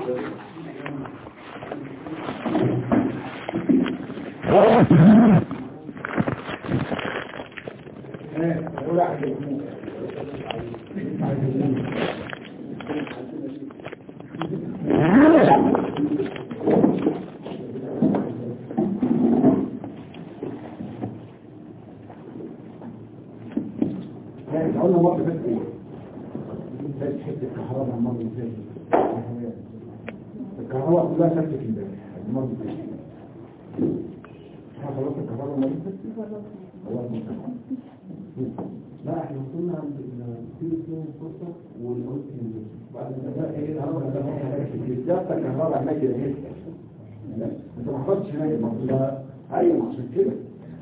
قلنا مرة بس ايه بس حتة الكهرباء المرة اللي فاتت الكهرباء كلها ثابتة في الباب المرة اللي فاتت احنا خلاص الكهرباء المرة اللي فاتت هو المستقبل. لا احنا وصلنا عند الفيوز فرصة والاوتين بعد ما ده ايه الكهرباء ده بالذات الكهرباء هناك كده ايه لا انت ما حطتش هناك المفروض ايوه عشان كده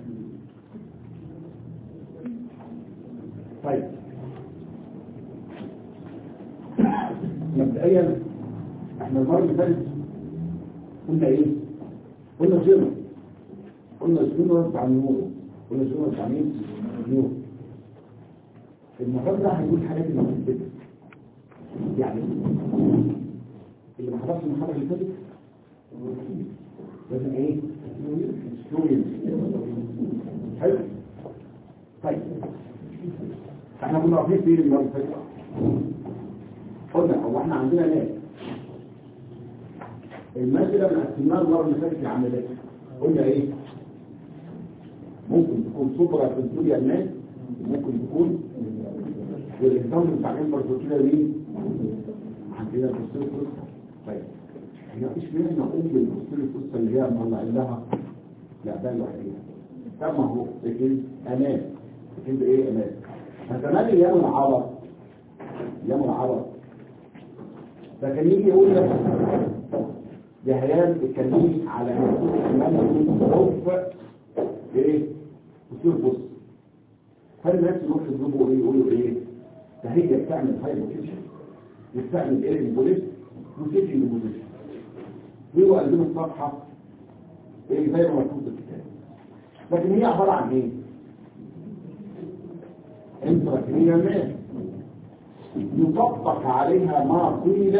طيب مبدئيا احنا المره اللي فاتت قلنا ايه قلنا زيرو قلنا زيرو بتاع النور قلنا زيرو بتاع مين نور المفروض ده هيقول حاجات اللي بتثبت يعني اللي ما حضرش المحاضره اللي فاتت لازم ايه ستوري حلو طيب احنا كنا واقفين فين المره اللي فاتت قلنا هو احنا عندنا ناس المادة بنقسمها المرة اللي فاتت لعمليات قلنا ايه ممكن تكون سوبرا كنتوريا الناس ممكن تكون والإنسان بتاع الانفر كنتوريا مين عندنا الكسور القصة طيب احنا ايش معنى نقوم بالكسور القصة اللي هي مطلع لها لا ده لوحدها طب ما هو لكن امان لكن بايه امان فكمان ايام العرب ايام العرب فكان يجي يقول لك جهيان الكلمي على ان يكون خوف ايه تصير بص فالناس يروح يضربوا ايه يقولوا ايه ده هي بتعمل هايبوتنشن بتعمل ايه البوليس وتيجي البوليس ويبقوا قلبين الصفحه ايه زي ما مكتوب في الكتاب لكن هي عباره عن ايه انتراكريا مان يطبق عليها ما قيل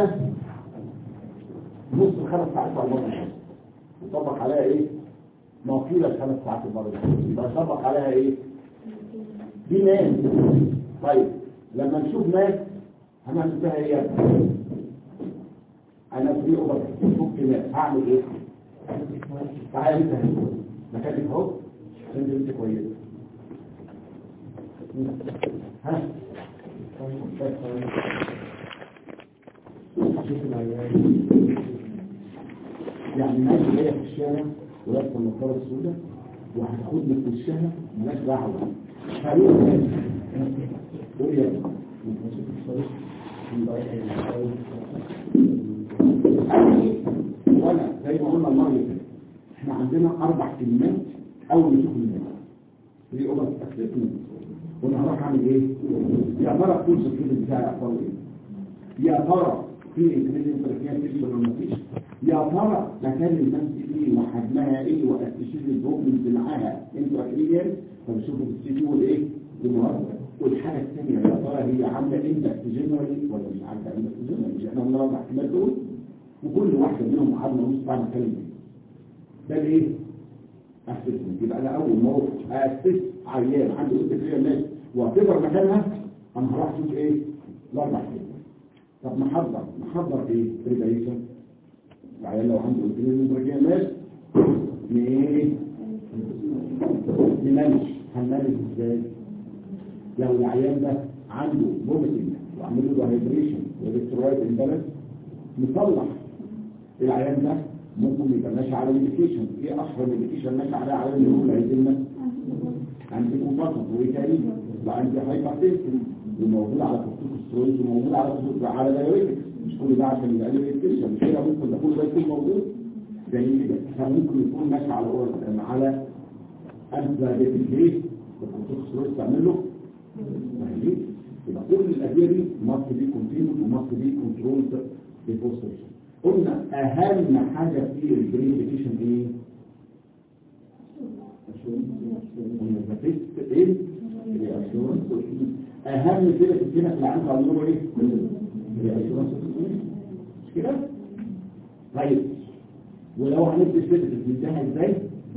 نص خمس ساعات على المرة يطبق عليها ايه ما قيل الخمس ساعات المرة يبقى يطبق عليها ايه دي ماس طيب لما نشوف ماس هنعمل فيها ايه انا في اوبر شوف ماس هعمل ايه تعالى انت هنا مكانك اهو عشان انت كويسه ها يعني ناس جايه في الشارع ولابسه النضاره السوداء وهتاخد لك وشها مالهاش دعوه هروح قول يا وانا زي ما قلنا المره اللي فاتت احنا عندنا اربع كلمات اول ما نشوف الناس دي اوضه تكليف وانا هروح اعمل ايه يا ترى كل الكيد بتاعي احصل ايه يا ترى في انترنت تركيا تكسب ولا مفيش يا ترى مكان الناس ايه وحجمها ايه واكتشف الدوكمنت معاها انتراكريال فبشوفوا السي دي والايه بالنهارده والحاجه الثانيه يا ترى هي عامله اندكس جنرالي ولا مش عامله اندكس جنرالي مش احنا قلنا اربع احتمال دول وكل واحده منهم قعدنا نص ساعه نتكلم فيه ده الايه اسسمنت يبقى انا اول ما اروح اسس عيان عنده استكريه الناس واعتبر مكانها انا هروح اشوف ايه الاربع كلمات طب نحضر نحضر ايه بريبريشن العيان لو عنده استكريه درجيه الناس ايه نمانج هنمانج ازاي لو العيان ده عنده بومتنج وعمل له هايدريشن والكترولايت امبالانس نصلح العيان ده ممكن يبقى ماشي على ميديكيشن ايه اشهر ميديكيشن ماشي عليها على اللي هو العيان عندي كومباتن وتاني وعندي هايبرتنشن وموجود على كورتيكوسترويد وموجود على على دايوريتكس مش كل ده عشان يقلل التنشن مش كده ممكن ده كله ده يكون موجود زي كده فممكن يكون ماشي على أورال على انتي ليه الكورتيكوسترويد تعمل له مهليك يبقى كل الادويه دي ماست بي كونتينوس وماست بي كنترول بالبوستيشن قلنا اهم حاجه في البريديكيشن ايه ايه اهم كده في الكلمه اللي عندها عمره ايه الاشورنس مش كده طيب ولو هنبدأ سيرتك نديها ازاي؟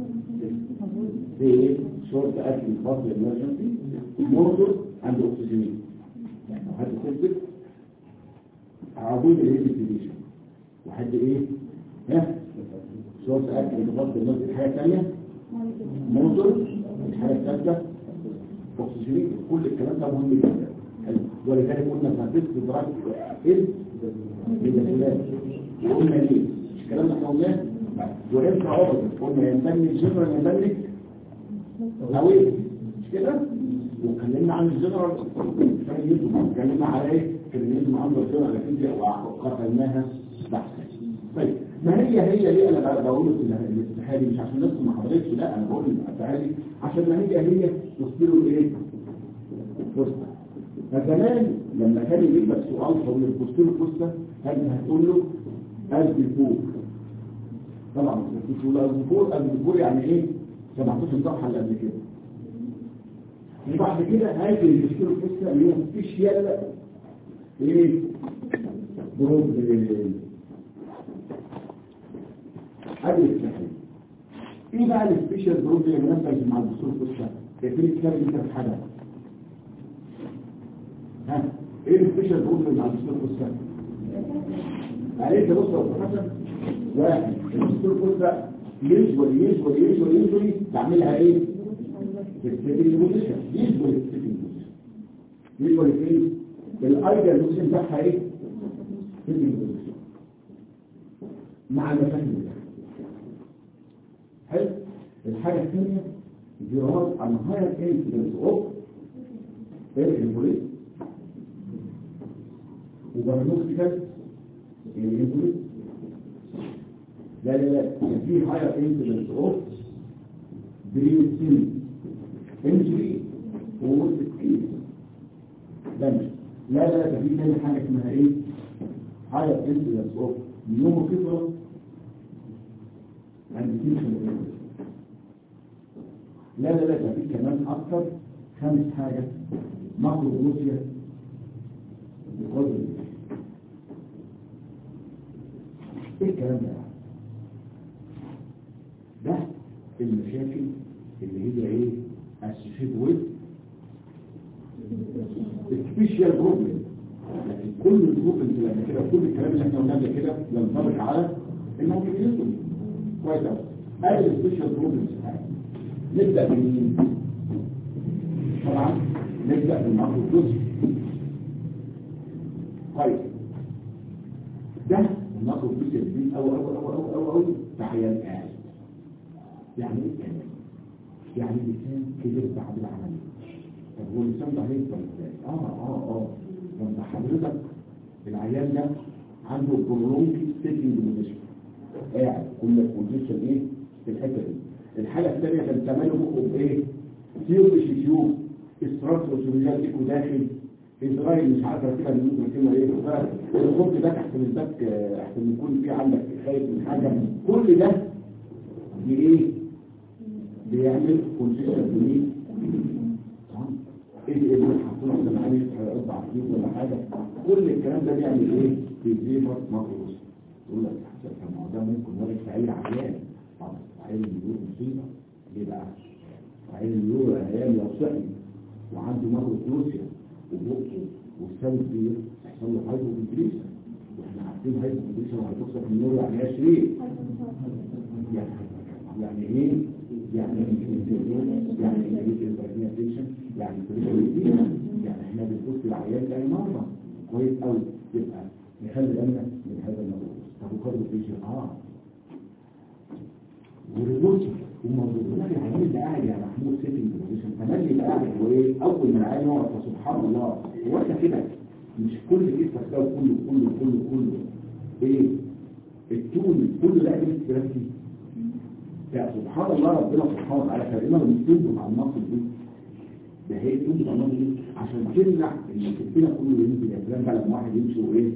في شورت اكل فاصل emergency موتور عند اكسجين يعني لو حد سيرتك عبود الهيديفيشن وحد ايه؟ ها؟ شورت اكل فاصل emergency حاجة ثانية موتور الحاجة الثالثة اكسجين كل الكلام ده مهم جدا حلو. ولذلك قلنا فرانسيس دراسة ايه؟ بالنسبات وقلنا ليه؟ مش الكلام ده احنا قلناه وامتى عرض قلنا ينبني الجنرال ينبني او ايه مش كده واتكلمنا عن الجنرال فايدته اتكلمنا على ايه كلمنا عن الجنرال لكن وقفلناها بحثا طيب ما هي هي ليه انا بقى بقول الاستحالي مش عشان الناس ما حضرتش لا انا بقول الاستحالي عشان ما هي هي تصدروا ايه فرصه فزمان لما كان يجيب لك سؤال طويل تبص له فرصه هل هتقول له قلب فوق طبعا مش تقول قلب فوق قلب فوق يعني ايه 17 صفحه اللي قبل كده وبعد كده هاجي المشكله القصه اللي هي مفيش يلا ايه بروب قبل التحليل ايه بقى السبيشال بروب اللي مناسبه مع الدكتور القصه في الكتاب اللي انت بتحدها ها ايه السبيشال بروب اللي مع الدكتور القصه عليك بص يا أستاذ حسن واحد الدكتور القصه يجوال يجوال يجوال يجوال تعملها ايه السيتنج بوزيشن يجوال السيتنج بوزيشن يجوال ايه الايديال بوزيشن بتاعها ايه سيتنج بوزيشن مع المفاهيم بتاعها حلو الحاجه الثانيه دراسه عن هاير انسيدنس اوف الانفوليت وبرنوستيكال الانفوليت لا لا لا في higher incidence of breathing injury or disease damage لا لا ده في تاني حاجة اسمها ايه higher incidence of pneumocystis and diffusion لا لا لا ده في كمان اكتر خامس حاجة ماكروبروسيا بقدر ايه الكلام ده ده المشاكل اللي هي ايه associated with special problem لكن كل الظروف اللي قبل كده وكل الكلام اللي احنا قلناه قبل كده ينطبق على الموجودين كويس قوي ادي السبيشال بروبلمز نبدا بمين طبعا نبدا بالماكروبروس طيب ده الماكروبروس اللي او او او او او او تعيان قاعد يعني ايه كده يعني لسان كبير بعد العملية طب هو اللسان ده هيفضل ازاي اه اه اه لما حضرتك العيان ده عنده برونكي ستيكينج بوزيشن قاعد كل بوزيشن ايه في الحته دي الحاله الثانيه كان تماله بقه بايه تيوب تيوب استراتو سوريال ايكو داخل اسرائيل مش عارفه كده بنقول كلمه ايه الخط ده تحت الباك احسن يكون في عندك خايف من حاجه كل ده بايه بيعمل كونسيشن بنين ايه اللي حاطينه في المعاني هيقطع عفريت ولا حاجه كل الكلام ده بيعمل ايه بيزيفر ماكروس يقول لك حسب ما ده ممكن وارد في اي عيان طبعا عيان اليور مصيبه ليه بقى عيان اليور عيان لو صحي وعنده ماكروسيا وبقه والسام كبير يحصل له هايبوكنتريشن واحنا عارفين هايبوكنتريشن وهتوصل في النور يعني ايه شريك يعني يعني ايه يعني يعني يعني يعني احنا بنبص العيان تاني مرة كويس قوي يبقى نخلي بالنا من هذا الموضوع طب وكارد فيشن اه وريزولت وموضوع لك العيان اللي قاعد يا محمود سيتنج بوزيشن تملي يبقى قاعد وايه اول ما العيان يقعد فسبحان الله هو انت كده مش كل جسمك ده كله كله كله كله ايه التون كله ده ايه استراتيجي يا سبحان الله ربنا سبحانه وتعالى كريمه ومستنبط على النصر دي ده هي تنبط على النصر دي عشان تمنع ان كتبنا كله ينزل يا فلان بقى لما واحد يمشي وايه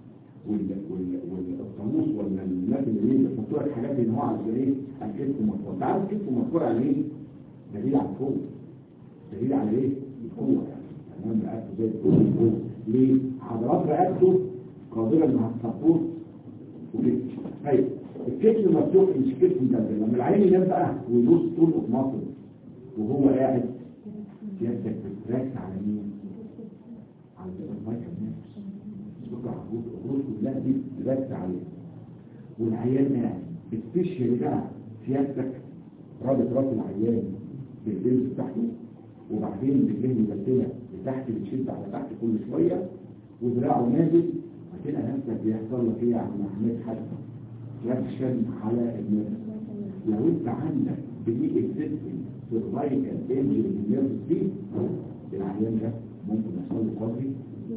والقاموس ولا الناس اللي بيحطوا لك حاجات ان هو على ايه الكتف مرفوع انت عارف الكتف مرفوع يعني ايه؟ دليل على القوه دليل على ايه؟ القوه يعني تمام رقبته زي القوه ليه؟ عضلات رقبته قادره انها تسبورت وكده طيب الكتف مفتوح مش كتف مدلدل لما العين ينام بقى ويبص طول في مصر وهو قاعد سيادتك بتركز على مين؟ على المايكل نفس السكر عبود الغروز كلها دي بتركز عليها والعيان قاعد السبيشال بقى سيادتك رابط راس العيان بالبنز بتاعته وبعدين رجليه مبدله لتحت بتشد على تحت كل شويه ودراعه نازل هتلاقي نفسك بيحصل لك ايه يا عم محمد حاجه تراكشن على النفس لو انت عندك بدي اكزيستنج سيرفايكال انجري نيرف دي العيان ده ممكن يحصل له قدري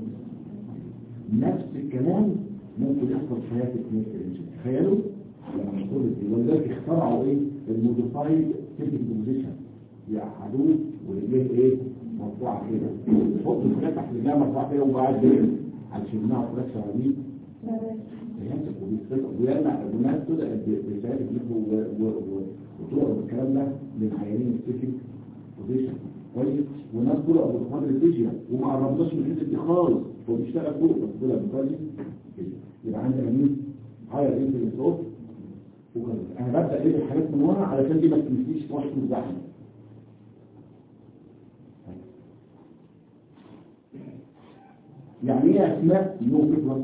نفس الكلام ممكن يحصل في حياه النيرف انجري تخيلوا لما نقول دي ولذلك اخترعوا ايه الموديفايد سيتنج بوزيشن يقعدوه ورجليه ايه مرفوعه كده يحط الفراخ تحت رجلها مرفوعه كده وقاعد كده علشان يمنعوا فراخ شراميط فهمتك وبيستطيع ويمنع الناس كده بيساعد يجيبوا وطرق الكلام ده للعيانين السيتنج بوزيشن كويس وناس طلع بالقدر الفيجيا وما قربناش من الحته دي خالص هو بيشتغل فوق بس طلع بالقدر يبقى عندنا مين هاير انت صوت انا ببدا ايه الحاجات من ورا علشان دي ما تمشيش في وسط الزحمه يعني ايه اسماء نو بلس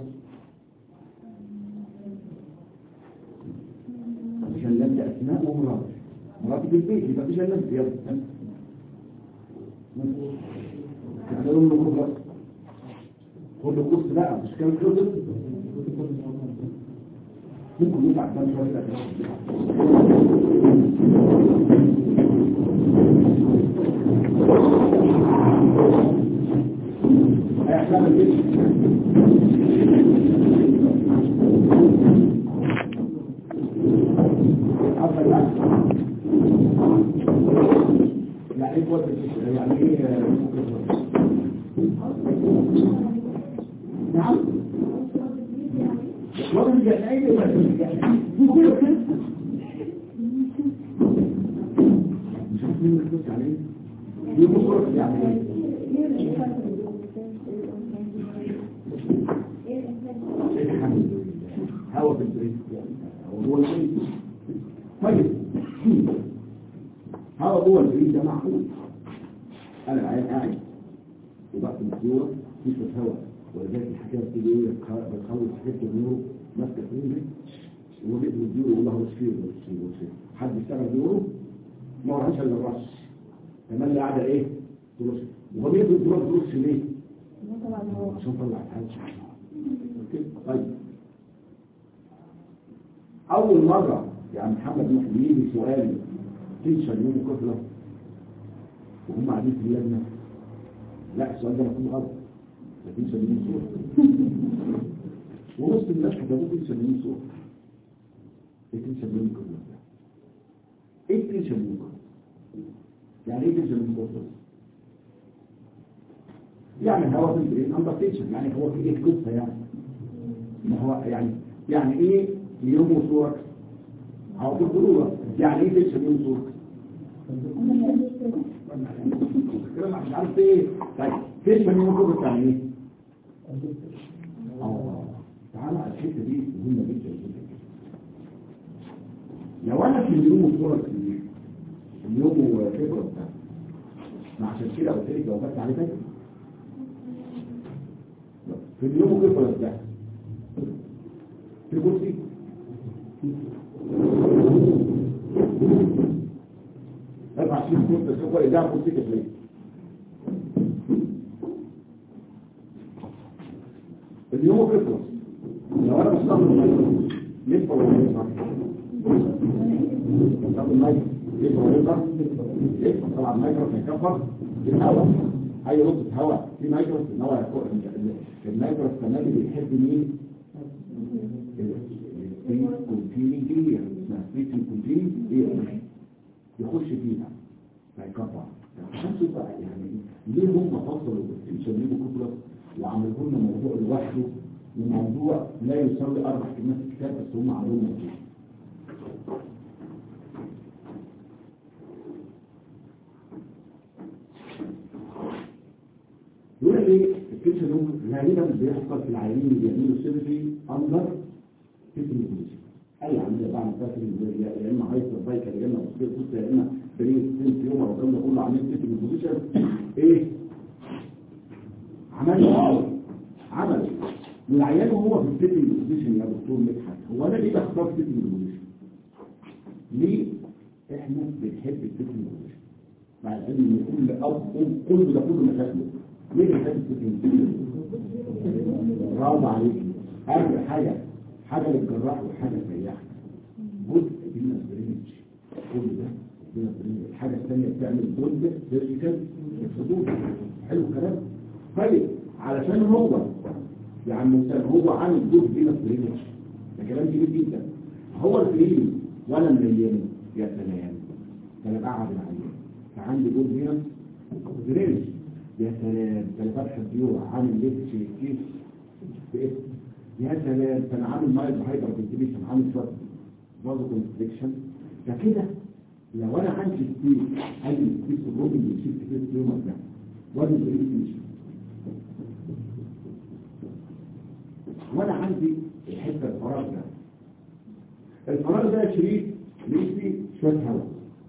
عشان لم اسماء ومراتب مراتب في البيت يبقى مش لم يلا يعني لهم نو بلس كل كورس لا مش كام كورس ممكن يطلع كام شويه هيحصل الجيش حصل العكس يعني ايه قوة الجيش يعني ايه نعم وضع الجنائي ولا الجنائي مش عارف مين مكتوب عليه دي مصرف يعني ايه الحمد لله هوا في البريد هو البريد طيب هوا جوه البريد ده معقول انا العيال قاعد وبقى في الصوره في هوا ولذلك الحكايه بتيجي ايه بتخلص حته النور ماسكه في ايدي وبيت بيديله يقول له وش فيه وش فيه وش فيه حد يشتغل بيقوله ما وراش الا الرش كمان اللي قاعده ايه ترش وهو بيدي الدور ترش ليه؟ عشان طلع الحاجه طيب اول مره يعني محمد محمد يجي سؤال تنشر يوم كفله وهم قاعدين في اللجنه لا السؤال ده مكتوب غلط ده تنشر يوم صوره ونص الناس كتبوه تنشر يوم صوره ايه تنشر يوم كفله ده ايه تنشر يوم كفله يعني ايه تنشر يوم كفله يعني هو في البرين اندر تنشن يعني هو في ايه قصه يعني ما هو يعني يعني ايه يوم وصورك او في الضروره يعني ايه تنشن يوم وصورك الكلام مش عارف ايه طيب تنشن يوم وصورك يعني ايه اه تعالى على الحته دي مهمه جدا جدا لو انا في اليوم وصورك اليوم وفبره بتاعتي ما عشان كده قلت لك لو فات عليه فاكر في اليوم كيف ولا في كرسي ارفع شيء كرسي سوف إذا كرسي كيف اليوم كيف لو انا بستخدم ينفع ولا ينفع طب المايك ينفع ولا ينفع ينفع طبعا المايك هيكبر الهواء اي نقطة هواء في مايكروس ان هو المايكروس كمان بيحب مين السبيس كونتيني دي اسمها سبيس كونتيني دي يخش فيها فيقطع شوفوا بقى يعني ليه هم فصلوا السبيس كوبلس وعملوا لنا موضوع لوحده وموضوع لا يساوي اربع كلمات الكتاب بس هم عملوه موضوع يقول ايه الكيس غالبا بيحصل في العيانين اللي بيعملوا سيرجي اندر فيتنج بوزيشن اي عمليه بعمل فيها سيتنج يا اما هايبر فايكال يا اما بوستير بوست يا اما برين ستنت يوم والكلام ده كله عمليه سيتنج بوزيشن ايه عمل اه عمل والعيان وهو في السيتنج بوزيشن يا دكتور مدحت هو انا ليه بختار سيتنج بوزيشن ليه احنا بنحب السيتنج بوزيشن مع العلم ان كل اب كل ده كله مشاكله ليه بنحب السيتنج بوزيشن برافو عليك اخر حاجه حاجه للجراح وحاجه للسياح جزء بينا برينج كل ده بينا برينج الحاجه الثانيه بتعمل جزء فيرتيكال الصدور حلو الكلام طيب علشان هو يا عم مسلم هو عامل جزء بينا برينج ده كلام كبير جدا هو الفريم ولا مليان يا سلام فانا قاعد العيان فعندي جزء هنا برينج يا سلام ده فتح الديور عامل ليفت كيس في اسم يا سلام كان عامل مايل هايبر فنتيليشن عامل شويه برضه كونستريكشن فكده لو انا عندي ستيل اي ستيل الروبن اللي شفت فيه التيومر ده وادي بريفيشن وانا عندي الحته الفراغ ده الفراغ ده شريط ليه فيه شويه هواء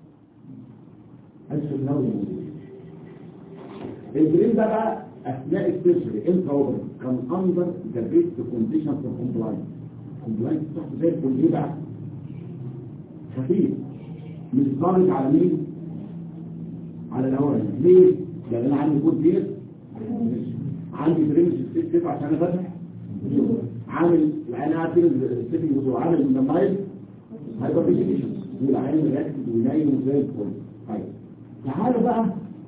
ادخل الهواء موجود البرين ده بقى اثناء السيرجري انت اوبر كان اندر ذا بيست كونديشن فور كومبلاينس كومبلاينس بتاعته زي الفل ايه بقى خفيف مش ضاغط على مين على الهواء ليه لان انا عندي كود ديت عندي بريمج ستيت عشان انا فاتح عامل انا عارف السيتنج بتاعه عامل من المايل هايبر فيجيشن والعين مركز ونايم وزي الفل طيب تعالوا بقى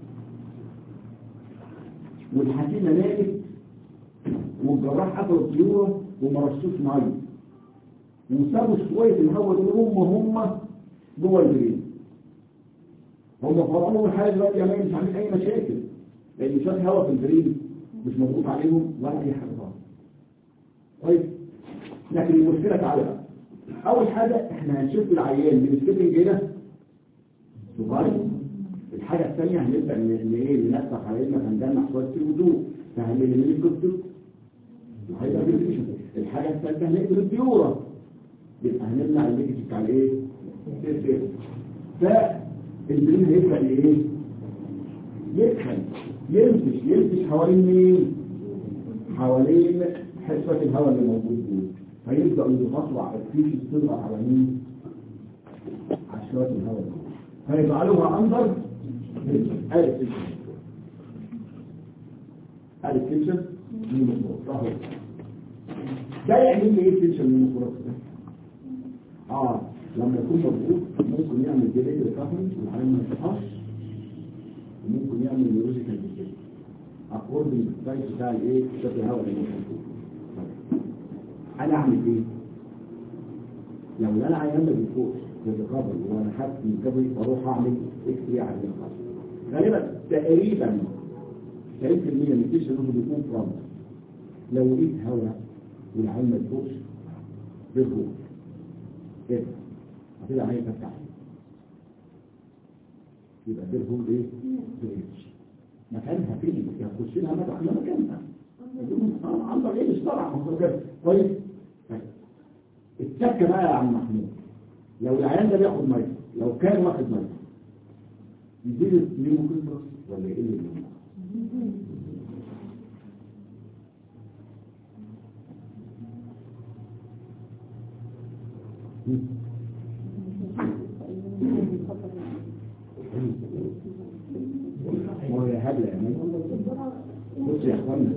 والحكيمة نامت والجراح قفل الطيورة وما رشوش ميه وسابوا شوية الهواء دول هم هم جوه البرين هم فرعوا الحاجة دلوقتي يا مش عاملين أي مشاكل لأن شوية هواء في البرين مش مضغوط عليهم ولا أي حاجة خالص طيب لكن المشكلة تعالى بقى أول حاجة إحنا هنشوف العيان من السيتنج هنا صغير الحاجة الثانية هنبدأ ان ايه نفتح على انك هنجمع شوية الوضوء فهنعمل من الكتب وهيبقى بالفيشن الحاجة الثالثة هنقفل الديورة يبقى هنمنع الليكج بتاع الايه؟ السير فالبرين هيبدأ ايه؟ يدخل ينفش ينفش حوالين مين؟ حوالين حصة الهواء اللي موجود دول فيبدأ يتقطع الفيش الصدر على مين؟ على شوية الهواء دول فيجعلوها أنظر ألف تنشن ألف تنشن من المصور راهو ده يعني لي ايه تنشن من المصورات ده اه لما يكون مضغوط ممكن يعمل ديليت ريكفري والعالم ما يصحاش وممكن يعمل نيوروجيكال ديليت اكوردنج للسايز بتاع الايه شكل الهواء اللي موجود انا اعمل ايه لو انا عيان ما بيفوقش في الريكفري وانا حاسس ان كبري اروح اعمل اكس راي على الريكفري غالبا تقريبا 90% من التيشن اللي بيكون فرونت لو لقيت هواء والعين ما تفوقش بيرفوق كده هتبقى عين فتح يبقى بيرفوق ايه؟ بريتش مكانها فين؟ يخش لها مدى على مكانها عندك ايه مش طالع مصر كده طيب التكه بقى يا عم محمود لو العيان ده بياخد ميه لو كان واخد ميه يزيد النيموكلترس ولا يقل النيموكلترس هو يا هبلة يا مان بص يا اخوانا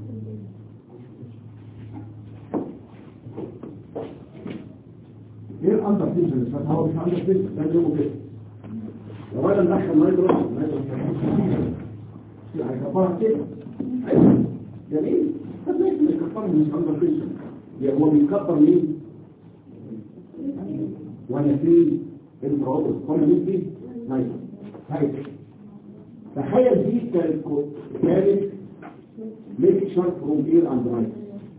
ايه الانتر تنشن اللي فات هو مش عندك تنشن ده جوه كده لو انا ندخل ما يضرب ما يضرب هيكبرها كده ايوه جميل بس ليش مش كبرها مش عندك تنشن يعني هو بيكبر مين وانا في البروبس كل مين دي نايس هاي تخيل دي كانت كانت ليكشر فروم اير اند رايت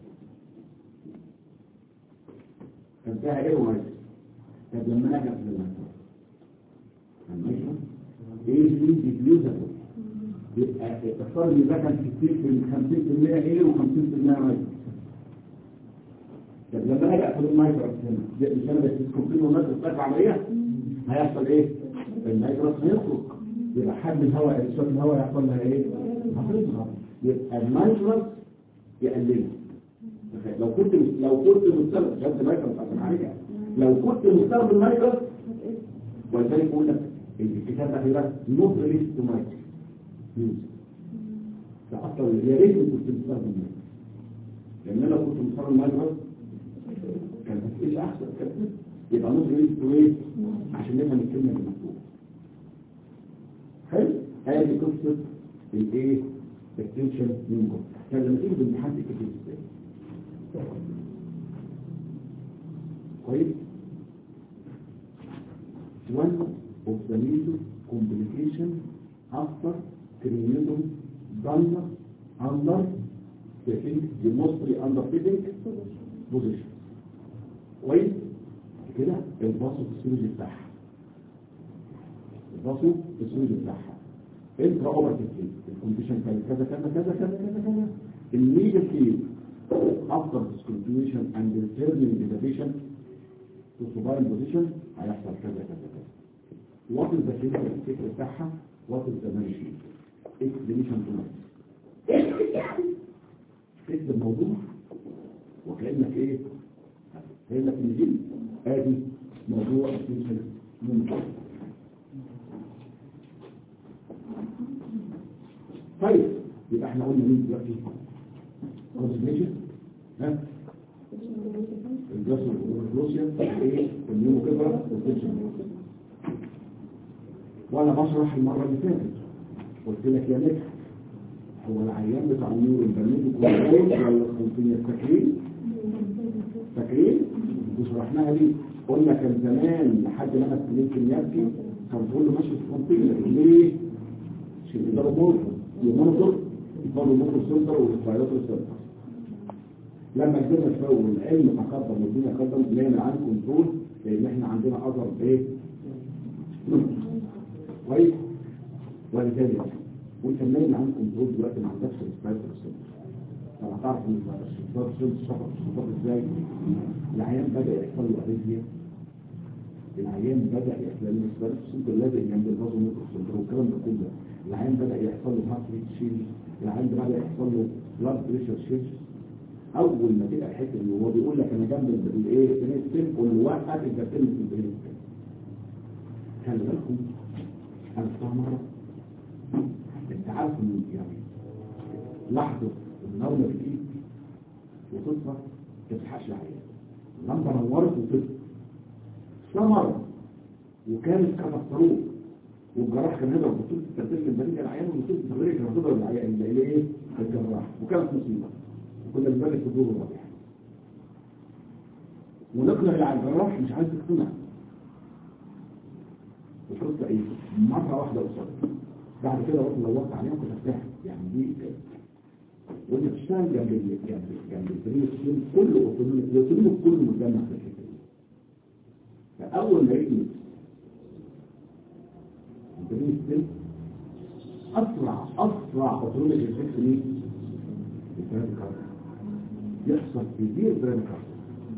كان فيها ايه ورايت طب لما انا جبت المايكرو ايه دي ديفيوزابل يبقى اختار ان ده كان 60 في 50% ايه و50% رايت طب لما اجي اقفل المايكروس هنا ده مش انا بس كومبلين والمايكروس بتاعت عمليه هيحصل ايه المايكروس هيخرج يبقى حجم الهواء شويه الهواء يحصل لها ايه هتظهر يبقى المايكروس يقللها لو كنت لو كنت مستخدم جد مايكروس عشان عليها لو كنت مستخدم مايكروس ولذلك بقول لك الكتاب ده كده نوت ريليس تو مايكروس ده اصلا يا ريت كنت مستخدم مايكروس لان انا لو كنت مستخدم مايكروس كان هتقيس احسن كده يبقى نوت ريليس تو ايه عشان نفهم الكلمه اللي مكتوبه حلو هذه قصه الايه التنشن من جوه كان لما تيجي بالامتحان تكتب ازاي كويس one of the major complications after cranial done under the think the mostly under fitting position كويس كده الباصو السيولوجي بتاعها الباصو السيولوجي بتاعها انترا اوبرتيف الكونديشن كانت كذا كذا كذا كذا كذا كذا الميجر كيس after discontinuation and returning to the patient to supine position هيحصل كذا كذا كذا what is the clinical الفكر بتاعها what is the management explanation to me اكتب الموضوع وكأنك ايه كأنك نجيب ادي موضوع explanation ممكن طيب يبقى احنا قلنا مين دلوقتي كونسنتريشن ها الجسر والروسيا ايه النيومو كبرى والتنشن وانا بشرح المره اللي فاتت قلت لك يا مدحت هو العيان بتاع النيورو البرميل كنترول ولا الخلطيه فاكرين فاكرين وشرحناها دي قلنا كان زمان لحد ما انا يمكن يبكي كان كله ماشي في الخلطيه ليه؟ عشان يقدروا مورفو يمونيتور يفضلوا مونيتور سنتر والفايروتر سنتر لما كبرنا شويه والعلم تقدم والدنيا تقدم نعمل عن كنترول لان احنا عندنا اثر ايه؟ كويس ولذلك وانت نايم عن كنترول دلوقتي ما عندكش الفايروتر سنتر طب هتعرف ان الفايروتر سنتر شفط شفط ازاي؟ العيان بدا يحصل له اريزيا العيان بدا يحصل له الفايروتر سنتر لازق جنب الفازو مونيتور سنتر والكلام ده كله العين بدأ يحصل له هارت ريت شيل العين بدأ يحصل له بلاد بريشر شيل اول ما تبقى الحته اللي هو بيقول لك انا جنب الايه السن كل وقت انت بتلمس البرين خلي بالكم انا بتاع مره انت عارف ان يعني لحظه النومه بالايد وتصفى ما تلحقش العيان اللمبه نورت وتصفى مره وكانت كتستروف والجراح كان يضرب بطولة الترتيب البريد العيان وبطولة التغيير كان تضرب العيان اللي ايه الجراح وكانت مصيبة وكنا بنبالغ في الدور الرابع ونقنع الجراح مش عايز يقتنع القصة ايه مرة واحدة قصاد بعد كده رحت دورت عليها وكنت ارتاح يعني دي وانت بتشتغل جنب ال- جنب جنب البريد السن كله اوتونومي الاوتونومي كله متجمع في الحته دي فاول ما يجي البريد السن اسرع اسرع اوتونومي ريفلكس مين؟ البريد كارد يحصل كتير بريد كارد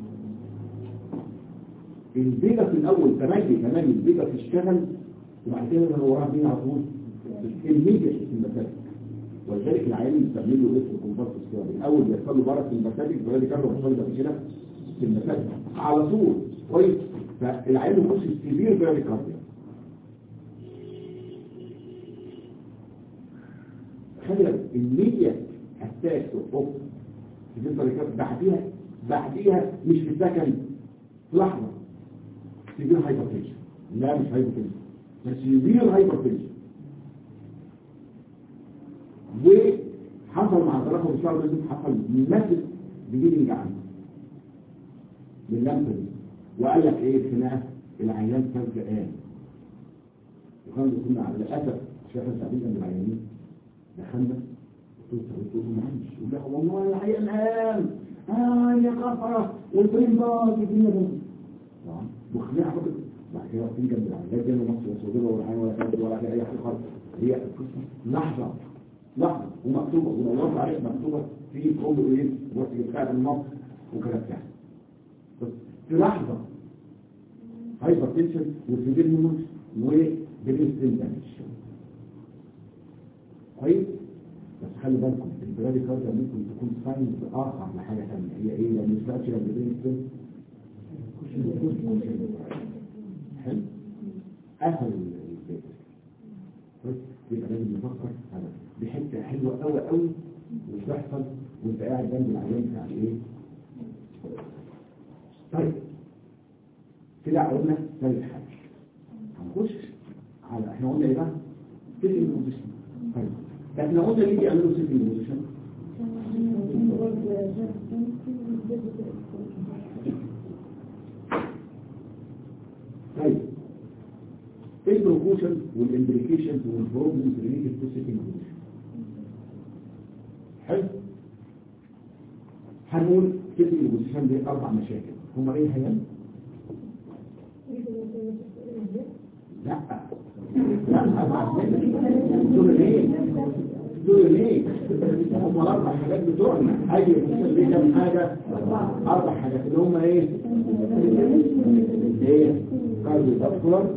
البيضة في الأول تمجي كمان البيضة تشتغل وبعد كده من وراها مين على طول الميديا في المساجد ولذلك العيال يستعملوا اسم الكومبارس السياري الأول بيحصل له بره في المساجد وبعد كده بيحصل له كده في المساجد على طول كويس فالعيال يخش السيفير بيري كارديا خلي بالك الميديا اتاك اوف في بعديها بعديها مش في السكن لحظة سيفير هايبرتنشن لا مش هايبرتنشن بس سيفير هايبرتنشن وحصل مع تراكم الشعر ده حصل نفس بيجينج عنه باللمسة دي وقال لك ايه خناقه العيان كان جقان وكان كنا على الاسف شايفين سعيد من العيانين دخلنا قلت له ما عندش يقول لا والله العيان قام اه يا كفره والبرين باظ الدنيا باظت تمام وخناقه فقط بعد كده واقفين جنب العيال جنب مصر وصوبنا ولا حاجه ولا كانت ولا اي حاجه خالص هي القصه لحظه لحظه ومكتوبه ودورت عليها مكتوبه في كل ايه وقت بتاع النص وكده بتاع في لحظة هايبر تنشن وسيفير هيموج وبرين ستريم دامج كويس بس خلي بالكم البرادي كارديا ممكن تكون ساينز اخر لحاجه ثانيه هي ايه لو مش بقى البرين ستريم حلو اهل البيت بس يبقى لازم نفكر على دي حته حلوه قوي قوي مش بتحصل وانت قاعد جنب العيان بتاع ايه طيب كده قلنا ثالث حاجه هنخش على احنا قلنا ايه بقى سيتنج بوزيشن طيب احنا قلنا ليه بيعملوا سيتنج بوزيشن طيب ايه البروكوشن والامبليكيشنز والبروبلمز ريليتد تو سيتنج بوزيشن حلو هنقول سيتنج بوزيشن دي اربع مشاكل هما ايه هي لا لا دول ايه دول ايه هم الاربع حاجات بتوعنا اي بوزيشن دي كام حاجه اربع حاجات اللي هم ايه ايه كارديو فاسكولار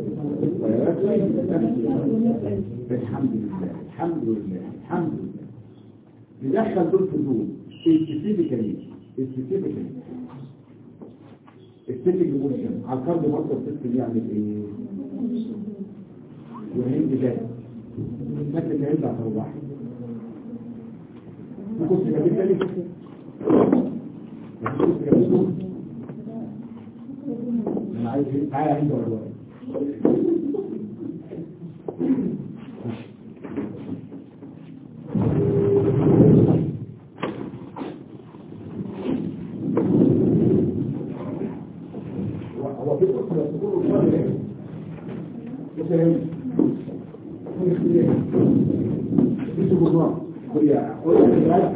الحمد لله الحمد لله الحمد لله ندخل دول في دول سبيسيفيكالي سبيسيفيكالي السيتنج بوزيشن على الكارديو فاسكولار سيستم يعمل ايه وهند جاي مثل اللي هيطلع في الواحد نقص جميل تاني نقص جميل انا عايز ايه تعالى عندي ولا هو في قصة بس تقول له ايه مثلا في جمهور هي قول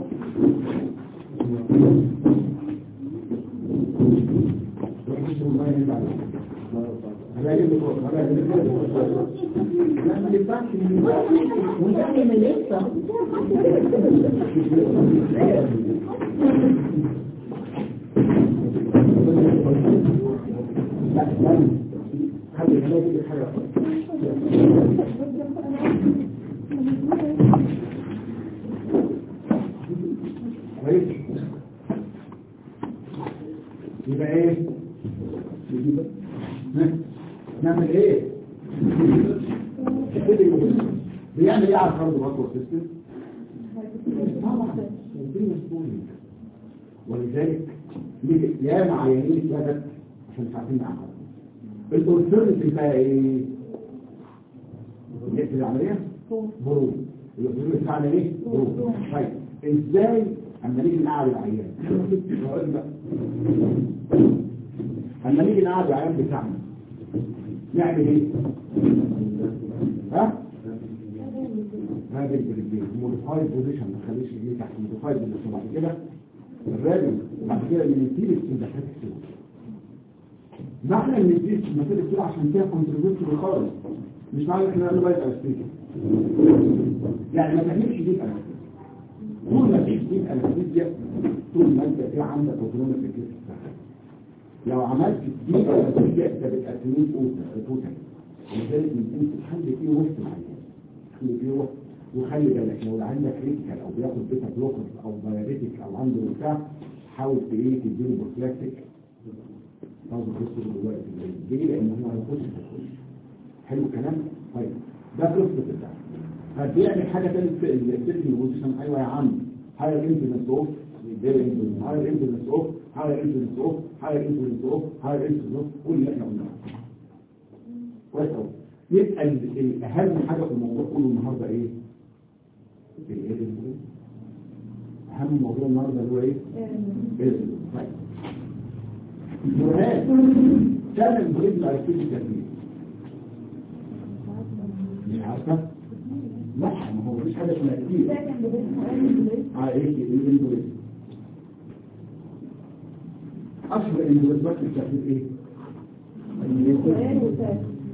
خلي خلي حاجة كويس يبقى ايه نعمل ايه بيعمل ايه على الفرد بطل سيستم ولذلك يا معينين اتلغت عشان مش عارفين نعمل الاورثوريتي بقى ايه نقفل العمليه برود الاورثوريتي بتاعنا ايه برود طيب ازاي اما نيجي نقعد العيان اما نيجي نقعد العيان بتاعنا نعمل ايه ها هذا البريدين موديفايد بوزيشن ما تخليش رجليه تحت موديفايد بوزيشن بعد كده الراجل بعد كده من يديله السندحات السوداء معنى ان يديله المسائل السوداء عشان فيها كونتريبيوشن خالص مش معنى احنا نقول بقى الاستيكا يعني ما تعملش دي الاستيكا طول ما فيش دي الاستيكا طول ما انت في عندك اوتونوميك فكره لو عملت دي الاستيكا انت بتقسمين توتال ولذلك انت تخلي فيه وسط معين تخلي فيه وسط وخلي بالك لو عندك ريتيكال او بياخد بيتا بلوكرز او دايابيتيك او عنده بتاع حاول ايه تديله بروفلاكتيك لازم تدخل دلوقتي ليه لان هو هيخش هيخش حلو الكلام طيب ده قصه بتاع فبيعمل حاجه ثانيه في السيتنج بوزيشن ايوه يا عم هاير انفلونس اوف هاير انفلونس اوف هاير انفلونس اوف هاير انفلونس اوف هاير انفلونس اوف كل اللي احنا قلناه كويس قوي يبقى اهم حاجه في الموضوع كله النهارده ايه؟ الايه اهم موضوع النهارده اللي هو ايه؟ الاذن طيب جهاز كان المريض لا يكون كثير مش عارفه؟ لا ما هو مفيش حاجه اسمها كتير اه ايه الانفلونزا اشهر الانفلونزا الكثير ايه؟ الانفلونزا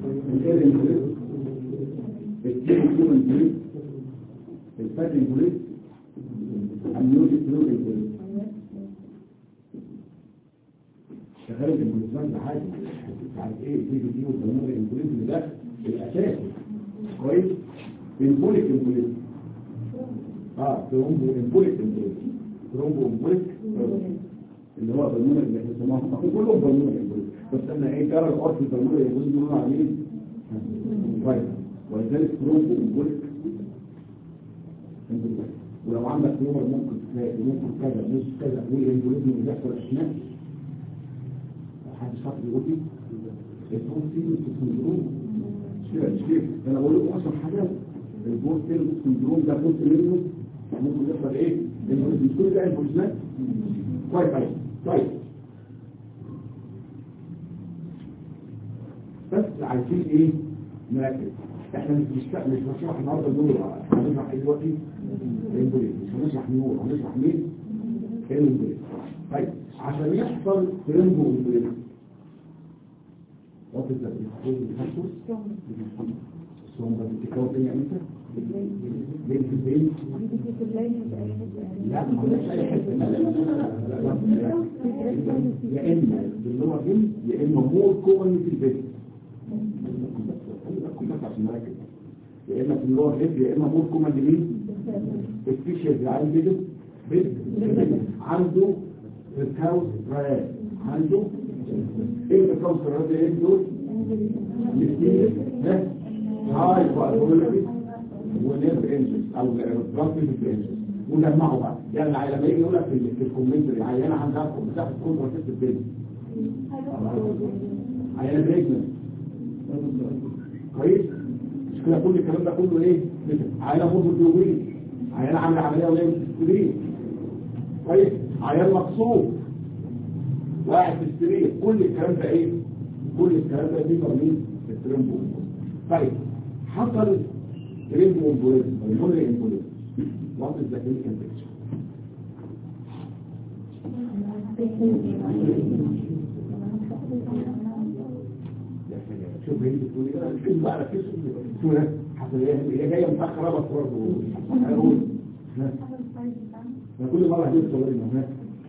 التيري الفات البوليس النيوز النيوز البوليس شغال الامبوليزمان ده حاجه مش عارف ايه دي دي دي والبلمونري الامبوليزم ده الاساس كويس امبوليك امبوليزم اه ترومبو امبوليك امبوليزم ترومبو امبوليك اللي هو بالمونري اللي احنا بنسموها كلهم بالمونري امبوليزم بس انا ايه ترى الارض بالمونري امبوليزم دول عاملين كويس ولذلك ترومبو امبوليك ولو عندك نمر ممكن تلاقي ممكن كذا مش كذا والامبوليزم اللي بيحصل اثناء محدش فاكر يقول لي البور سيلوس سندروم مش كده مش كده انا بقول لكم اصلا حاجات البور سيلوس سندروم ده كنت منه ممكن يحصل ايه الامبوليزم مش كل ده امبوليزمات كويس طيب طيب بس عايزين ايه نركز احنا مش مش مش هنشرح النهارده النور هنشرح ايه دلوقتي الامبوليزم مش هنشرح نور هنشرح مين الامبوليزم طيب عشان يحصل ترمبو امبوليزم وقت التدريس بتحصل الصوم ده بتتكون فين يعني انت بين في البين لا ما هوش اي حته لا لا لا لا لا لا يا اما اللي هو جن يا اما مور كومن في البيت بس عشان نركز يا اما في اللي هو هيد يا اما مور كومن لمين الفيشر عايز بيد بيد عنده الكاوس رايات عنده ايه الكاوس رايات ايه دول الاثنين ها هاي كواليتي ونيرف انجز او برانكيز انجز ونجمعوا بقى يعني لما يجي يقول لك في في الكومنت العيانه عندها بتاخد كونتراسيبت البيبي عيانه بريجننت كويس مش كده كل الكلام ده كله ايه عيانه مرض الجوين عيانه عامله عمليه ولا مش كويس عيان مقصود واحد في السرير كل الكلام ده ايه كل الكلام ده دي مين الترمبو طيب حصل ترمبو امبوليزم المونري امبوليزم وات از ذا كلينيكال بيكتشر شوف هي بتقول ايه شوف بقى ركز شوف حصل ايه هي جايه متاخره بس برضه هقول انا كل مره هجيب صوري هناك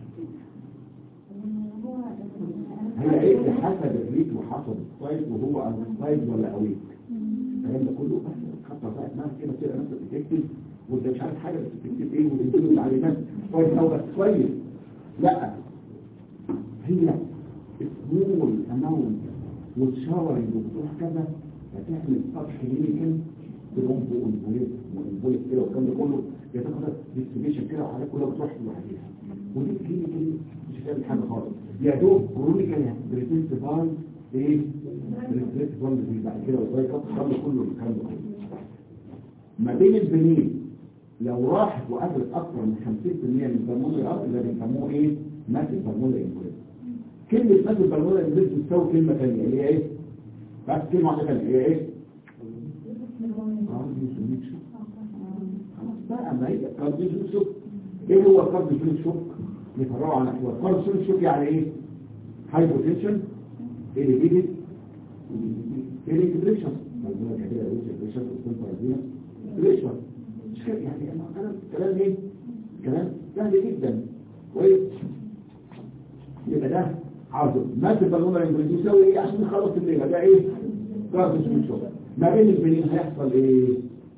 هي ايه حسب الريت وحسب السايز وهو سايز ولا اويك الكلام ده كله خطه بقى اسمها كده كده نفسك بتكتب وانت مش عارف حاجه بس بتكتب ايه وبتديله التعليمات كويس او بس كويس لا هي سمول اماونت وتشاورنج وبتروح كذا هتعمل سطح كلينيكال برومبو وانبوليك وانبوليك كده والكلام ده كله بتاخد ديستريبيوشن كده وحاجات كلها بتروح لوحديها ودي كلينيكال مش هتعمل حاجه خالص يا دوب كرونيكال بريزنت باي ايه بريزنت باي بعد كده وزي كده الكلام ده كله الكلام ده كله ما بين البنين لو راحت وقفلت اكثر من 50% من البلمونري ارت اللي بيسموه ايه ماسك بالمونري امبوليزم كلمه ماسك بالمونري امبوليزم بتساوي كلمه ثانيه اللي هي ايه بس كلمه واحده ثانيه هي ايه بقى ما هي كارديو شوك ايه هو الكارديو شوك نفرعه عن احوال الكارديو شوك يعني ايه هايبوتنشن elevated electrician موضوع كده electrician والسنترازينا electrician مش كده يعني انا كلام كلام ايه كلام سهل جدا كويس يبقى ده عرض مات البالونه الانجليزي يساوي ايه عشان نخلص الليله ده ايه كارديو شوك ما بين البنين هيحصل ايه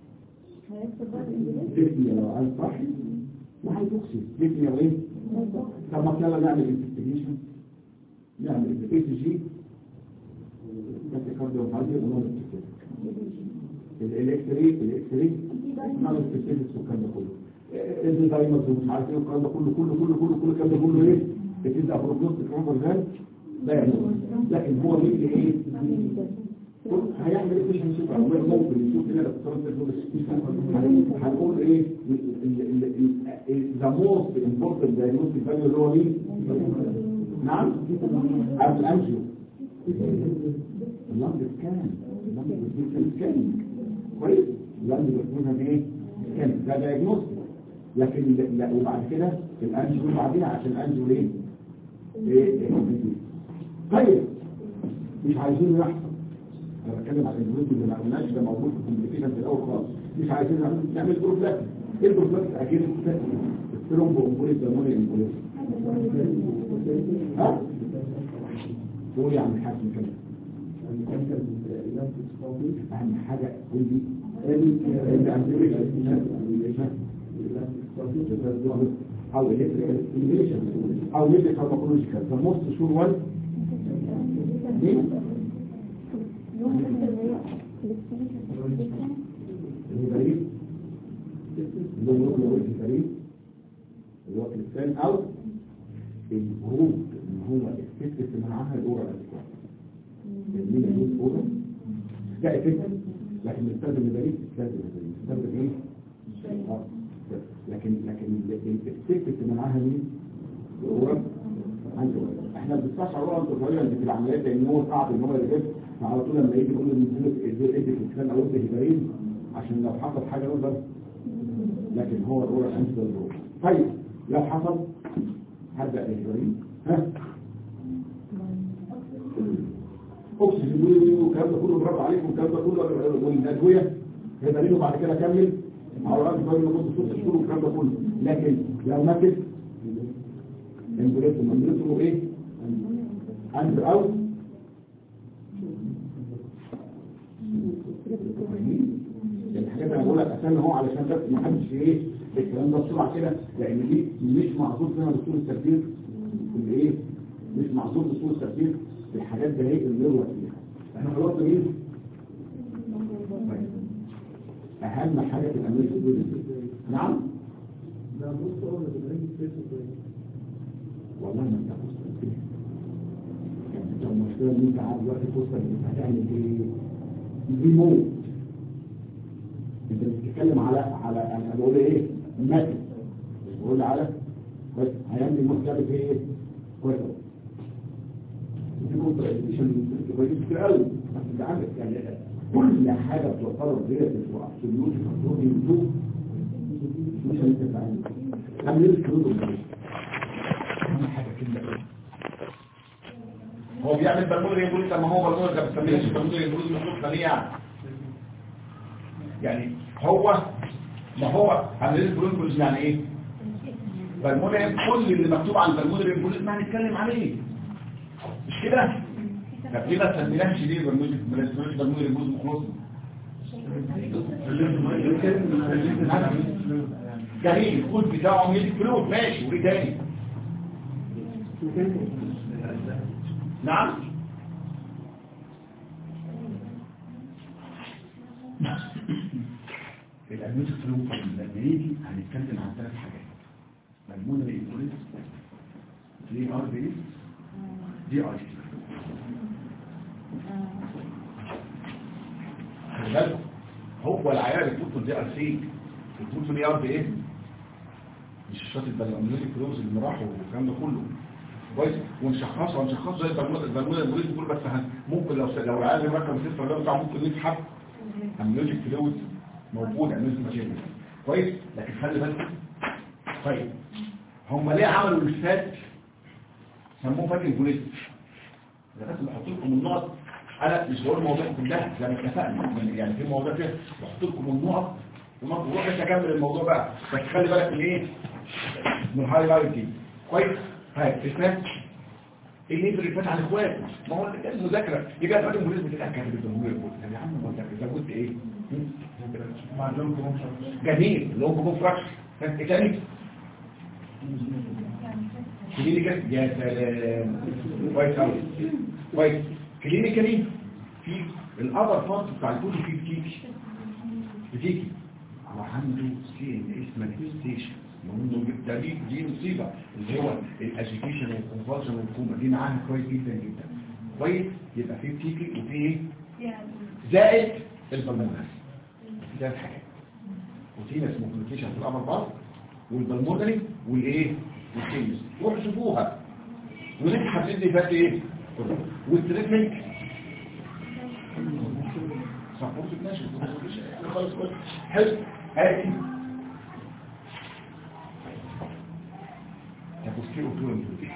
ديفنيا لو عايز صح وهيبوكسي ديفنيا وايه طب ما يلا نعمل انفستيجيشن نعمل اي تي جي كارديو كارديو ونعمل الالكتري الالكتري نعمل سبيسيفيكس والكلام ده كله الدايمرز ومش عارف ايه والكلام ده كله كله كله كله كله الكلام ده كله ايه بتبدا بروجنوستيك روبر ده لا يعني لكن هو مين ايه هيعمل ايه مش هنشوف عمال ممكن يشوف كده هنقول ايه ذا موست امبورتنت دايجنوستيك فاليو اللي هو مين نعم قبل انجيو اللمب سكان اللمب سكان كويس اللمب بيكون ايه سكان ده دايجنوستيك لكن لا وبعد كده الانجيو بعدين عشان الانجيو ليه ايه طيب مش عايزين يحصل انا بتكلم عن الجزء اللي ما قلناش ده موجود في الكومبليكيشن في الاول خالص مش عايزين نعمل بروفلاكس ايه البروفلاكس اكيد الثرومبو امبوليس بالموني امبوليس ها قول يا عم الحاج كده المكان الإلاستيك ستاتي اهم حاجه قول لي اللي عندنا الإلاستيك ستاتي او electrical stimulation او medical pharmacological the most sure one الهبارين اللي هو يطلع وجه الهبارين اللي هو الثاني او الجروب اللي هو الفكر في منعها الاورا الاسكوار اللي هي جزء اورا ده افكت لكن نستخدم الهبارين نستخدم الهبارين نستخدم ايه؟ آه. لكن لكن الفكر في منعها مين؟ الاورا عنده احنا بنستشعر اورا انتظاريا في العمليات لان هو صعب ان هو يجيب على طول لما يجي يقول له نزل ادي في الكلام او ادي هبارين عشان لو حصل حاجه نقدر لكن هو الاولى خمسة دول طيب لو حصل هبدا الهبارين ها اكسجين والكلام ده كله برافو عليكم والكلام ده كله والادويه هبارين وبعد كده كمل على رأس الفايل لمده ست شهور والكلام ده كله لكن لو ماتت امبوليتو امبوليتو ايه؟ اند اوت الحاجات اللي بقول لك اساسا هو علشان بس ما حدش ايه الكلام ده بسرعه كده لان دي مش معذور فيها دكتور التفكير اللي ايه مش معذور دكتور التفكير في الحاجات دي ايه اللي يغلط فيها احنا خلصنا مين؟ طيب. اهم حاجه في الامريكا دول نعم لا بص هو اللي بيبين فيس والله ما انت فرصه كده يعني انت المشكله ان انت عارف دلوقتي فرصه انك هتعمل ايه؟ دي موت انت بتتكلم على على انا بقول ايه ماتت مش بقول على بس هيعمل المشكله في ايه كويس دي كونتراديكشن كويس كتير قوي بس انت عندك يعني كل حاجه بتعتبر غير ابسوليوت كنترول يدوب مش انت تعمل انا ليه كده اهم حاجه كده هو بيعمل بالمونري يقول طب ما هو بالمونري ده بتسميهش بالمونري يقول مخلوق ثانيه يعني يعني هو ما هو عمليه البرونكولوز يعني ايه بالمونري كل اللي مكتوب على البالمونري البوليس ما هنتكلم عليه مش كده طب ليه ما سميناش ليه بالمونري ما اسمناش بالمونري البوليس مخلوق جميل الكود بتاعه ميلك فلوت ماشي وايه تاني نعم الأدميت فلوت لما يجي هنتكلم عن ثلاث حاجات مجموعة الإنسولين دي ار بي دي اي سي خلي بالكم هو العيال البوتون دي ار سي البوتون دي ار بي ايه مش الشاط البلغمونيك فلوز اللي راحوا والكلام ده كله كويس ونشخصها ونشخصها زي البلغمونيك البوليس بيقول بس هن- ممكن لو لو العيال رقم الصفر ده بتاع ممكن نسحب امنيوتيك فلوز موجود امنيوتيك ماتيريال كويس لكن خلي بالك طيب هم ليه عملوا الفات سموه فاكر بوليس انا بس بحط لكم النقط انا مش بقول الموضوع كلها زي ما اتفقنا يعني في مواضيع كده بحط لكم النقط ونروح نكمل الموضوع بقى بس خلي بالك من ايه من الهاي لايت كويس هاي اسمع ايه اللي يفرق فات عن اخوات ما هو اللي كان مذاكره يبقى فاكر البوليس بتتاكد بالجمهور البوليس يا عم ما انت زودت ايه مع جون كرومشن جميل اللي هو جمهور فراكشن ايه تاني كلينيكال يا سلام كويس قوي كويس كلينيكالي في الاذر بارت بتاع البودي فيه بتيجي بتيجي هو عنده سي اس مانيفستيشن ده دي دي مصيبه اللي هو الاجيتيشن والكونفرجن والكوما دي معاها كويس جدا جدا كويس يبقى في بتيجي وفي ايه زائد البلمونري ده الحاجات وفي اسمه كوميونيكيشن في الامر بارت والبلمونري والايه والكيميس روحوا شوفوها ونبحث اللي فات ايه والتريتمنت صح فرصة ماشي خلاص خلاص حلو هاتي تفسيره طول الفيديو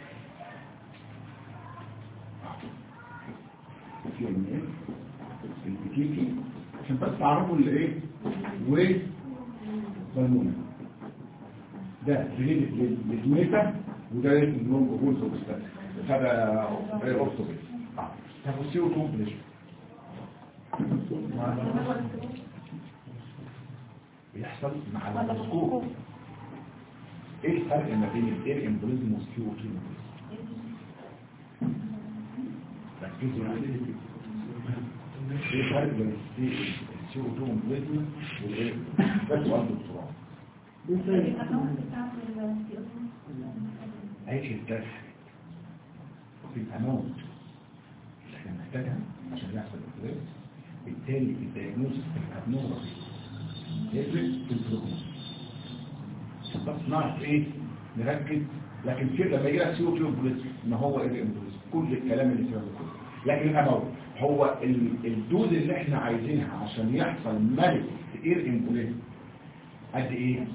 في ايه البتيكي عشان بس تعرفوا اللي ايه و بالمونة ده للميتا وده للنون قبول سوبستاتيك هذا اورثوبيد طب والسي او 2 ليش بيحصل مع الميكروسكوب ايه الفرق ما بين الاير امبوليزم والسي او 2 ركزوا عليه ايه الفرق بين السي او 2 امبوليزم والايه ده سؤال دكتوراه هيك الثلاث حاجات في الاماونت اللي احنا محتاجها عشان يحصل الكلام بالتالي الدياجنوستس الكابنوغرافي يفرق في البروجنوز بس نعرف ايه نركز لكن في لما يجي لك سي او 2 امبوليزم ما هو ايه امبوليزم كل الكلام اللي فيه كله لكن الاماونت هو ال- الدوز اللي احنا عايزينها عشان يحصل ملك اير امبوليزم قد ايه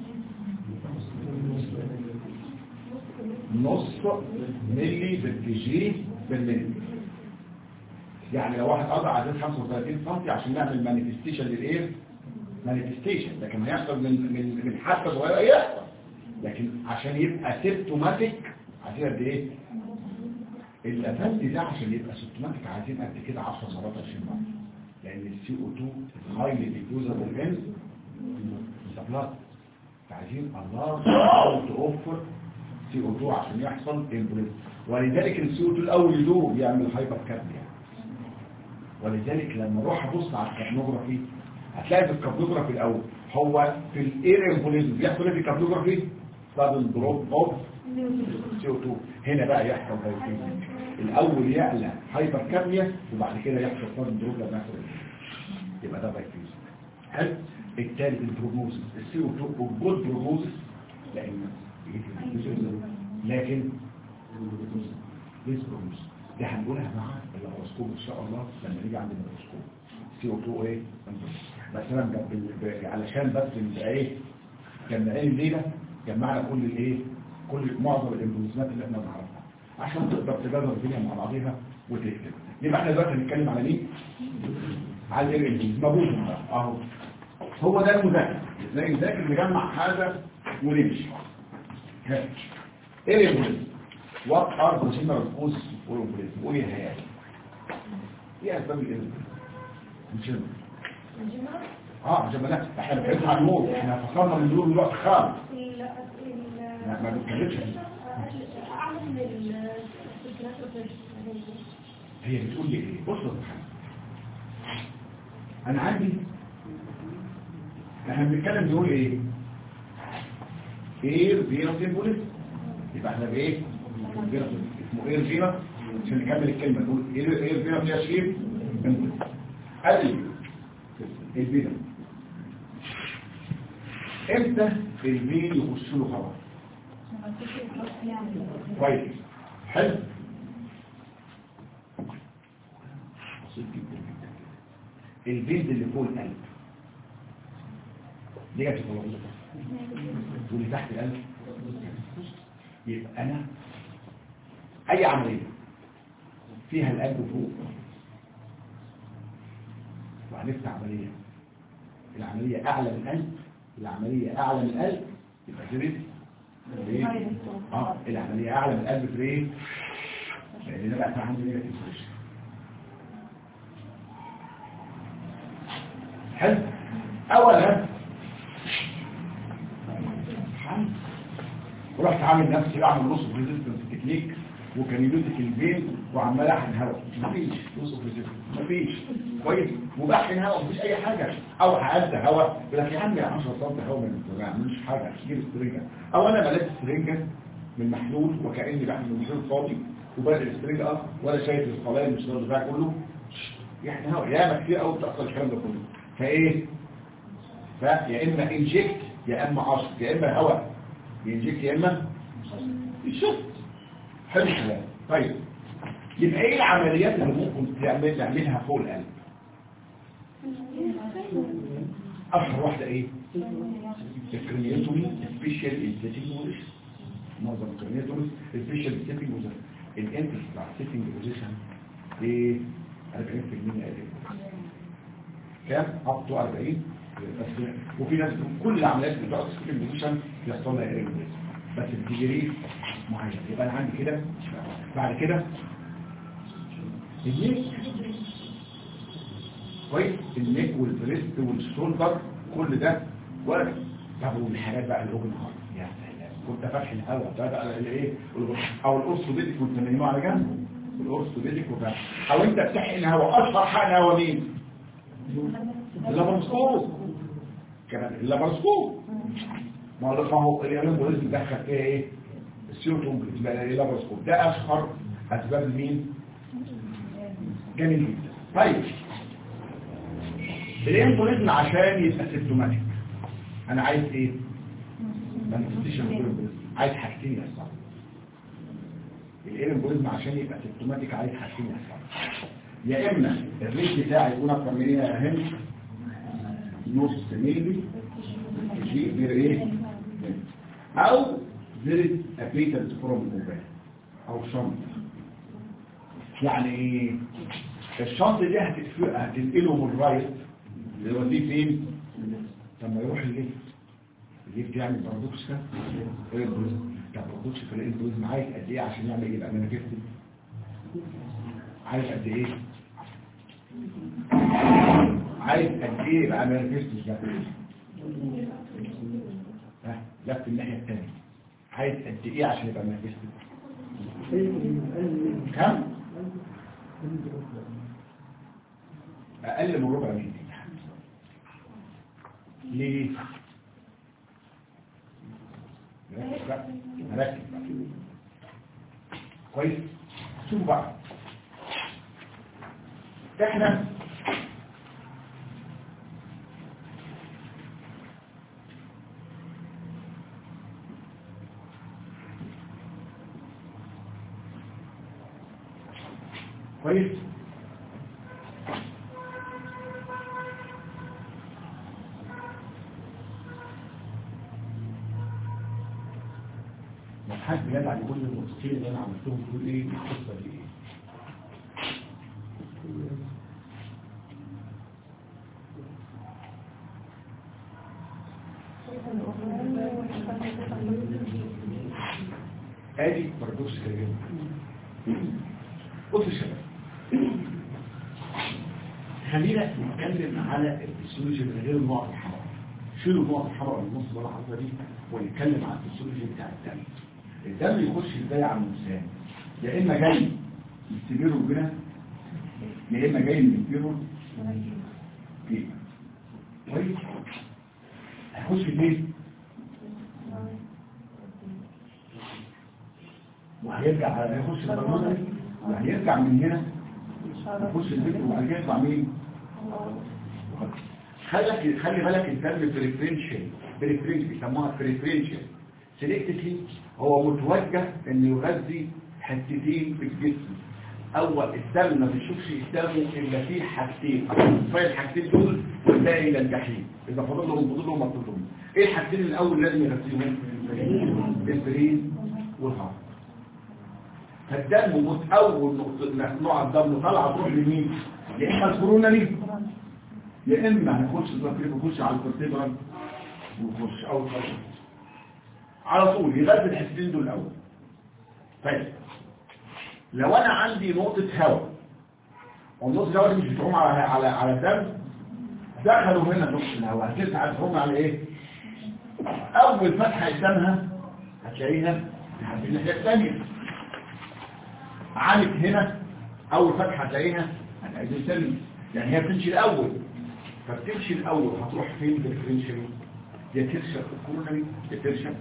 نص ملي بالكي بالملي يعني لو واحد قضى عدد 35 سم عشان نعمل مانيفستيشن للايه مانيفستيشن لكن هيحصل من من من حادثه صغيره يحصل لكن عشان يبقى سيمتوماتيك عايزين قد ايه الافندي ده عشان يبقى سيمتوماتيك عايزين قد كده 10 مرات 20 مره لان السي او 2 هايلي ديفيوزبل ان ذا بلاد عايزين الله توفر سي او 2 عشان يحصل امبوليزم ولذلك السي او 2 الاول يدوب يعمل هايبر كابنيا ولذلك لما اروح ابص على الكابنوجرافي هتلاقي في الكابنوجرافي الاول هو في الاير امبوليزم بيحصل ايه في الكابنوجرافي سادن دروب اوف سي او 2 هنا بقى يحصل هايبر الاول يعلى هايبر كابنيا وبعد كده يحصل سادن دروب لما يحصل يبقى ده بايفيوز حلو الثالث البروجنوزس السي او 2 والجود بروجنوزس لان لكن ليس بروجنوزس دي هنقولها مع الهوروسكوب ان شاء الله لما نيجي عند الهوروسكوب سي او 2 ايه مثلا بال- ب- علشان بس نبقى ايه جمعين الليله جمعنا كل الايه كل معظم الامبوليزمات اللي احنا نعرفها عشان تقدر تجرب الدنيا مع بعضيها وتكتب يبقى احنا دلوقتي هنتكلم على مين على الامبوليزم مبوظ بقى اهو هو ده المذاكر ازاي نذاكر نجمع هذا ونمشي ها. ايه الامبوليزم وات ار ذا جنرال كوز فور امبوليزم وايه هي ايه اسباب الامبوليزم مش هنا. اه عشان لا احنا بنتكلم عن النور احنا فصلنا من النور دلوقتي خالص ما ما بنتكلمش هي بتقول لي ايه بص يا محمد انا عندي احنا بنتكلم نقول ايه اير فيروس امبوليس يبقى احنا بايه فيروس اسمه اير فيروس عشان نكمل الكلمه نقول اير اير فيروس يا شيف امبوليس ادي الفيروس امتى الفين يخش له هواء كويس حلو بسيط جدا جدا الفيز اللي فوق القلب دي جت في الوظيفه واللي تحت القلب يبقى انا اي عمليه فيها القلب فوق وهنفتح عمليه العمليه اعلى من القلب العمليه اعلى من القلب يبقى جريت ليه؟ اه العمليه اعلى من القلب في ايه؟ لان ده بقى عندي نيجاتيف بريشر حلو اولا ورحت عامل نفسي بعمل نص ريزيستنس تكنيك وكان يدوزك البين وعمال احن هواء مفيش نص ريزيستنس مفيش كويس وبحن هواء مفيش اي حاجه او هعد هواء يقول لك يا عم يا 10 سم هواء من ما عملش حاجه هتجيب السرنجه او انا مليت السرنجه من محلول وكاني بحمل من محلول فاضي وبدأ السرنجه اه ولا شايف الخلايا مش ده كله يعني هواء ياما كتير قوي بتحصل الكلام ده كله فايه فيا اما انجكت يا اما عصر يا اما هواء ينجكت يا اما الشفت حلو الكلام طيب يبقى ايه العمليات اللي ممكن تعمل تعملها فوق القلب اشهر واحده ايه الكرياتومي سبيشال انستيتيوشن معظم الكرياتومي سبيشال انستيتيوشن الانترس بتاع السيتنج بوزيشن ايه 40% اقل كام اب تو 40 بس وفي ناس كل العمليات اللي بتقعد في البوزيشن يحصل لها ايرور بس بتجري معين يبقى انا عندي كده بعد كده النيك كويس النيك والبريست والشولدر كل ده ورق طب والحاجات بقى الاوبن هارت يا سلام كنت فاتح الهواء ده بقى الايه او الارثوبيديك كنت نايمه على جنب الارثوبيديك وبقى او انت بتحقن الهواء اشهر حقن هواء مين اللابروسكوب كمان اللابروسكوب ما هو ما هو اليوم بوليس دخل ايه ايه السيوتوم بتبقى اللابروسكوب ده اشهر اسباب مين جميل جدا طيب الانفوليزم عشان يبقى سيمتوماتيك انا عايز ايه ما نسيتش عايز حاجتين يا صاحبي الانفوليزم عشان يبقى سيمتوماتيك عايز حاجتين يا صاحبي يا اما الريت بتاعي يكون اكتر من ايه يا اهم نص ميلي شيء غير ايه او زرت ابيتال فروم الاوبان او شنط يعني ايه الشنط دي هتتفق هتنقله من الرايت يوديه فين لما يروح الليفت الليفت يعني بارادوكس ده ايه البروز ده بارادوكس في الانتوزم عايز قد ايه عشان يعمل يبقى مانيفيستد عايز قد ايه عايز قد ايه يبقى مانيفيستد ده ها لفت الناحيه الثانيه عايز قد ايه عشان يبقى مانيفيستد كم اقل من ربع ملي ليه نركز بقى نركز بقى كويس شوفوا بقى احنا كويس حد يدعى لكل الموسيقيين اللي انا عملتهم يقول ايه القصه دي ايه ادي بارادوكس كريم بص يا شباب خلينا نتكلم على الفسيولوجي من غير النقط الحمراء شيلوا النقط الحمراء من النص ولا حاجه دي ونتكلم على الفسيولوجي بتاع الدم الدم يخش ازاي على الانسان يا اما جاي يستمر بنا يا اما جاي من الفيرو كده كويس هيخش فين وهيرجع هيخش البرمجه وهيرجع من هنا يخش البيت وبعد كده يطلع مين خلي خلي بالك الدم بريفرنشال بريفرنشال بيسموها بريفرنشال سيلكتلي هو متوجه انه يغذي حتتين في الجسم اول الدم ما بيشوفش قدامه الا فيه حاجتين فايه الحاجتين دول والباقي الى الجحيم اذا فضل لهم فضل لهم مطلوب لهم ايه الحاجتين الاول لازم يغذيهم البرين والهارت فالدم متأول نوع الدم طالعه تروح لمين يا اما الكوروناري يا اما هنخش نخش على الكورتيبرال ونخش اول خطوه على طول يغذي الحسين دول الاول طيب لو انا عندي نقطة هواء والنقطة الهواء دي مش بتعوم على على على الدم دخلوا هنا نقطة الهواء هتسعى تعوم على ايه اول فتحة قدامها هتلاقيها في الناحية الثانية عالك هنا اول فتحة هتلاقيها هتلاقيها الثانية يعني هي بتمشي الاول فبتمشي الاول هتروح فين بالفرنشال يا ترشق الكورنري يا ترشق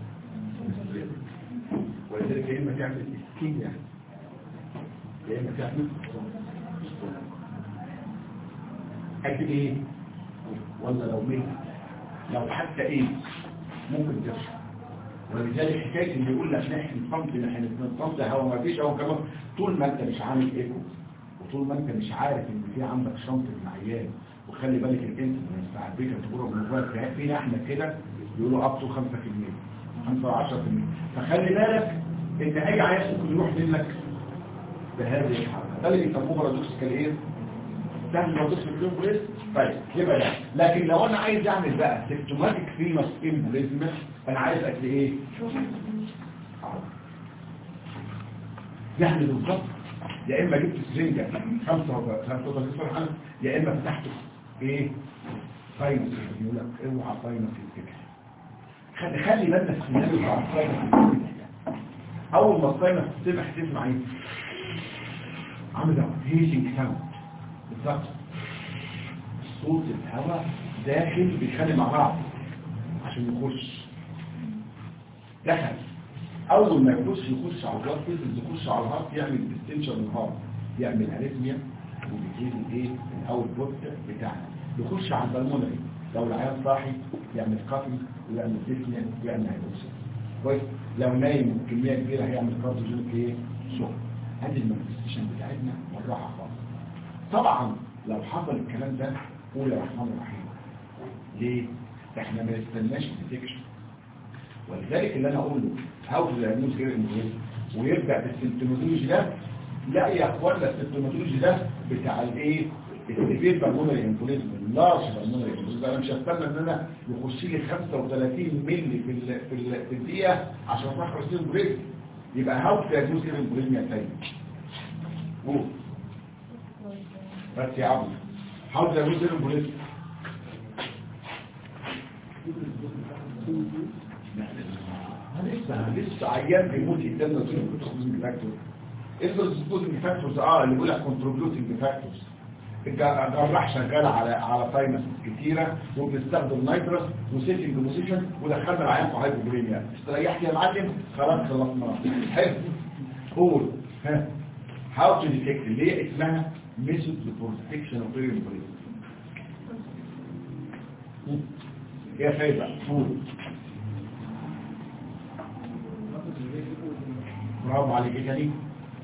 ولذلك يا اما تعمل اسكين يعني يا اما تعمل قد ايه ولا لو ميت لو حتى ايه ممكن ترشق ولذلك حكايه اللي يقول لك نحن نصمت نحن نصمت هو ما فيش هو كمان طول ما انت مش عامل ايكو وطول ما انت مش عارف ان في عندك شنطه معيان وخلي بالك الانت بتاع البيت تجربه من الوقت فينا احنا كده يقولوا اب تو 5% 5 10% فخلي بالك ان اي عيان ممكن يروح منك بهذه الحاله ده اللي بيسموه بارادوكسيكال ايه ده بارادوكسيكال امبوليزم طيب يبقى ده لكن لو انا عايز اعمل بقى سيمتوماتيك فينوس امبوليزم انا عايز قد ايه يعني بالظبط يا اما جبت سرنجه 35 فرحه يا اما فتحته ايه فاينس يقول لك اوعى فاينس يتفتح خلي خلي بالك في النبي بتاع الفاينس يتفتح. اول ما الفاينس تفتح تسمع ايه عامل ده هيجنج ساوند بالظبط صوت الهواء داخل بيتخانق مع بعض عشان يخش دخل اول ما يخش يخش على الهارت بيزنس يخش على الهارت يعمل ديستنشن الهارت يعمل اريثميا وبيجيب ايه الاول بوت بتاعنا يخش على البلمونري لو العيان صاحي يعمل كافي ويعمل ديسنيا ويعمل هيدروسيس كويس لو نايم كميه كبيره هيعمل كارديوجينيك ايه شغل هذه المانيفستيشن بتاعتنا والراحه خالص طبعا لو حصل الكلام ده قول يا رحمن الرحيم ليه احنا ما نستناش الديتكشن ولذلك اللي انا اقول له هاو تو دايجنوز غير المهم ويرجع بالسيمتوماتولوجي ده لا يا اخوانا السيمتوماتولوجي ده بتاع الايه السيفير بالمونري انفلونزا اللارج بالمونري انفلونزا انا مش هستنى ان انا يخش لي 35 مللي في ال في, ال في الدقيقه عشان اخرج سيرم بريك يبقى هاو تو دايجنوز غير المهم يا سيد قول بس يا عبد هاو تو دايجنوز غير المهم لسه لسه عيان بيموت قدامنا كونتريبيوتنج فاكتور الكونتريبيوتنج فاكتورز اه اللي بيقول لك كونتريبيوتنج فاكتورز الجراح شغال على على فاينس كتيره وبنستخدم نايترس وسيتنج بوزيشن ودخلنا العيان في هايبوجريميا استريحت يا معلم خلاص خلصنا حلو قول ها هاو تو ديتكت اللي هي اسمها ميثود بروتكشن اوف برين يا فايدة قول برافو عليك ايه تاني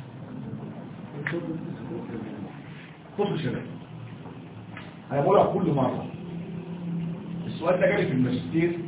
خد شباب انا بقولها كل مرة السؤال ده جالي في الماجستير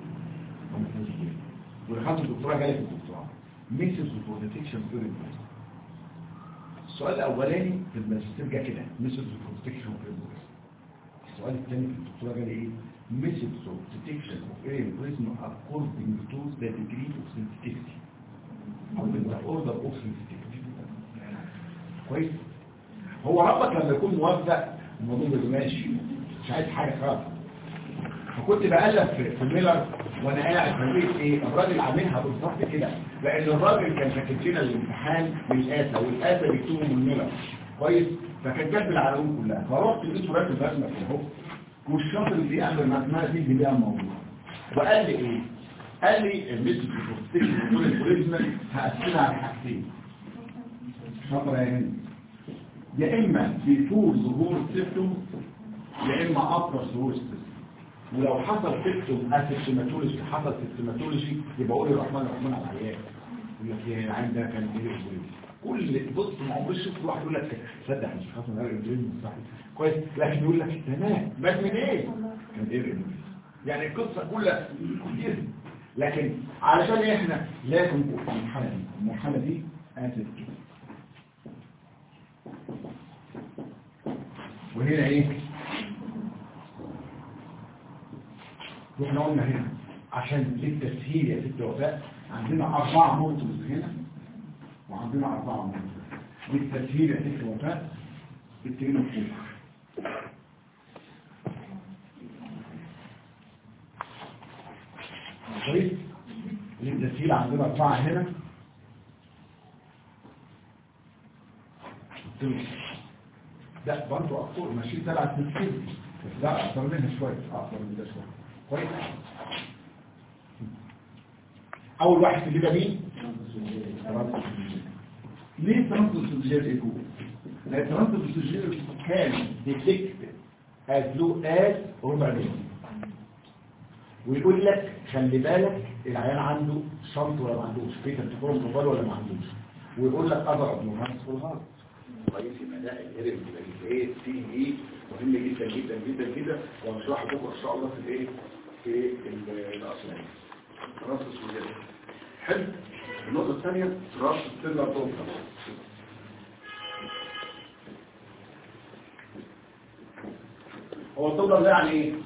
ودخلت الدكتوراه جالي في الدكتوراه ميثود بروتكشن فيري السؤال الاولاني في الماجستير جه كده ميثود بروتكشن فيري السؤال الثاني في الدكتوراه جالي ايه methods of detection of air prism according to the degree of sensitivity او the order of sensitivity كويس هو ربك لما يكون موفق الموضوع ده ماشي مش عايز حاجه خالص فكنت بقلب في, في ميلر وانا قاعد في البيت ايه الراجل عاملها بالظبط كده لان الراجل كان كاتب لنا الامتحان بالقاسه والقاسه بيكتبوا من ميلر كويس فكان كاتب العناوين كلها فرحت لقيته راكب رسمه كده اهو والشاطر اللي يعمل مجموعه دي اللي موضوع وقال لي ايه قال لي الميثود بروتكشن كل البوليزم هقسمها على حاجتين شاطر يا هند يا اما بيفور ظهور السيمتوم يا اما اطرش ظهور السيمتوم ولو حصل سيمتوم اسيمتولوجي حصل سيمتولوجي يبقى قول الرحمن الرحمن على العيان يقول لك يا العين ده كان ايه البوليزم كل بص ما عمرش شفت واحد يقول لك صدق مش خاطر من البوليزم صح كويس لكن يقول لك تمام مات من ايه كان ايه البوليزم يعني القصه كلها كتير لكن علشان احنا لازم المرحله دي المرحله دي اسف كده وهنا ايه واحنا قلنا هنا عشان للتسهيل يا ست وفاء عندنا أربعة موتوز هنا وعندنا أربعة موتوز للتسهيل يا ست وفاء بالترين فوق كويس للتسهيل عندنا أربعة هنا لا برضه أكتر ماشي تلعب تسهيل بس لا أكتر منها شوية أكتر من ده شوية كويس اول واحد اللي ده مين ليه ترانسفيرجير ايكو لان ترانسفيرجير كان ديتكت از لو از ربع ملي ويقول لك خلي بالك العيان عنده شنط ولا ما عندوش في تنتقل موبايل ولا ما عندوش ويقول لك اضرب ابنورمالز في الهارت كويس يبقى ده الهرم يبقى ايه سي اي مهم جدا جدا جدا جدا وهنشرحه بكره ان شاء الله في الايه في الأصلين راس السجاد حلو النقطة الثانية راس السلة الضوطة هو الضوطة ده يعني ايه؟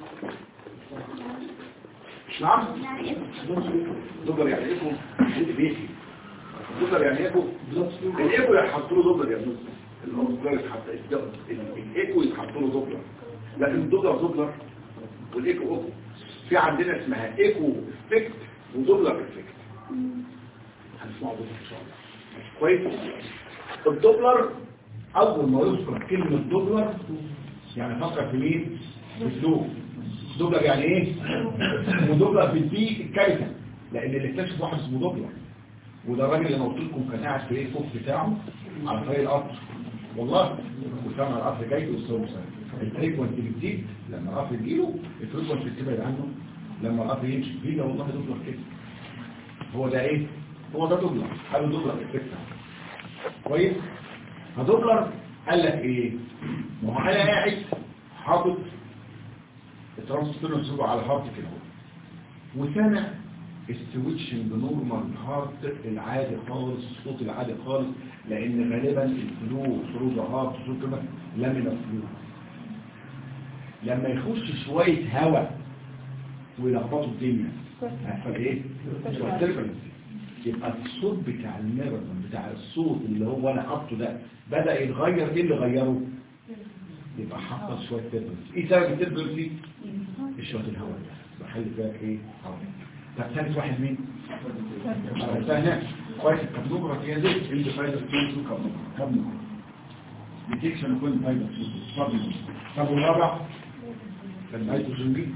نعم؟ ضوطة يعني ايه؟ انت بيتي دوبلر يعني ايكو الايكو يحط له دوبلر يا ابني الاوزلر يتحط الايكو يتحط له دوبلر لكن الدوبلر دوبلر والايكو اوكو في عندنا اسمها ايكو افكت ودوبلر افكت هنسمعه بكره ان شاء الله كويس الدوبلر اول ما يذكر كلمه دوبلر يعني فكر في مين اسلوب دوبلر يعني ايه ودوبلر في البي الكارثه لان اللي اكتشف واحد اسمه دوبلر وده الراجل اللي انا قلت لكم كان قاعد في الفوق بتاعه على طريق القطر والله وسمع القطر جاي والصوت الفريكونسي بتزيد لما القطر يجيله الفريكونسي بتبعد عنه لما القطر يمشي فيه والله دوبلر كده هو ده ايه هو ده دوبلر قالوا دوبلر افكت كويس فدوبلر قال لك ايه ما هو انا قاعد حاطط الترانسفيرنس على هارت كده اهو وسامع السويتشنج نورمال هارت العادي خالص الصوت العادي خالص لان غالبا الفلو ثرو ذا هارت ثرو كده لامينا فلو لما يخش شويه هواء ويلخبطوا الدنيا هيحصل ايه؟ شويه تربلنس يبقى الصوت بتاع الميرزم بتاع الصوت اللي هو انا حاطه ده بدأ يتغير ايه اللي غيره يبقى حصل شوية تربلنس ايه سبب التربلنس دي شوية الهواء ده بخلي بالك ايه هواء طب ثالث واحد مين سهل كويس الكابنوبرا هي دي اللي فايدة تكون كابنوبرا كابنوبرا ديتكشن كل فايدة تكون طب والرابع النيتروجين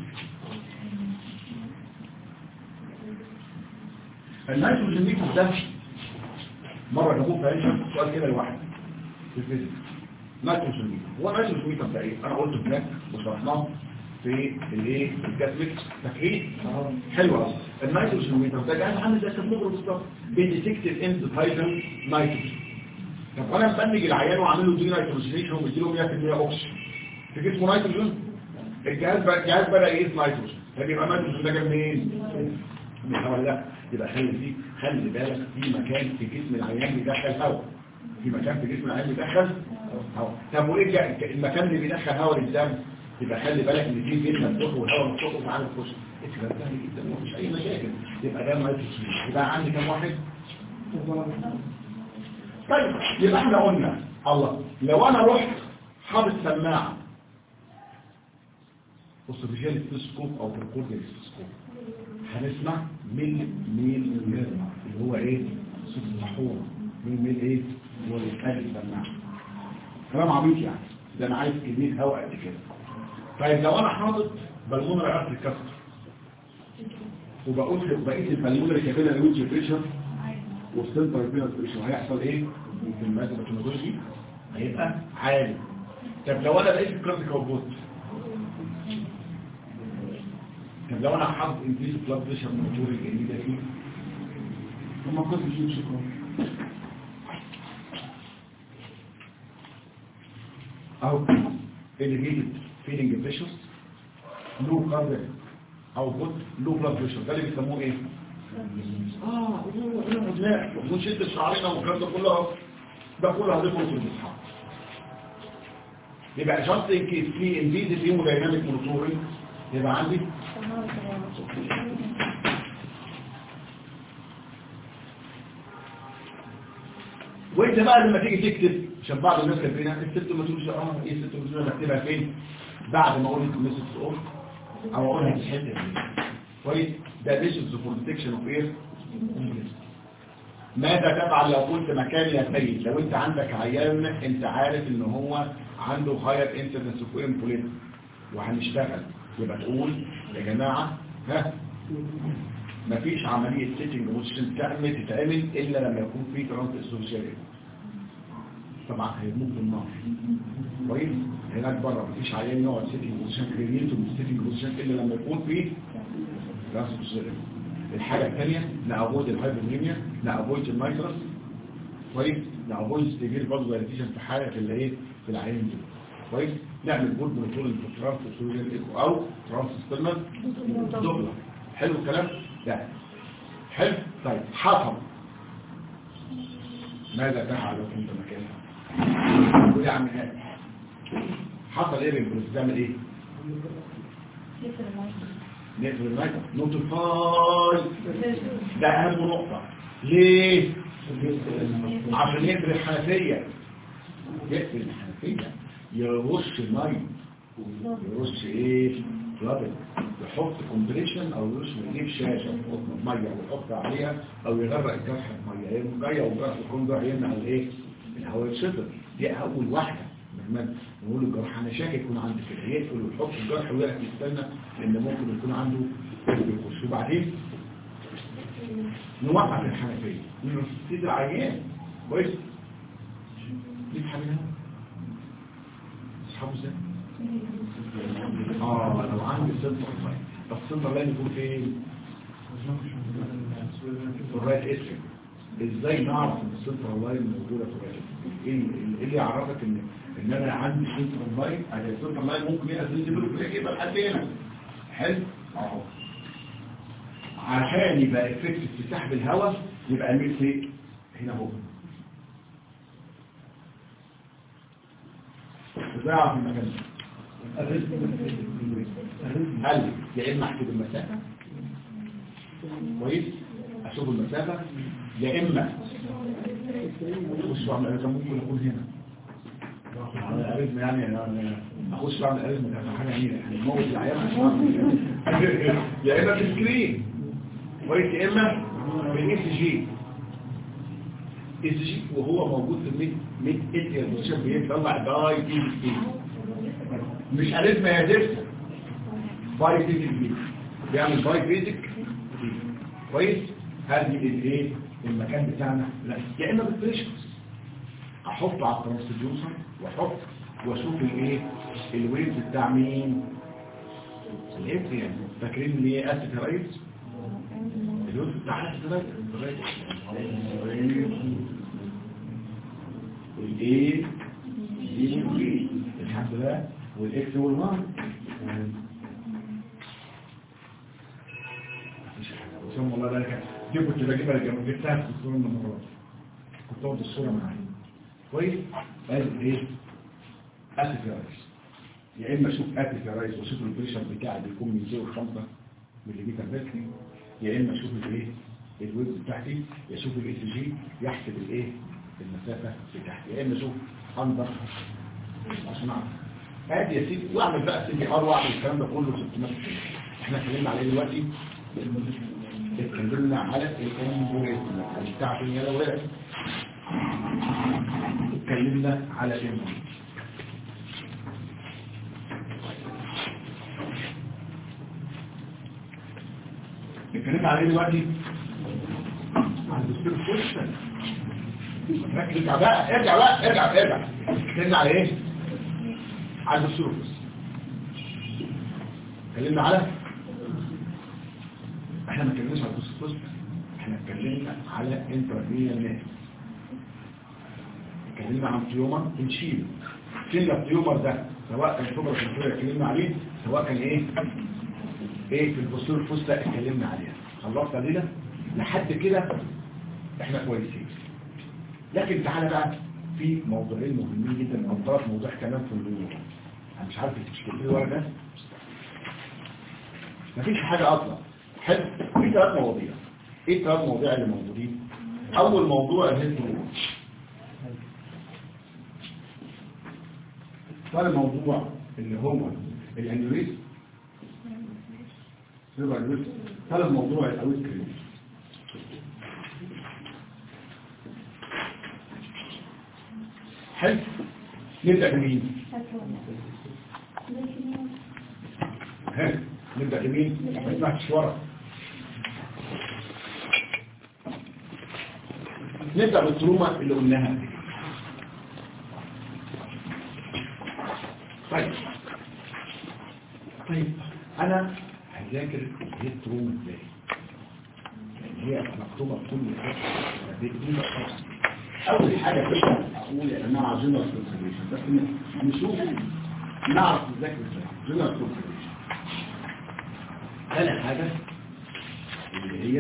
النيتروجين ميتر ده مرة جابوه في عيشة سؤال كده لواحد في الفيزيك نيتروجين ميتر هو النيتروجين ميتر ده ايه؟ انا قلت هناك وشرحناه في الايه الجاز تكريت حلو قوي النيتروجين ميتر ده جهاز عامل زي الكمبيوتر بالظبط بيديتكت الانت هايدرن نيتروجين طب انا مبنج العيان وعامل له دي نيتروجينيشن ومديله 100% اوكسجين في جسمه نيتروجين الجهاز بقى الجهاز بدا يقيس نيتروجين فبيبقى النيتروجين ده جاي منين؟ من الهواء لا يبقى خلي فيه خلي بالك في مكان في جسم العيان بيدخل هواء في مكان في جسم العيان بيدخل هواء طب وايه المكان اللي بيدخل هواء للدم يبقى خلي بالك ان في جسم مفتوح والهواء مفتوح ومعاه الخش الكلام سهل جدا ومفيش اي مشاكل يبقى ده ما يتسمى يبقى عندي كام واحد طيب يبقى احنا قلنا الله لو انا رحت حاطط سماعه بص في جهاز التلسكوب او في الكورد التلسكوب هنسمع ميل ميل ميل اللي هو ايه صوت الطحور ميل ميل ايه هو اللي يخلي السماعه كلام عبيط يعني ده انا عايز كميه هواء قد كده طيب لو انا حاطط بالمونر ارت الكسر وبقول بقيه البالمونر كابيلا الويتش بريشر والسنتر بينا بريشر هيحصل ايه في الماثيماتولوجي هيبقى عالي طب لو انا لقيت الكلاسيكال بوت طب لو انا حاطط انكريز بلاد بريشر موتور الجديد ده فيه ثم قسم شيء شكرا او elevated feeling pressure low cardiac output low blood pressure ده اللي بيسموه ايه اه لا ونشد شعرنا والكلام ده كله ده كله هضيفه في المصحف يبقى جاست ان كيس في انفيزيف هيمودايناميك موتورنج يبقى عندي وانت بقى لما تيجي تكتب عشان بعض الناس كاتبينها الست ما تقولش اه ايه الست ما تقولش اكتبها فين بعد ما اقول لك مسج اوف او اقولها في الحته دي كويس ده ميثودز فور ديتكشن اوف ايه ماذا تفعل لو كنت مكان يا سيد لو انت عندك عيان انت عارف ان هو عنده هاير انسيدنس اوف امبوليت وهنشتغل يبقى تقول يا جماعه ها مفيش عملية سيتنج بوزيشن تعمل تتعمل إلا لما يكون في ترانس سوشيال طبعا هيموت بالنار كويس هناك بره مفيش عيان يقعد سيتنج بوزيشن كرينيته من سيتنج بوزيشن إلا لما يكون في ترانس سوشيال الحاجة الثانية نأفويد الهايبرنيميا نأفويد النايترس كويس نأفويد ستيفير برضه دايليتيشن في حالة في الايه في العيان دي كويس نعمل جود مونيتور للترانس سوشيال او ترانس ستيرنال دوبلر حلو الكلام ده حلو طيب حصل ماذا تفعل لو كنت مكانها قول يا عم هاد حصل ايه بالجلوس تعمل ايه نقفل المايكرو نوتيفاي ده اهم نقطة ليه عشان يقفل الحنفية يقفل الحنفية يرش مي يرش ايه رابط يحط كومبريشن او يرش يجيب شاشة يحط مية ويحط عليها او يغرق الجرح بمية هي المجاية والجرح يكون جرح يمنع الايه الهواء يتشطر دي اول واحدة لما نقول الجرح انا شاكك يكون عندي كده يقفل ويحط الجرح ويقف يستنى لان ممكن يكون عنده يخش وبعدين نوقف الحنفية نسيب العيان كويس دي حاجة اصحابه ازاي اه لو عندي سنتر لاين طب السنتر لاين يكون فين في الرايت اسم ازاي نعرف ان السنتر لاين موجوده في الرايت اسم ايه إيه اللي يعرفك ان ان انا عندي سنتر لاين ادي السنتر لاين ممكن ينزل لي بالفريق يبقى لحد هنا حلو اهو عشان يبقى افكت في سحب الهواء يبقى الميل فين هنا اهو ضيع في المكان ده هل يا اما احسب المسافه كويس اشوف المسافه يا اما اخش بعمل انا ممكن اكون هنا على الاريزم يعني يعني اخش بعمل الاريزم كان حاجه يعني يعني موت العيال يا اما في السكرين كويس يا اما في الاس جي اس جي وهو موجود في الميد ميد اتير بوزيشن بيطلع داي تي بي مش اريزم يا ديرس باي فيزيك بي بيعمل باي فيزيك كويس هذه الايه المكان بتاعنا لا يا اما بالبريشنز احط على الترانسديوسر واحط واشوف الايه الويف بتاع مين الاتريال فاكرين ليه اسيد رايز الويف بتاع اسيد رايز الايه دي والايه الحمد لله والاكس والواي مفيش حاجه بس هم والله ده دي كنت بجيبها لجنب جبتها في الصوره من مرات كنت واخد الصوره معايا كويس لازم ايه اسف يا ريس يا اما اشوف اسف يا ريس واشوف البريشر بتاعي بيكون من 0 5 ملم متر يا اما اشوف الايه الويب بتاعتي يشوف الاس جي يحسب الايه المسافه بتاعتي يا اما اشوف اندر عشان اعرف ادي يا سيدي واعمل بقى سي بي ار واعمل الكلام ده كله 600 احنا اتكلمنا عليه دلوقتي اتكلمنا على الامبوريزم بتاعت يا ولاد اتكلمنا على الامبوريزم اتكلمنا عليه دلوقتي على الدستور الفرصة ركز ارجع بقى ارجع بقى ارجع ارجع اتكلمنا على ايه على الدستور الفرصة اتكلمنا على احنا ما اتكلمناش على الدستور الفرصة احنا اتكلمنا على انترفينيال ناس اتكلمنا عن تيومر بنشيله شلنا التيومر ده سواء كان كبرى كنترول اتكلمنا عليه سواء كان ايه ايه في الفصول الفستة اتكلمنا عليها خلصت علينا لحد كده احنا كويسين لكن تعالى بقى في موضوعين مهمين جدا او ثلاث موضوع كمان في اللغة انا مش عارف تشكل ايه ولا ده مفيش حاجة اصلا حلو في ثلاث مواضيع ايه الثلاث مواضيع اللي موجودين اول موضوع الهيستوري ثاني موضوع اللي هو الانيوريزم يبقى الويست ثالث موضوع الأويس كريم حلو نبدأ بمين ها نبدأ بمين ما يسمعش ورا نبدأ بالتروما اللي قلناها قبل كده. طيب طيب انا هذاكر هي التروما ازاي يعني هي مكتوبة في كل حته بدون خاص اول حاجة كده اقول يا جماعة جنرال كونسرفيشن بس ن- نشوف نعرف نذاكر ازاي جنرال كونسرفيشن ثاني حاجة اللي هي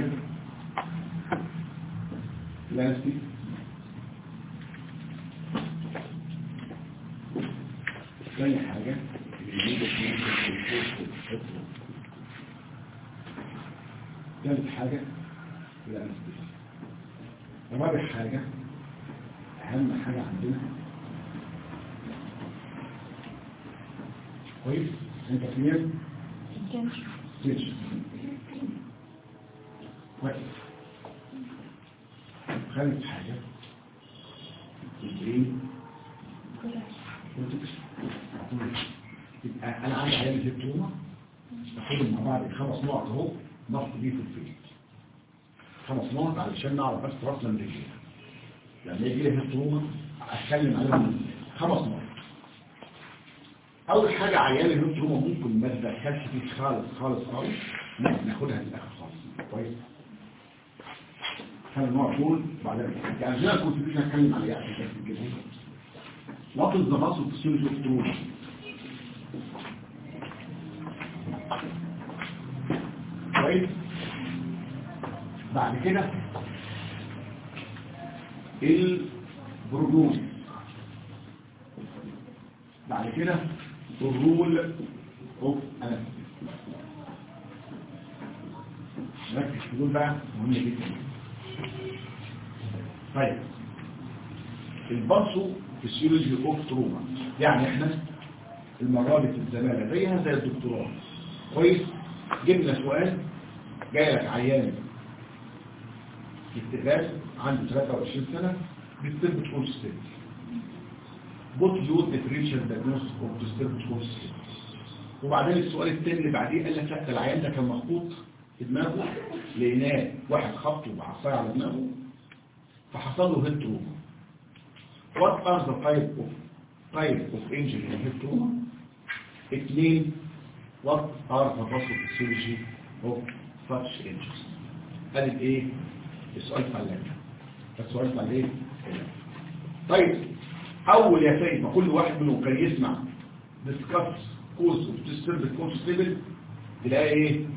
بلاستيك ثاني حاجة اللي هي ثالث حاجة الأنستيزيا رابع حاجة أهم حاجة عندنا كويس انت كلير تيجي كويس خامس حاجة البرين يبقى انا عندي عيال الجبتومة ناخدهم مع بعض خمس نقط اهو نقط بيه في الفيل خمس نقط علشان نعرف بس راسنا من رجلينا لما يجي لي الجبتومة اتكلم عليهم خمس نقط اول حاجة عيال الجبتومة ممكن ما تدخلش فيه خالص خالص خالص ممكن ناخدها للاخر خالص كويس كان النوع طول بعدين يعني زي كنت بيش هتكلم عليه عشان كده وقت الزباص والتصوير الالكتروني كويس بعد كده البروجون بعد كده الرول اوف انس ركز في دول بقى مهم جدا طيب البصو فيسيولوجي اوف تروما يعني احنا المرة دي في الزمالة زيها زي الدكتوراه كويس جبنا سؤال جاي لك عيان استقبال عنده 23 سنة بيستبت فول ستيت بوت يود ديفريشن دايجنوس اوف ديستبت فول ستيت وبعدين السؤال الثاني اللي بعديه قال لك لا ده العيان ده كان مخبوط في دماغه لقيناه واحد خبطه بعصايه على دماغه فحصل له هيد تروما what are the type of type of injury in head trauma اثنين what are the pathophysiology of such injuries قال ايه السؤال فعلا السؤال فعلا ايه طيب اول يا سيد ما كل واحد منهم كان يسمع discuss cause of disturbed conscious level تلاقي ايه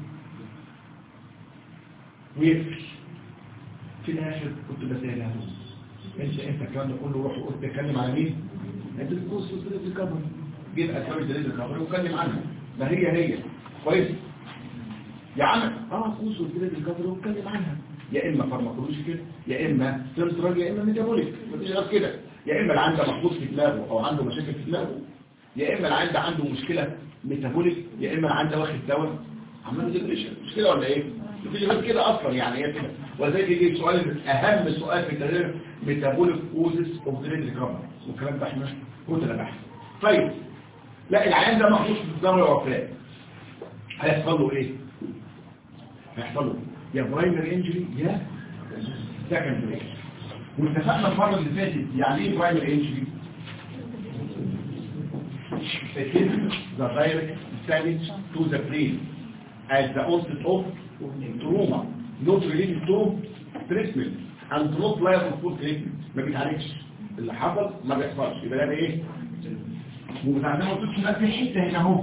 ويقفل في الاخر كنت بسأل هدوم انت انت الكلام ده كله روح وقلت تتكلم على مين انت الكورس دليل الكفر جيب اسباب دليل الكفر واتكلم عنها ما هي هي كويس يا عم اه كورس دليل الكفر واتكلم عنها يا اما فارماكولوجيكال يا اما سنترال يا اما ميتابوليك مفيش غير كده يا اما العيان ده محطوط في دماغه او عنده مشاكل في دماغه يا اما العيان ده عنده مشكله ميتابوليك يا اما العيان ده واخد دواء عمال ديبريشن مش كده ولا ايه مفيش غير كده اصلا يعني هي كده وزي يجي سؤال اهم سؤال في التدريب ميتابوليك كوزس اوف ذا ريكفري والكلام ده احنا كنت بحث طيب لا العيان ده محطوط في دماغه الوفاه هيحصل له ايه هيحصل له يا برايمري انجري يا سكندري واتفقنا المره اللي فاتت يعني ايه برايمري انجري It is the direct damage to the brain at the onset of trauma not related to treatment and not liable for treatment ما بيتعالجش اللي حصل ما بيحصلش يبقى ده ايه وبتاع ما قلتش بقى في حته هنا اهو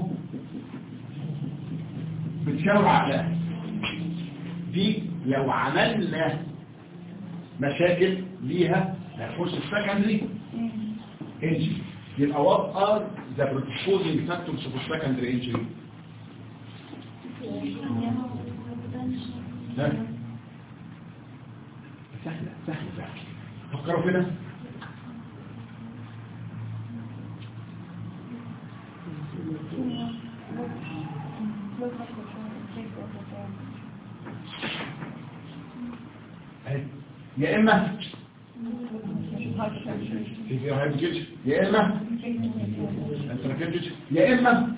بتشاور عقلها دي لو عملنا مشاكل ليها هتخش السكندري انجري يبقى what are the predisposing factors of secondary injury ها؟ سهلة سهلة سهلة فكروا كده أهي. يا إما في فيها هايبوكيتش يا إما أنت ما كنتش يا إما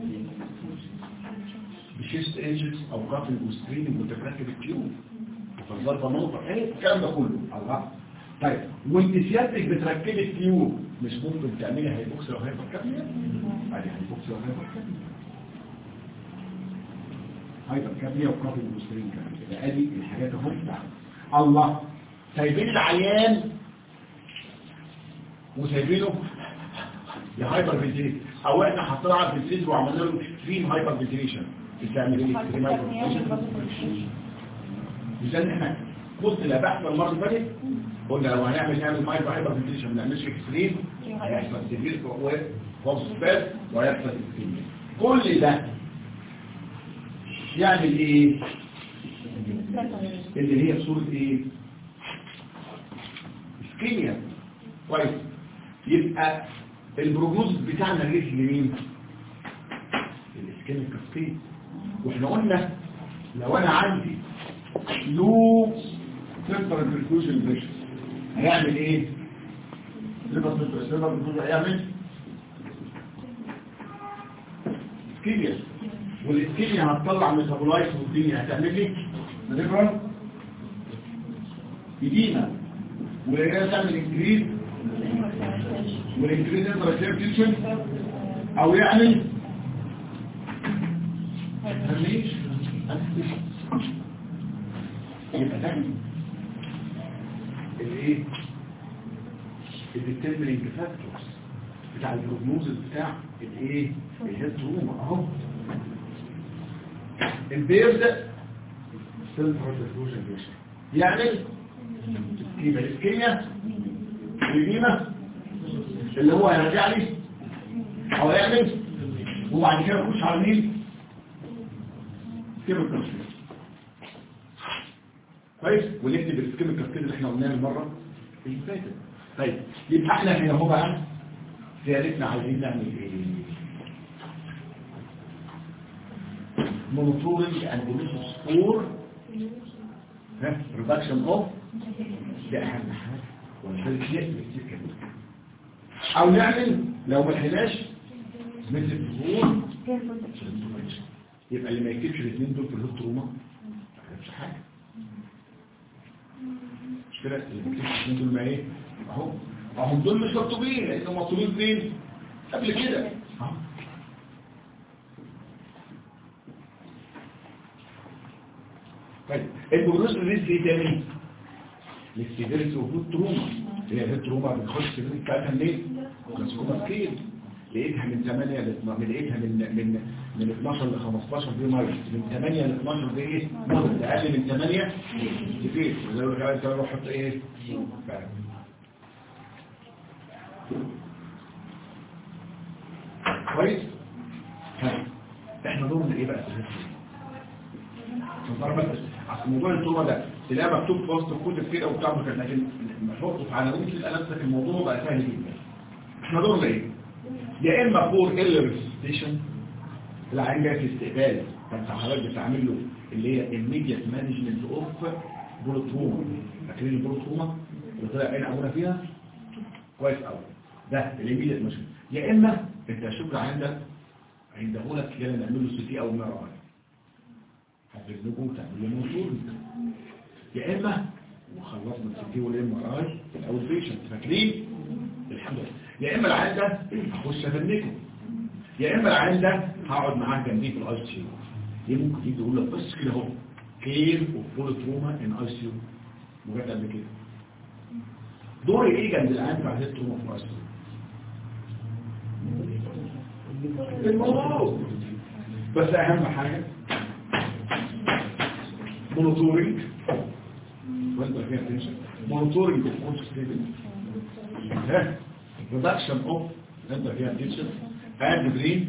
بشيست ايجنز او قاتل وسترين متركب التيوب فالضربه نقطه ايه الكلام ده كله الله طيب وانت سيادتك بتركبي التيوب مش ممكن تعملي هيبوكسي وهيبر كابنيا ادي هيبوكسي وهيبر كابنيا هيبر كابنيا وقاتل وسترين كمان يبقى ادي الحاجات اهو بتاعتك الله سايبين العيان وسايبينه يا هايبر فنتيليشن او احنا حطينا على الفنتيليشن وعملنا له اكستريم هايبر فنتيليشن بتعمل ايه اكستريم هايبر فنتيليشن ميزان احنا بص لا بحث المره اللي فاتت قلنا لو هنعمل نعمل هايبر هايبر فنتيليشن ما نعملش اكستريم هيحصل سيفير وفوسفات وهيحصل اكستريم كل ده يعمل ايه اللي هي صورة ايه اسكيميا كويس يبقى البروجنوز بتاعنا ريس لمين الاسكيميك كاسكيد واحنا قلنا لو انا عندي لو سنترال بريكوشن فيشن هيعمل ايه سنترال بريكوشن هيعمل اسكيميا والاسكيميا هتطلع ميتابولايت والدنيا هتعمل لي ريفرال يدينا وهي تعمل انكريز والانكريز انترا او يعمل مفيش يبقى ده الايه الديترميننج فاكتورز بتاع البروجنوز بتاع الايه الهيد روما اهو البيرد سنترال ديفوجن فيشن يعمل يبقى الاسكيميا والإديمة اللي هو هيرجع لي او يعمل وبعد كده نخش على مين سكيميك كاسكيد كويس ونكتب السكيميك كاسكيد اللي احنا قلناه المره اللي فاتت طيب يبقى احنا هنا هو بقى زيادتنا عايزين نعمل ايه monitoring and measures for reduction of ده اهم حاجه ولذلك يقبل كتير كمان او نعمل لو ما لحقناش مثل ظهور يبقى اللي ما يكتبش الاثنين دول في الهوستروما ما كتبش حاجه مش كده اللي ما يكتبش الاثنين دول ما ايه اهو اهو دول مش مكتوبين لانهم مطلوبين فين قبل كده اهو طيب البروس ريس ايه تاني الاستيفيريتي وجود تروما هي الهيد تروما بتخش في الريس بتاعتها منين كلاسيكوما سكيل لقيتها من 8 ل من لقيتها من من من 12 ل 15 دي مايل من 8 ل 12 دي ايه مايل اقل من 8 كتير زي ما قلت انا بحط ايه فعلا. كويس ها. احنا دورنا ايه بقى في الهيد تروما بس اصل موضوع التروما ده تلاقيه مكتوب في وسط الكتب كده وبتاع مكان لكن نحطه في عناوين تلقى نفسك الموضوع بقى سهل جدا احنا دورنا ايه يا اما فور ال ريسبيشن العين جاي في استقبال فانت حضرتك بتعمل له اللي هي الميديا مانجمنت اوف بروتروما فاكرين البروتروما اللي طلع عين ابونا فيها كويس قوي ده الميديا مانجمنت يا اما انت شكرا عندك عندهولك يلا نعمل له سي تي او مره هتبنكم تعمل له موصول يا اما وخلصنا السي تي والام ار اي الاول بيشنت فاكرين الحمد لله يا اما العيان ده هخش افنكه يا اما العيان ده هقعد معاه جنبيه في الاي سي يو دي ممكن تيجي تقول لك بس كده اهو كير اوف فول تروما ان اي سي يو مجرد قبل كده دوري ايه جنب العيان بتاع الهيد تروما في الاي سي يو الموضوع بس اهم حاجه مونيتورنج وانت فيها تنشن مونيتورنج اوف كونسستيبل ها reduction of انت فيها تنشن and brain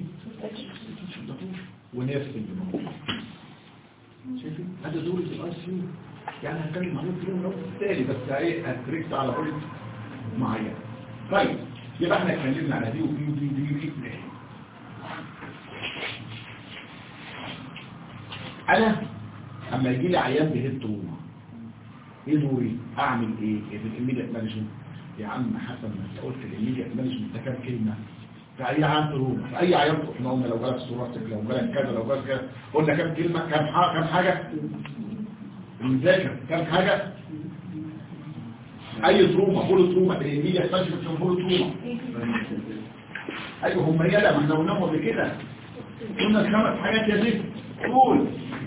ونفس الدماغ شايفين هذا دور الاي سي يعني هتكلم عن الدور التالي بس ايه هتركز على بوينت معين طيب يبقى احنا اتكلمنا على دي ودي ودي ودي ودي انا اما يجي لي عيان بهيد تروما ايه دوري اعمل ايه في الاميديت مانجمنت يا عم حسن ما انت قلت الاميديت مانجمنت ده كام كلمه في اي عيان تروما في اي عيان احنا قلنا لو جالك سوراتك لو جالك كذا لو جالك كذا قلنا كام كلمه كام حاجه كام حاجه المذاكره كام حاجه اي تروما كل تروما الاميديت مانجمنت كل تروما ايوه هم يلا ما احنا قلناهم قبل كده قلنا الخمس حاجات يا زيد قول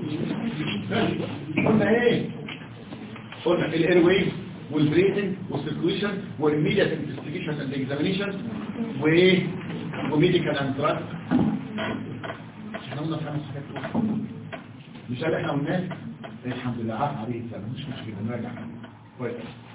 قلنا ايه قلنا الاير ويف والبريتنج والسيركويشن والميديا انفستيجيشن اند اكزامينيشن وايه وميديكال اند دراج احنا قلنا خمس حاجات مش اللي احنا قلناه الحمد لله عاف عليه السلام مش مشكله نراجع كويس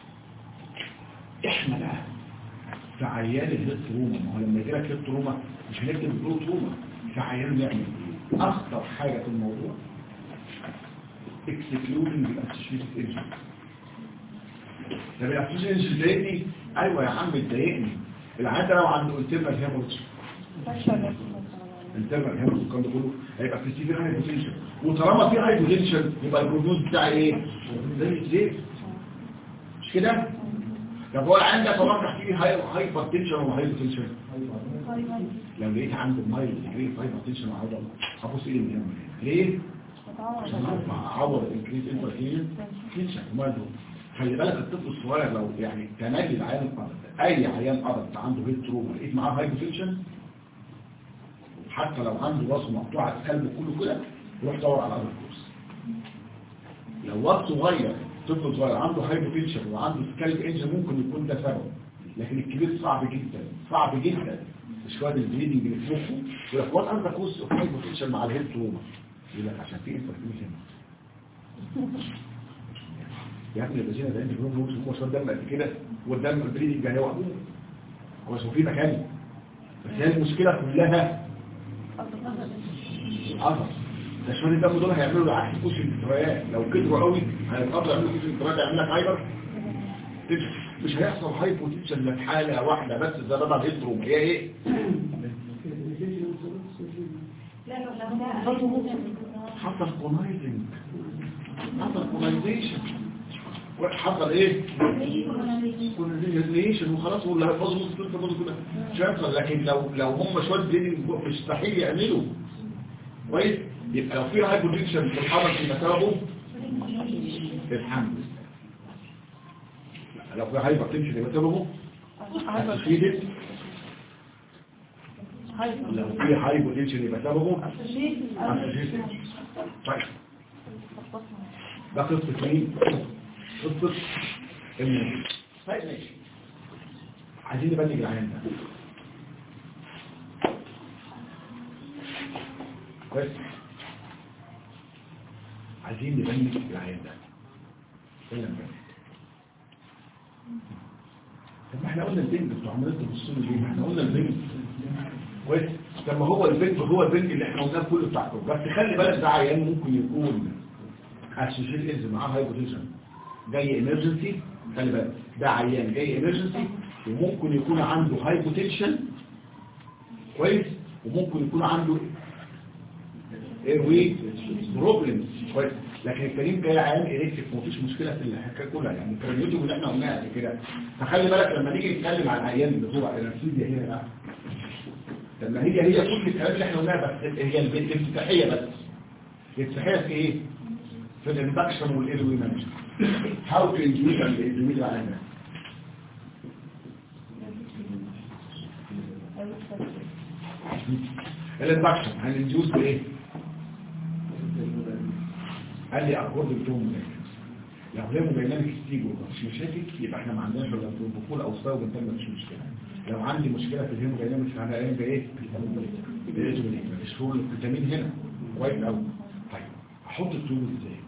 احنا بقى في عيان الهيد تروما ما هو لما يجي لك هيد تروما مش هنكتب البرو تروما في عيان نعمل ايه اخطر حاجه في الموضوع excluding the associated agent طب الابسيشن مش بتضايقني ايوه يا عم بتضايقني العيان ده لو عنده انترنال هيموريدج انترنال هيموريدج الكلام ده كله هيبقى في سيفير هاي بوتنشن وطالما في هاي بوتنشن يبقى البروجنوز بتاعي ايه؟ زي الزيت مش كده؟ طب هو العيان ده طبعا تحكي لي هاي هاي بوتنشن ولا هاي بوتنشن لو لقيت عنده مايل ديجري هاي بوتنشن وعوض هبص ايه اللي يهمني ليه؟ عوض الانكريز انتركيز كيتشن مايل خلي بالك الطفل الصغير لو يعني تملي العيان القدر اي عيان قدر عنده هيد تروما لقيت معاه هاي بوتنشن حتى لو عنده راسه مقطوعه الكلب كله كده روح دور على هذا الكورس لو واد صغير طفل صغير عنده هاي بوتنشن وعنده سكالب انجن ممكن يكون ده سبب لكن الكبير صعب جدا صعب جدا شويه البليدنج اللي في مخه يقول لك وات انت كوز اوف هاي بوتنشن مع الهيد تروما يقول لك عشان في انفكشن يا ابني الذين ده انت بيقولوا هو شويه دم قد كده والدم البليدنج جاي هو هو شو في مكان بس هي المشكله كلها العصر ده شويه الدم دول هيعملوا له عكس كوش الانترايات لو كتروا قوي هيتقطعوا يعملوا كوش الانترايات يعمل لك هايبر مش هيحصل هاي بوتنشن من حاله واحده بس زي ما بقى هيدروم هي ايه حصل كونايزنج حصل كونايزيشن حصل ايه كونايزيشن وخلاص واللي هيفضل نص كده برضه كده مش هيحصل لكن لو لو هم شويه بليدنج مستحيل يعملوا كويس يبقى لو في هاي بوتنشن في الحركه في مسابه الحمد لو في هاي بوتنشن يبقى سببه اسوشيتد لو في هاي بوتنشن يبقى سببه اسوشيتد طيب ده قصة مين؟ قصة النبي طيب ماشي عايزين نبني العيان ده كويس عايزين نبني العيان ده فين نبني طب ما احنا قلنا البنت بتوع عمليه الوصول ليه؟ ما احنا قلنا البنت كويس طب ما هو البنت هو البنت اللي احنا قلناه كله بتاعكم بس خلي بالك ده عيان ممكن يكون اسوشيت از معاه هايبوتنشن جاي امرجنسي خلي بالك ده عيان جاي امرجنسي وممكن يكون عنده هايبوتنشن كويس وممكن يكون عنده ايروي بروبلمز كويس لكن الكريم جاي عيان اريكتيف مفيش مشكله في الحكايه كلها يعني الكريميوتيك اللي احنا قلناها قبل كده فخلي بالك لما نيجي نتكلم على العيان اللي هو الانسيديا هنا بقى لما هي هي كل الكلام اللي احنا قلناه بس هي الافتتاحيه بس الافتتاحيه في ايه في الاندكشن والايروي مانجمنت هاو تو انديوز الانديوز العيان ده الاندكشن هننديوز بايه قال لي اكورد توم لو لقوا برنامج ستيجو مش مشاكل يبقى احنا ما عندناش ولا بروتوكول او سبب بنتم مش مشكله لو عندي مشكله في الهيمو داينامكس انا قايل بايه بايه الشغل الفيتامين هنا كويس قوي طيب احط التوم ازاي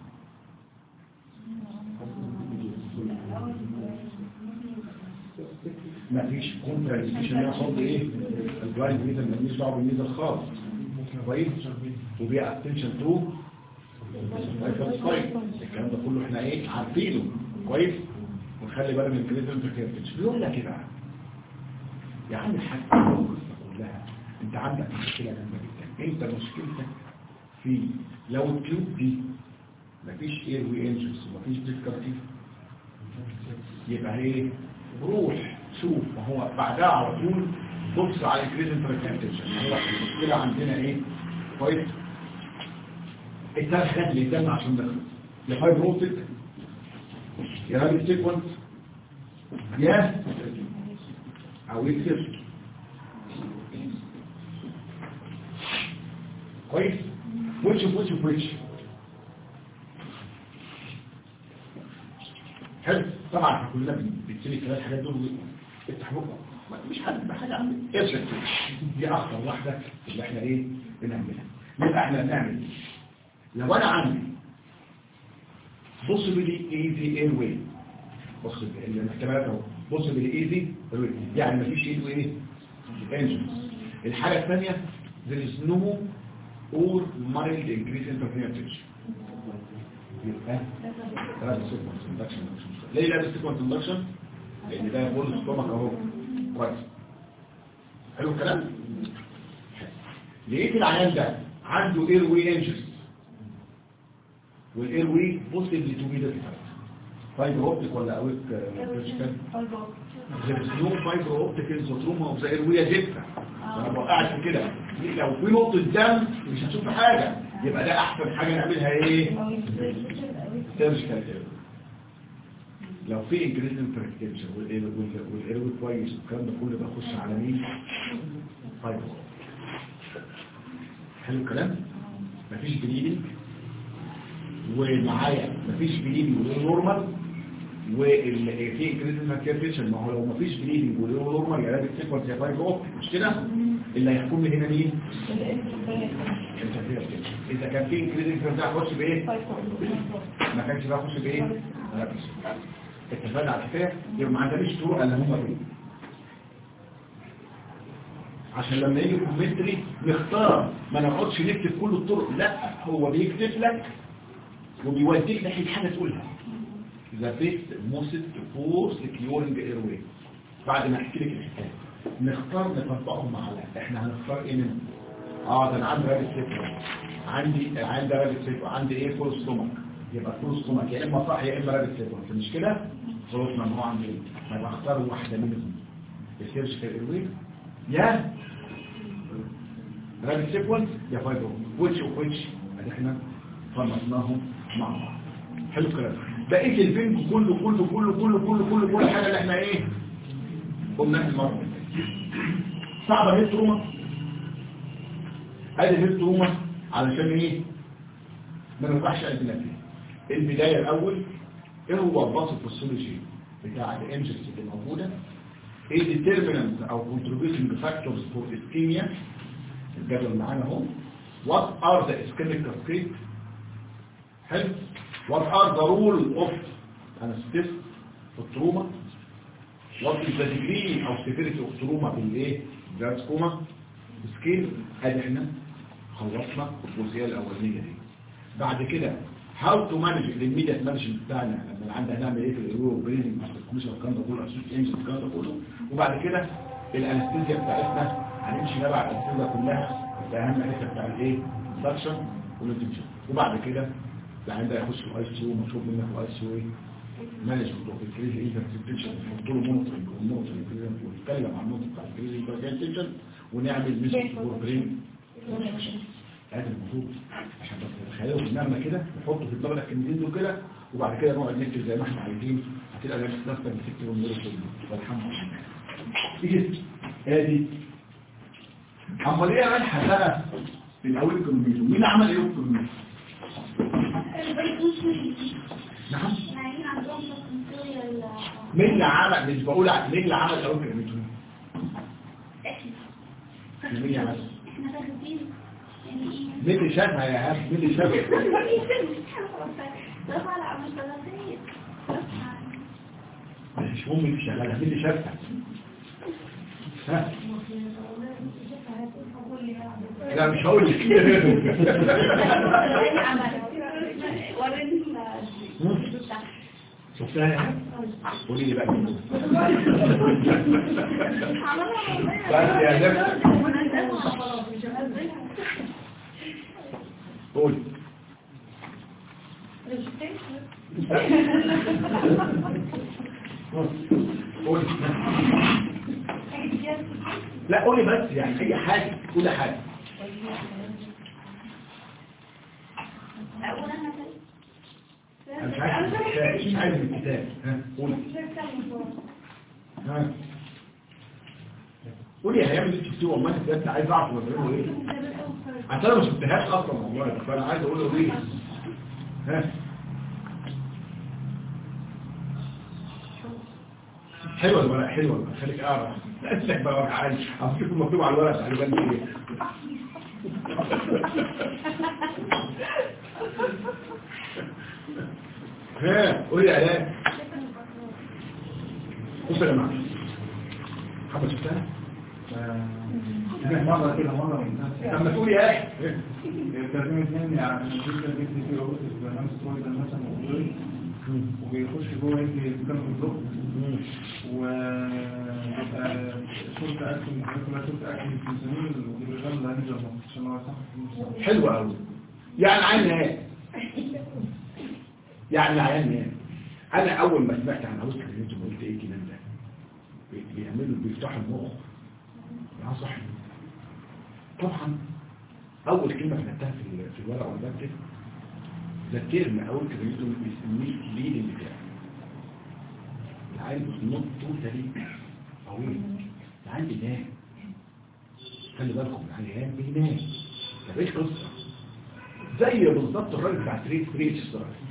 مفيش كونترا انديكيشن انا احط ايه الجلايد ميزل ماليش دعوه بالميزل خالص كويس وبيع اتنشن تو الكلام ده كله احنا ايه عارفينه كويس ونخلي بالنا من الكليزم انتركيرتش بيقول لك ايه بقى يا عم الحاج كلها انت عندك مشكله جامده جدا انت مشكلتك في لو التيوب دي مفيش اير وي انجلز ومفيش ديسكارتي يبقى ايه روح شوف ما هو بعدها على طول بص على الكليزم انتركيرتش هو المشكله عندنا ايه كويس الدم خد لي الدم عشان دخل يا فايبروتك يا هابي سيكونس يا او يكسر كويس وش وش وش حلو طبعا كلنا بنبتدي الثلاث حاجات دول افتح بقى مش حد حاجه عندي ارشد دي اخطر واحده اللي احنا ايه بنعملها يبقى احنا بنعمل لو انا عندي بص بلي ايزي اير واي بص الاحتمالات اهو بص بلي ايزي يعني مفيش ايد وايه انجنز الحاجه الثانيه there is no or mild increase in perfume temperature يبقى ثلاثة سيكونس induction مش مشكلة ليه لابس سيكونس اندكشن لان ده بول ستومك اهو كويس حلو الكلام لقيت العيان ده عنده اير وي انجز والاير وي بوسيبلي تو بي ديفيكالت فايبر اوبتيك ولا اويك فيرتيكال غير سنو فايبر اوبتيك انزوتروما اوف ذا اير وي جدا انا بوقعت في كده لو في نقطه دم مش هتشوف حاجه يبقى ده احسن حاجه نعملها ايه سيرجيكال اير لو في انجريزن فريكتنشن والاير كويس والكلام ده كله بخش على مين فايبر حلو الكلام مفيش بليدنج ومعايا مفيش بليدنج وليه نورمال وفي انجريزن فريكتنشن ما هو لو مفيش بليدنج وليه نورمال يبقى ده سيكونس يا فايبر اوبتيك مش كده اللي هيحكم لي هنا مين اذا كان في انجريزن فريكتنشن هخش بايه ما كانش بقى اخش بايه ركز اتفقنا على الحكايه يبقى ما عندناش طرق الا هم دول عشان لما يجي كومنتري نختار ما نقعدش نكتب كل الطرق لا هو بيكتب لك وبيوديك ناحيه حاجه تقولها ذا بيست موست فور سكيورنج ايروي بعد ما احكي لك الحكايه نختار نطبقهم مع بعض احنا هنختار ايه منهم اه ده انا عندي رابط سيكو عندي عندي رابط سيكو عندي ايه فول ستومك يبقى فول ستومك يا اما صح يا اما رابط سيكو مش كده خلاص ما هو عندي ايه يبقى اختار واحده منهم يسيرش في الايروي يا رابط سيكونس يا فايبر ويتش ويتش احنا خلصناهم مع بعض حلو الكلام بقيه البنك كله كله كله كله كله كله كل حاجه اللي احنا ايه قلنا المره صعبه هي تروما ادي هي تروما علشان ايه ما نوقعش قلبنا فيه البدايه الاول ايه هو الباص الفسيولوجي بتاع الانجلز اللي موجوده ايه determinants او contributing factors for ischemia الجدول معانا اهو what are the ischemic cascade حلو what are the rule of anesthesia في التروما what is the degree of severity of trauma بالايه جراسكوما سكيل ادي احنا خلصنا الجزئيه الاولانيه دي بعد كده how to manage الاميديت مانجمنت بتاعنا لما عندنا هنعمل ايه في الايرو بريننج مش الكلام ده كله اسيس انجن الكلام ده كله وبعد كده الانستيزيا بتاعتنا هنمشي نبع الانستيزيا كلها بس اهم حته بتاع الايه سكشن والانتنشن وبعد كده العين ده يخش في الاي سي يو مطلوب منك في الاي سي يو مانجمنت اوف الكريز انتنشن نحط له مونترنج والمونترنج ونتكلم عن النقطه بتاع الكريز انتنشن ونعمل ميزو برين هذا المفروض عشان بس تتخيلوا في دماغنا كده نحطه في دماغنا الكلمتين دول كده وبعد كده نقعد نكتب زي ما احنا عايزين هتبقى نفس نفسك بتكتب النور كله والحمد لله تيجي ادي امال ايه رايحه بقى في الاول الكمبيوتر مين عمل ايه الكمبيوتر نعم مين اللي عمل مش بقول ع- مين اللي عمل الاول الكمبيوتر مين اللي عمل مين اللي شافها يا عم مين اللي شافها مش هم اللي شغالها مين اللي شافها ها لا مش هقول لك شفتها يا عم قولي لي بقى مين. بس يا نفسك قول قول لا قولي بس يعني اي حاجه قولي حاجه انا مش عايز الكتاب مش عايز الكتاب ها قولي ها قولي يا هيعمل اللي شفتيه والله انت عايز اعرف هو بيعملوا ايه عشان انا ما شفتهاش اصلا والله فانا عايز اقول له ايه ها حلوه الورق حلوه الورق خليك اعرف اسلك بقى ورق عادي افتكر مكتوب على الورق تعالوا بقى ايه ها قولي يا علاء بص يا جماعه محمد شفتها مرة كده مرة من الناس طب ما تقول يا اخي الترجمة الثانية يعني الجزء اللي بيكتب فيه روبوت برنامج ستوري ده مثلا موضوعي وبيخش جوه يجي يتكلم الضغط ويبقى شرطة أكل الحاجات كلها شرطة أكل في الزميل والرجال اللي هنجر عشان هو صح في النص. حلو قوي يعني عين نهاية يعني عين نهاية انا اول ما سمعت عن عاوز كريمتهم قلت ايه الكلام ده بي- بيعملوا بيفتحوا المخ يا صح طبعا اول كلمه كتبتها في ال- في الورقه وانا بكتب ده الترم اول كريمتهم بيسميه ليدنج بتاعي العيل نوت توتالي قوي العيل بينام خلي بالكم العيان بينام طب ايه القصه زي بالظبط الراجل بتاع تريد تريد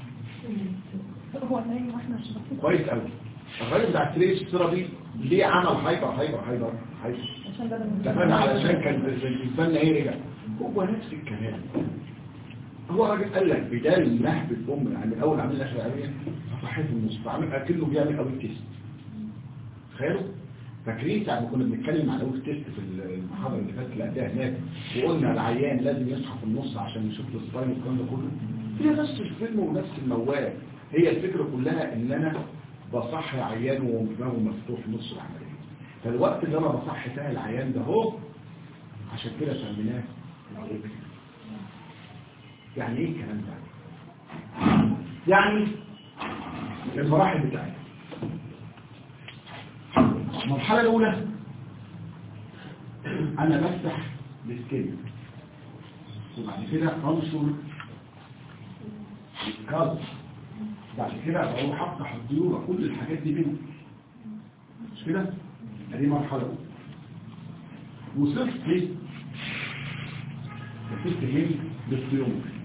هو نايم واحنا مش بسيط كويس قوي الراجل بتاع تريد دي ليه عمل هايبر هايبر هايبر هايبر عشان ده من اتفقنا علشان كان بالنسبه لنا ايه رجع هو نفس الكلام هو راجل قال لك بدال نهب الام يعني الاول عامل لها شرعيه صحيت النص فعمل اكنه بيعمل اول تيست تخيلوا فاكرين ساعه ما كنا بنتكلم عن اول تيست في المحاضره اللي فاتت اللي قدها هناك وقلنا العيان لازم يصحى في النص عشان يشوف السباين والكلام ده كله هي نفس الفيلم ونفس الموال هي الفكره كلها ان انا بصحي عيان ودماغه مفتوح نص العمليه فالوقت اللي انا بصحي فيها العيان ده هو عشان كده سميناه الإكس. يعني ايه الكلام ده يعني المراحل بتاعتها المرحلة الأولى أنا بفتح السكيل وبعد كده أنشر الكارت بعد كده بروح أفتح الطيور كل الحاجات دي بينهم مش كده؟ دي مرحلة أولى وصلت ليه؟ وصلت هنا للطيور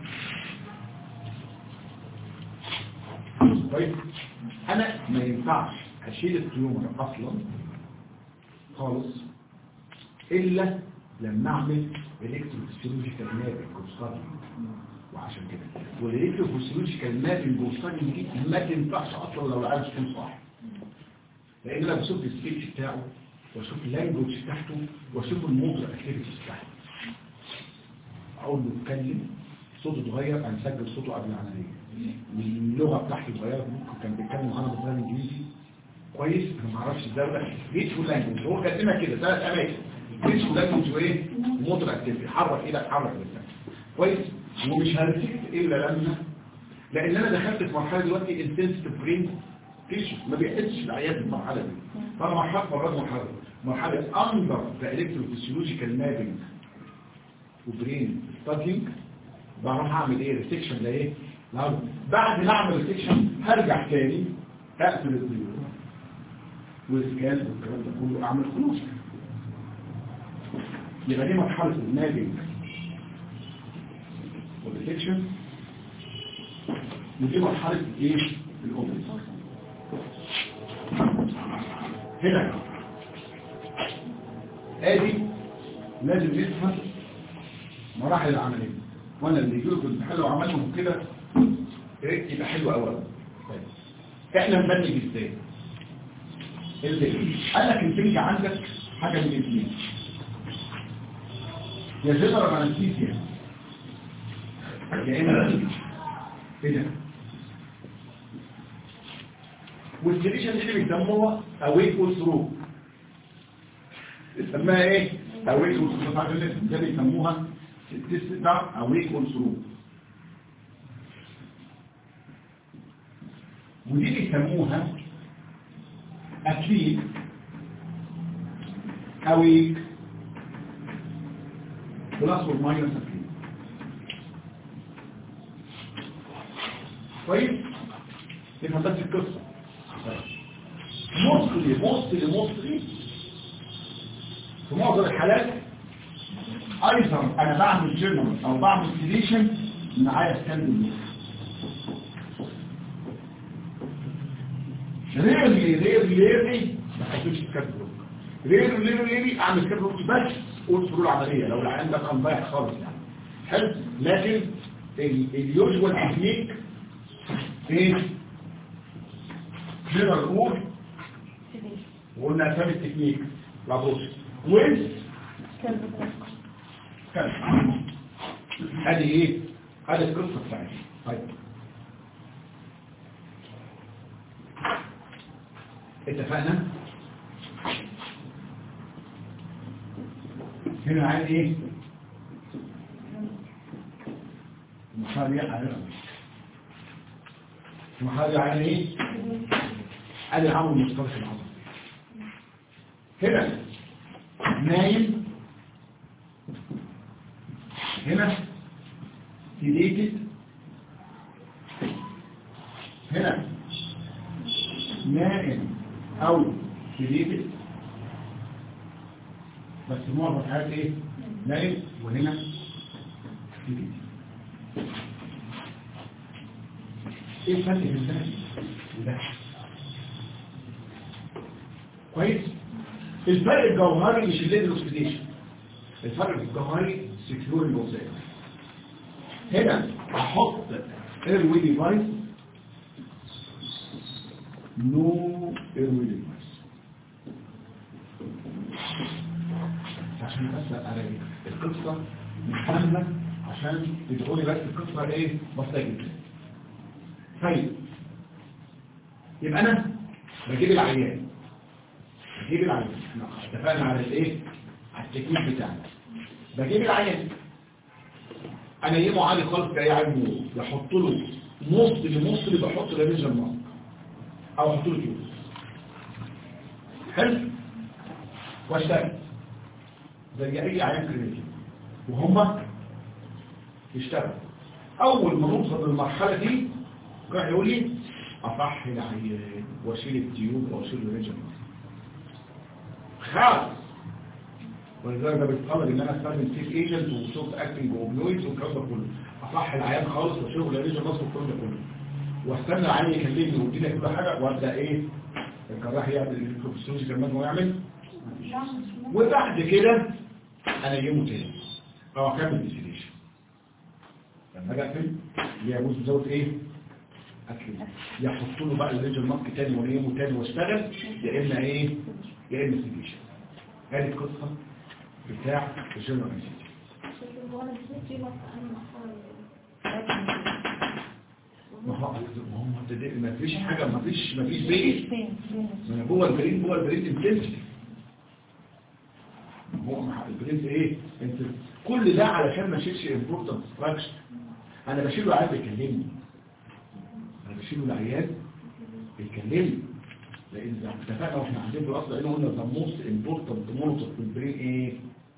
طيب أنا ما ينفعش أشيل التيومر أصلا خالص إلا لما أعمل الكتروفيسيولوجيكال مابنج وستادي وعشان كده والالكتروفيسيولوجيكال مابنج وستادي دي ما تنفعش أصلا لو العيال تكون صح لأن أنا بشوف السبيتش بتاعه واشوف اللانجوج بتاعته واشوف الموتر اكتيفيتيز بتاعته اقول له اتكلم صوته اتغير انا مسجل صوته قبل العمليه اللغه بتاعته اتغيرت ممكن كان بيتكلم معانا بالطريقه الانجليزي كويس انا ما اعرفش ازاي ده ريتش لانجوج هو كلمه كده ثلاث اماكن ريتش لانجوج وايه موتر اكتيفيتي حرك ايدك حرك لسانك كويس ومش هرسكت الا لما لان انا دخلت في مرحله دلوقتي انتنسيف برين تيشو ما بيحسش العيان في المرحله دي فانا مرحله مرات مرحله مرحله اندر ذا الكتروفيسيولوجيكال مابينج وبرين ستادينج بروح اعمل ايه ريسكشن لايه لا بعد ما اعمل ريسكشن هرجع تاني اقفل الطيور والسكال والكلام ده كله اعمل خلوص يبقى دي مرحله المابينج والريسكشن ودي مرحله ايه الاوبن هنا ادي لازم نفهم مراحل العمليه وانا اللي يجيله كنت حلو عملهم كده إيه؟ يبقى حلو قوي طيب احنا نبني ازاي اللي قال لك البنج عندك حاجه من الاثنين يا جنرال انستيزيا يا اما ايه ده والسيريشن اللي بيسموها اويك وثرو اسمها ايه اويك وثرو ده بيسموها التست ده اويك وثرو ودي بيسموها اكيد اويك بلس اور ماينس اكيد كويس يبقى بس القصه مصري مصري مصري في معظم الحالات ايضا انا بعمل جنرال او بعمل سيليشن معايا ستاند ريرلي ريرلي ريرلي ما حطيتش سكاب بلوك ريرلي ريرلي اعمل سكاب بلوك بس قول فروع العمليه لو العيان ده كان ضايع خالص يعني حلو لكن اليوجوال تكنيك ايه جنرال امور وقلنا اسامي التكنيك لابوش ويز كان هذه ايه هذه القصه بتاعتي طيب اتفقنا هنا عايز ايه محاضر على محاضر على ايه ادي العمل المشترك العظيم هنا نايم هنا sedated هنا نائم او sedated بس معظم الحالات ايه نايم وهنا sedated ايه الفرق بين ده وده كويس الفرق الجوهري مش الليد الاكسيديشن الفرق الجوهري سكيور الوظائف هنا احط ايروي ديفايس نو ايروي ديفايس عشان بس اراجع القصه مهمه عشان تدعوا لي بس القصه ايه بسيطه جدا طيب يبقى انا بجيب العيان بجيب العيان احنا اتفقنا على الايه على التكنيك بتاعنا بجيب العيان انا يمه عالي خالص جاي عينه يحط له نص لنص اللي بحط له ريجن ماسك او احط له كيوز حلو واشتغل زي اي عيان كلينيكي وهم يشتغلوا اول ما نوصل للمرحله دي راح يقول لي اصح العيان واشيل التيوب واشيل الريجن خلاص ولذلك ده بيتطلب ان انا استخدم سيف ايجنت وشوف اكتنج واوبيويدز والكلام ده كله اصح العيان خالص واشيله الريجن ماسك والكلام ده كله واستنى العيان يكلمني ويديني كل حاجه وابدا ايه الجراح يعمل البروفيسيونج كمان هو يعمل وبعد كده انا يجيبه تاني او اكمل ديسيليشن لما اجي اقفل يجوز زود ايه اكل يحط له بقى الريجن ماسك تاني ونيمه تاني واشتغل يا اما ايه يا اما سيديشن هذه القصه بتاع الجنرال انستيتيوت ما هو ما هو مبتدئ- ما فيش حاجه ما فيش ما فيش بيت ما انا جوه البريد جوه البريد انتنسي هو مع البريد ايه انت كل ده علشان ما اشيلش امبورتنت ستراكشر انا بشيله عيال بيكلمني انا بشيله العيال بيكلمني لان زي ما اتفقنا واحنا عندنا في الاصل قلنا قلنا ذا موست امبورتنت مونيتور في البرين ايه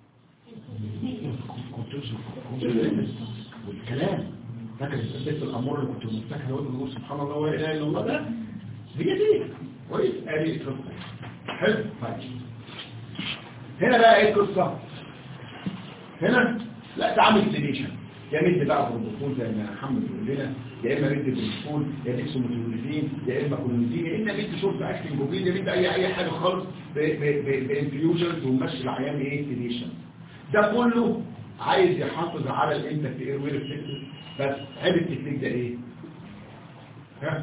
والكلام فاكر البيت الامور اللي كنت مفتكر اقول له سبحان الله ولا اله الا الله ده هي دي كويس ادي القصه حلو طيب هنا بقى ايه القصه هنا لا تعمل سيديشن يا مد بقى بروتوكول زي ما محمد بيقول لنا يا اما مد بروتوكول يا ديكسوميثيولين يا اما كلوزين يا اما مد شورت اكتنج موبيل يا مد اي اي حاجه خالص بانفيوجنز ونمشي العيان ايه سيديشن ده كله عايز يحافظ على الانتك اير ويل فيكس بس عيب التكنيك ده ايه ها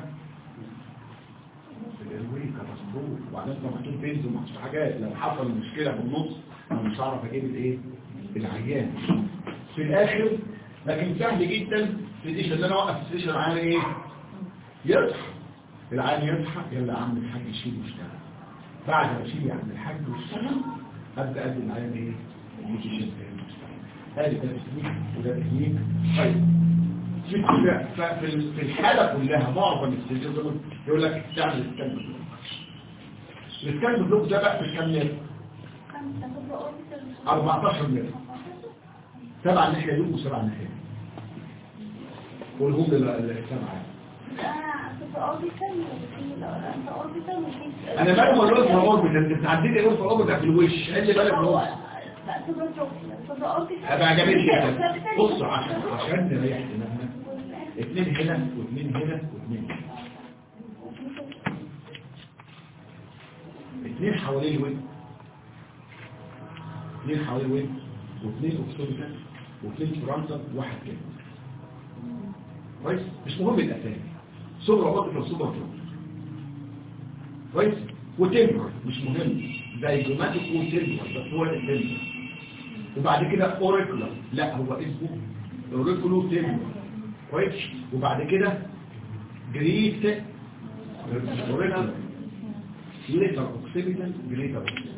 الايروي كمظبوط وبعدين لو محطوط بنز ومحطوط حاجات لو حصل مشكله في النص انا مش هعرف اجيب الايه العيان في الاخر لكن سهل جدا سيديشن ان انا اوقف السيديشن العيان ايه يصحى العيان يصحى يلا يا عم الحاج يشيل ويشتغل بعد ما اشيل يا عم الحاج ويشتغل ابدا ادي العيان ايه يشيل هذه ده تكنيك وده تكنيك طيب في كل- ففي ال- في الحالة كلها معظم السجن دول يقول لك تعمل السكان بلوك السكان بلوك ده بقى في كام متر 14 متر سبع ناحية دول وسبع ناحية قولهم للسبعة انا مالي ما قلت اوربت انت بتعدي اوربت اوربت في الوش قال لي بالك هو ابقى عجبتني كده بص عشان عشان نريح دماغنا اثنين هنا واثنين هنا واثنين هنا اثنين حوالين الوين اثنين حوالين الوين واثنين اوكسيدوكال واثنين فرانسا وواحد كده كويس مش مهم الاسامي سوبر اوبتيكال سوبر فلو كويس وتمبر مش مهم زي جوماتيك وتمبر بس هو التمبر وبعد كده اوريكولا لا هو اسمه اوريكولو تمبر كويس وبعد كده جريت اوريكولا ليتر اوكسيبيتال بليتر اوكسيبيتال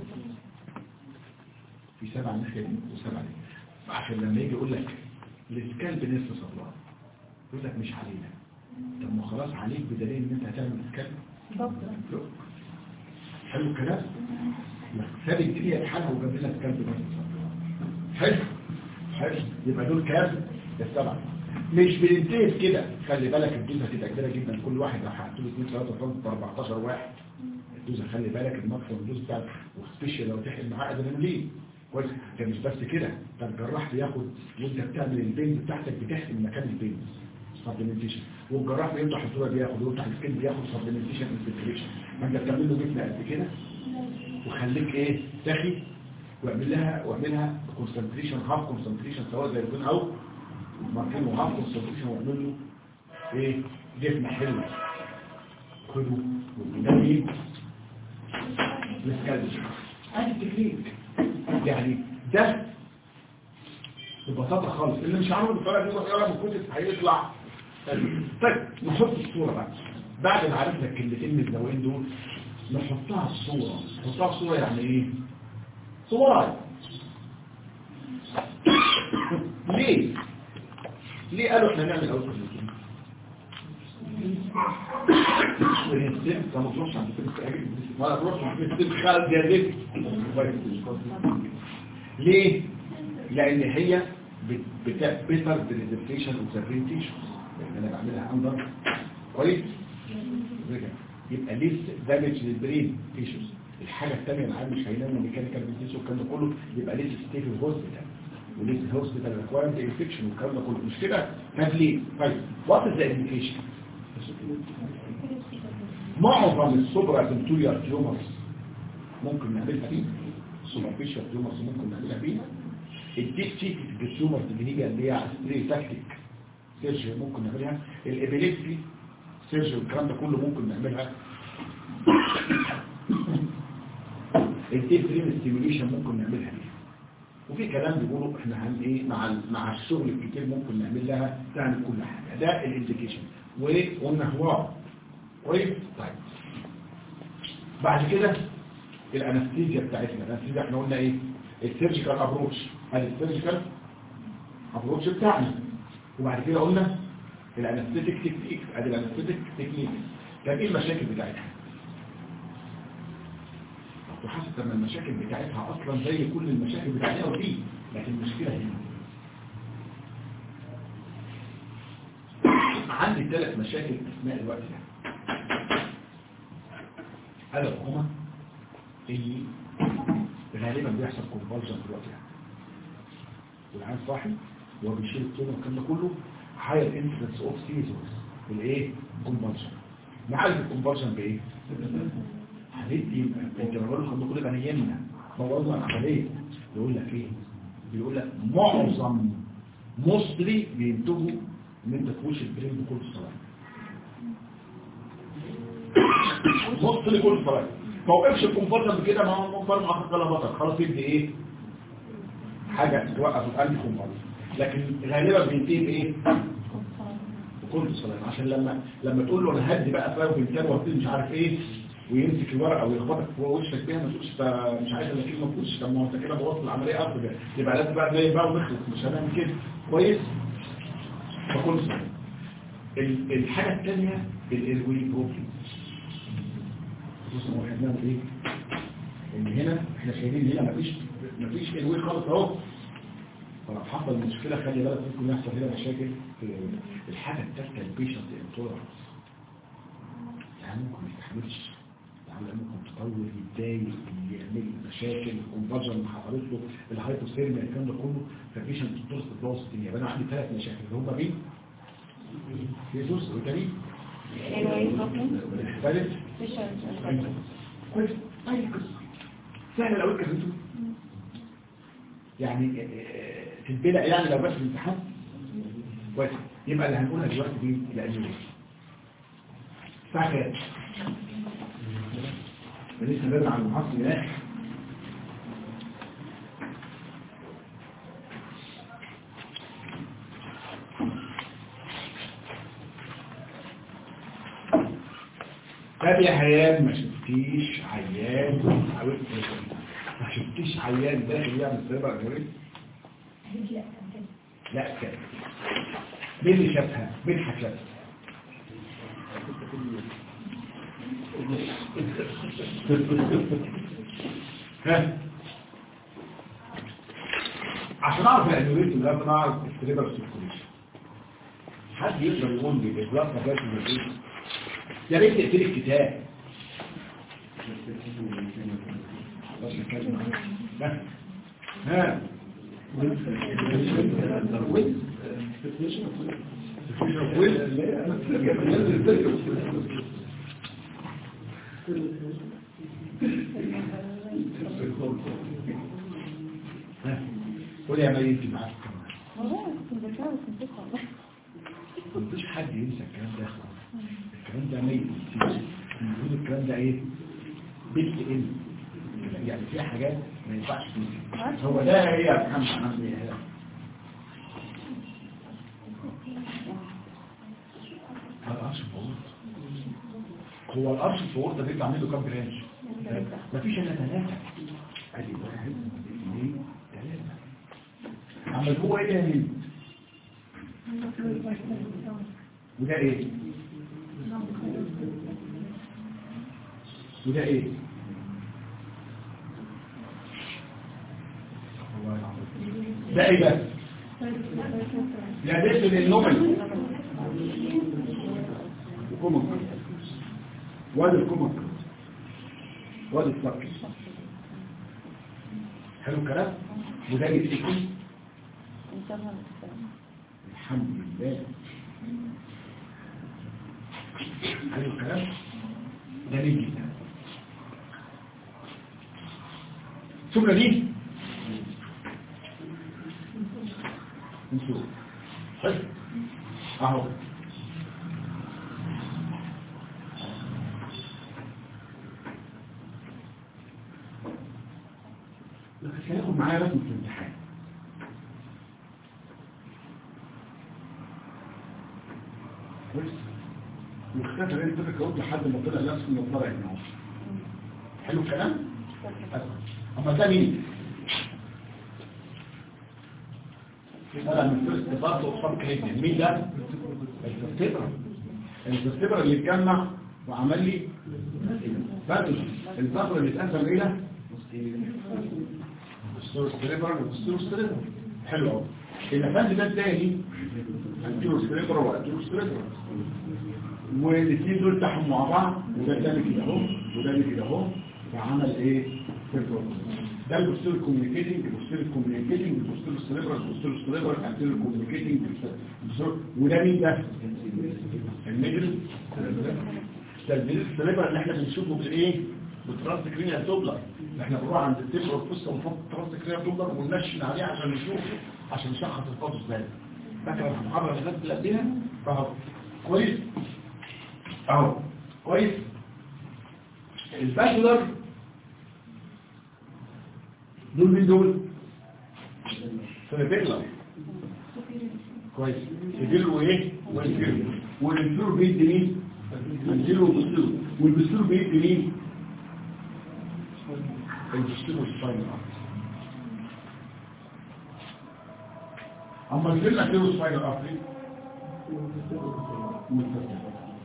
في سبعة ناحية دي وسبعة دي عشان لما يجي يقول لك الاسكالب نصف صدرها يقول لك مش علينا طب ما خلاص عليك بدليل ان انت هتعمل اسكالب لا. حلو الكلام ساب الدنيا بحالها وجاب لنا اسكالب نصف صدرها حلو حلو يبقى دول كام السبعة مش بننتهي في كده خلي بالك الدوزة هتبقى كبيرة جدا كل واحد لو حطوا له 2 3 4 14 واحد الدوزة خلي بالك المكسر الدوز بتاع وسبيشال لو تحل معاه ادرينالين كويس ده مش بس كده ده الجراح بياخد وانت بتعمل البين بتاعتك بتحقن مكان البين سبلمنتيشن والجراح بيفتح الصوره بياخد ويفتح السكين بياخد سبلمنتيشن انفلتريشن ما انت بتعمل له جبنه قد كده وخليك ايه تخي واعمل لها واعملها كونسنتريشن هاف كونسنتريشن سواء زي يكون او ماركين وهاف كونسنتريشن واعمل له ايه جبنه حلوه خده وده مين الاسكالج ادي التكنيك يعني ده ببساطة خالص اللي مش عامل بالطريقة دي يقرا من الكتب هيطلع طيب نحط الصورة بقى بعد ما عرفنا الكلمتين من الدواءين دول نحطها الصورة نحطها الصورة يعني ايه صورة ليه ليه قالوا احنا نعمل اول كلمتين ونستلم كما تروحش عند فلسطين ولا تروحش عند فلسطين خالد جاذب ليه؟ لأن هي بتبتر بريزنتيشن وسبرينتيشن لأن أنا بعملها أندر كويس؟ رجع يبقى ليس دامج للبرين تيشوز الحاجة الثانية العام مش هينام ميكانيكال بيزنس والكلام ده كله يبقى ليس ستيف هوسبيتال وليس هوسبيتال ريكوايرمنت انفكشن والكلام ده كله مش كده؟ طب ليه؟ طيب وات از ذا انديكيشن؟ معظم السوبرا سنتوريال تيومرز ممكن نعملها فيه السوبرفيشال تيومرز ممكن نعملها فيه الديك تيك تيومرز اللي هي اللي هي ستري تاكتيك سيرجري ممكن نعملها الابيليبسي سيرجري والكلام ده كله ممكن نعملها الديك دريم ستيميوليشن ممكن نعملها فيه وفي كلام بيقولوا احنا هن ايه مع مع الشغل الكتير ممكن نعمل لها تعمل كل حاجه ده الانديكيشن وقلنا هو كويس طيب بعد كده الانستيزيا بتاعتنا الانستيزيا احنا قلنا ايه السيرجيكال ابروتش ادي السيرجيكال ابروتش بتاعنا وبعد كده قلنا الانستيتيك تكنيك ادي الانستيتيك تكنيك كان ايه المشاكل بتاعتها وحاسس ان المشاكل بتاعتها اصلا زي كل المشاكل بتاعتها ودي لكن المشكله هنا عندي ثلاث مشاكل اثناء الوقت ده ألا هما اللي غالبا بيحصل كونفالجن في الوقت ده والعين صاحي وهو بيشيل الطول والكلام ده كله higher incidence of seizures بالايه؟ كونفالجن نعالج الكونفالجن بايه؟ هندي انت ما بقولك الكلام ده كله يبقى نيمنا موضوع العمليه يقول لك ايه؟ بيقول لك معظم مصري بينتجوا ان انت تخش البرين بكل صلاه نص لكل صلاه ما وقفش الكونفرجن بكده ما هو مقبر مع ولا بطل خلاص يدي ايه حاجه توقف القلب كونفرجن لكن غالبا بينتهي بايه بكل صلاه عشان لما لما تقول له انا هدي بقى فاهم بنتان وابتدي مش عارف ايه ويمسك الورقه ويخبطك في وشك بيها ما تقولش ده مش عايز الا كلمه تقولش طب ما هو انت كده بوظت العمليه اكتر يبقى لازم بقى زي بقى ونخلص مش هنعمل كده كويس فكل صلاه الحاجه الثانيه الايروي بروبلم بصوا احنا بنعمل ايه ان هنا احنا شايفين هنا مفيش مفيش ايروي خالص اهو فلو حصل مشكله خلي بالك ممكن يحصل هنا مشاكل في الحاجه الثالثه البيشنت انتولرنس يعني ممكن ما يستحملش يعني ممكن تطول يتضايق يعمل مشاكل الكونفرجن اللي حصلت له الهايبوثيرميا الكلام ده كله فالبيشنت انتولرنس بتبوظ الدنيا يبقى انا عندي ثلاث مشاكل اللي هم مين؟ فيزوس وتاني الثالث كويس اي قصه سهل لو كلمته يعني تتبلع يعني لو بس الامتحان كويس يبقى اللي هنقولها دلوقتي دي الادويه الساعه كام لسه بنرجع على المحصل يا اخي طب يا حيان ماشي شفتيش عيان حاولت ما شفتيش عيان داخل يعمل سيربر انوريزم لا كده مين اللي شافها مين حكتها ها عشان اعرف الانوريزم لازم اعرف السيربر سيركوليشن حد يقدر يقول لي البلاط ما جاش من ايه يا ريت تقفلي الكتاب ها ها قول يا مريم انت معاك كمان مفيش حد ينسى الكلام ده يا اخوان الكلام ده ميت المفروض الكلام ده ايه بيت ان يعني في حاجات ما ينفعش تنسى هو ده ايه يا محمد عامل ايه هذا القرش الفوور هو القرش الفوور ده بيطلع منه كام برانش مفيش الا ثلاثه ادي واحد اثنين ثلاثه عمل هو ايه يا هند وده ايه وده ايه ده ايه ده ده ديسل النومل الكومك وادي الكومك وادي الفرق حلو الكلام وده جديد الحمد لله حلو الكلام جميل جدا الشكرة دي نشوف حلو اهو بس هياخد معايا رسم في الامتحان كويس واختفى ليه انت قلت لحد ما طلع نفسه من الطلع هنا اهو حلو الكلام اما ده مين طلع من فيرست برضه قصاد كليبن مين ده الفرتبرا الفرتبرا اللي اتجمع وعمل لي فرق الفقر اللي اتقسم الى الستروستريبرا والستروستريبرا حلو قوي الافند ده الثاني الستروستريبرا والستروستريبرا والاثنين دول تحموا مع بعض وده تاني كده اهو وده كده اهو فعمل ايه فيرتوال ده البوستير كوميونيكيتنج البوستير كوميونيكيتنج البوستير السليبرال البوستير السليبرال الانتير كوميونيكيتنج وده مين ده الميدل التلبيل السليبرال اللي احنا بنشوفه بالايه بالتراست كرينيال دوبلر احنا بنروح عند التبر والقصه ونحط التراست كرينيال دوبلر وننشن عليه عشان نشوف عشان نشخص الفوتوس ده فاكر المحاضره اللي فاتت اللي قبلها فاهو كويس اهو كويس الباشلر دول مين دول سيربيلر كويس سيبيلر وايه والانفيرو والانفيرو بيدي مين الانفيرو والبستيرو والبستيرو بيدي مين البستيرو والسباين اما الفيرو الانفيرو والسباين ارتري متفق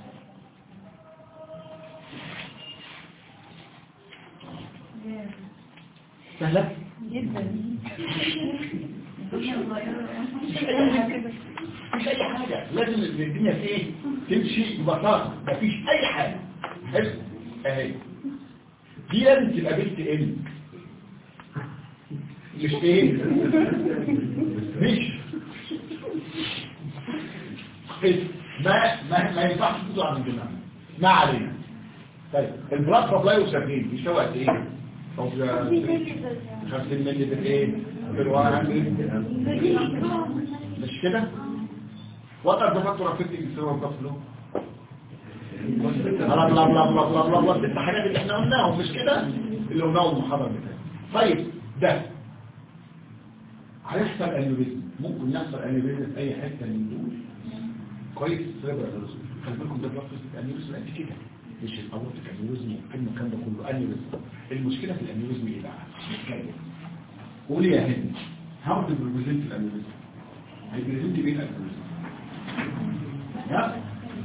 سهلة جدا مش اي حاجة لازم الدنيا في ايه تمشي ببساطة مفيش اي حاجة حلو اهي دي لازم تبقى بنت ام مش ايه مش إيه؟ ما ما ما ينفعش تطلع من دماغنا ما علينا طيب البلاد سبلاي وسابين بيساوي قد ايه؟ طب 50 مللي في الايه؟ في الواحد مش كده؟ وقت دفعتوا رفضت يسوي الطفل بلا بلا بلا بلا بلا بلا بلا الست حاجات اللي احنا قلناهم مش كده اللي قلناهم المحاضره بتاعي طيب ده هيحصل انيوريزم ممكن يحصل انيوريزم في اي حته من دول كويس سيربرال خلي بالكم ده بلس انيوريزم قد كده مش الاورتيك انيوريزم المكان ده كله انيوريزم المشكله في الانيوريزم ايه بقى الكلمه قول يا هند هاو تو بريزنت الانيوريزم هيبريزنت بيه الانيوريزم ها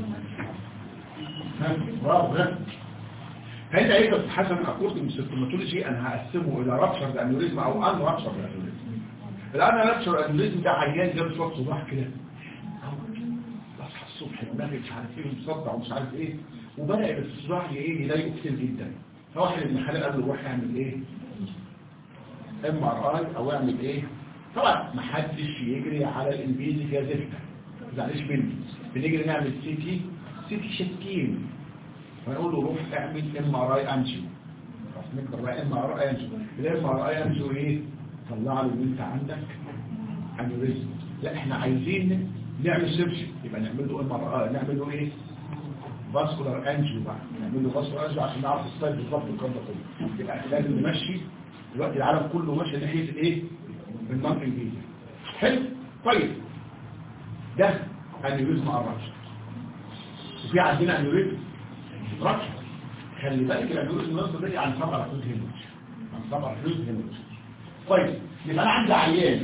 ها برافو ها فانت ايه بتتحسن اكورد من السيمتولوجي انا هقسمه الى رابشر انيوريزم او ان رابشر انيوريزم الان رابشر انيوريزم ده عيان جاب شويه صباح كده اصحى الصبح دماغي مش عارف ايه مصدع ومش عارف ايه وبدا الصباح ايه يضايقه كتير جدا فواحد ابن خالد قال له روح اعمل ايه ام ار اي او اعمل ايه طبعا ما حدش يجري على الانجليزي كده زفته ما تزعلش مني بنجري نعمل سي تي سي تي شاكين فنقول له روح اعمل ام ار اي انجيو خلاص نكتب بقى ام ار اي انجيو الام ار اي انجيو ايه طلع له ان انت عندك انيوريزم لا احنا عايزين نعمل سيرش يبقى نعمل له ام ار اي نعمل له ايه فاسكولار انجيو بقى نعمل له فاسكولار انجيو عشان نعرف الستايل بالظبط الكلام ده كله يبقى لازم نمشي دلوقتي العالم كله ماشي ناحيه الايه النون انجليزي حلو طيب ده انيوريزم الرابشر وفي عندنا انيوريزم رابشر خلي بالك الانيوريزم الرابشر ده عن سبع رفوز هيموج عن سبع رفوز هيموج طيب يبقى انا عندي عيان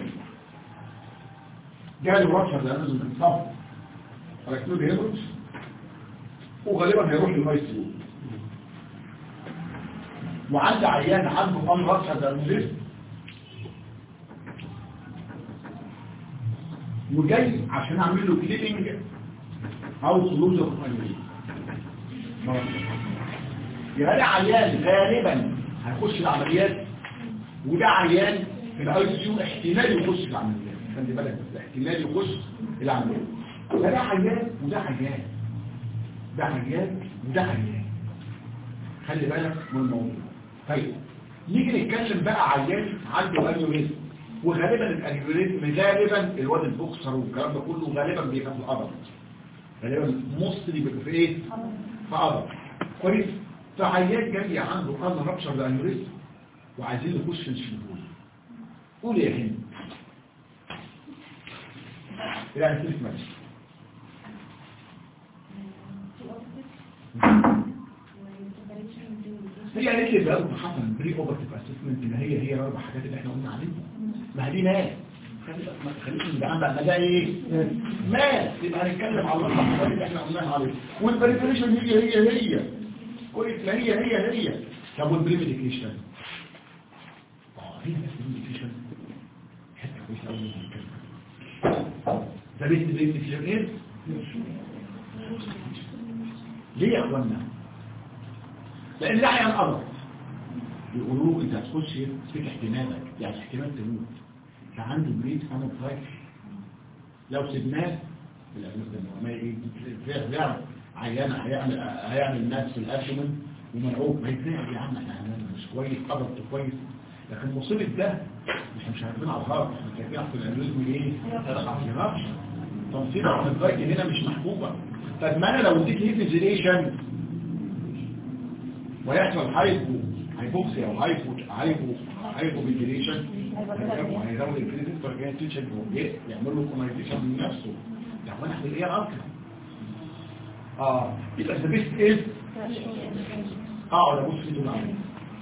جاله رابشر الانيوريزم من صف ركنوه هيموج وغالبا هيروح للماي سي وعندي عيان عنده امر رابشر الانيوريزم وجاي عشان اعمل له كليبنج او كلوزر فاينل يبقى ده عيان غالبا هيخش العمليات وده عيان في الاي سي يو احتمال يخش العمليات خلي بالك بس احتمال يخش العمليات ده عيان وده عيان ده عيان وده عيان خلي بالك من الموضوع طيب نيجي نتكلم بقى عيان عنده انيوريزم وغالبا الانيوريزم غالبا الواد البوكسر والكلام ده كله غالبا بيبقى في القدم غالبا مصري بيبقى في ايه في قدم كويس فعيان جاي عنده قلب رابشر الانيوريزم وعايزين نخش نشيله قول يا هند يعني كيف ماشي هي قالت لي بقى حصل بري اوبرتيف اسسمنت ما هي هي الاربع حاجات اللي احنا قلنا عليهم ما دي ناس ما تخليش ده عندك ما ده ايه ماس يبقى هنتكلم على الاربع حاجات اللي احنا قلناها عليهم والبريفريشن هي هي هي كويس ما هي هي هي طب والبريميديكيشن اه هي البريميديكيشن حته كويسه قوي ده بيت البريميديكيشن ايه ليه يا اخوانا لان ده عيان قدر يقولوا انت هتخش فيك احتمالك يعني احتمال تموت فعنده بريد انا بفايك لو سيبناه ما يعمل عيان هيعمل هيعمل ناس في الابدومن ومنعوب ما يتنقل يا عم احنا عملنا مش كويس قدرته كويس لكن مصيبه ده مش مش عارفين على الهارت احنا كاتبين في الانيوريزم ايه؟ ما يعرفش تنصيب عن الفايك هنا مش محبوبه طب ما انا لو اديك هيفيزيليشن ويحصل هايبو هايبوكسيا او هايبو هايبو هايبو فيجيليشن هيزود الكريتين فرجان تيشن يعمل له كومايزيشن من نفسه طب انا اعمل ايه اكتر اه يبقى ذا بيست از اقعد ابص في دول عمليه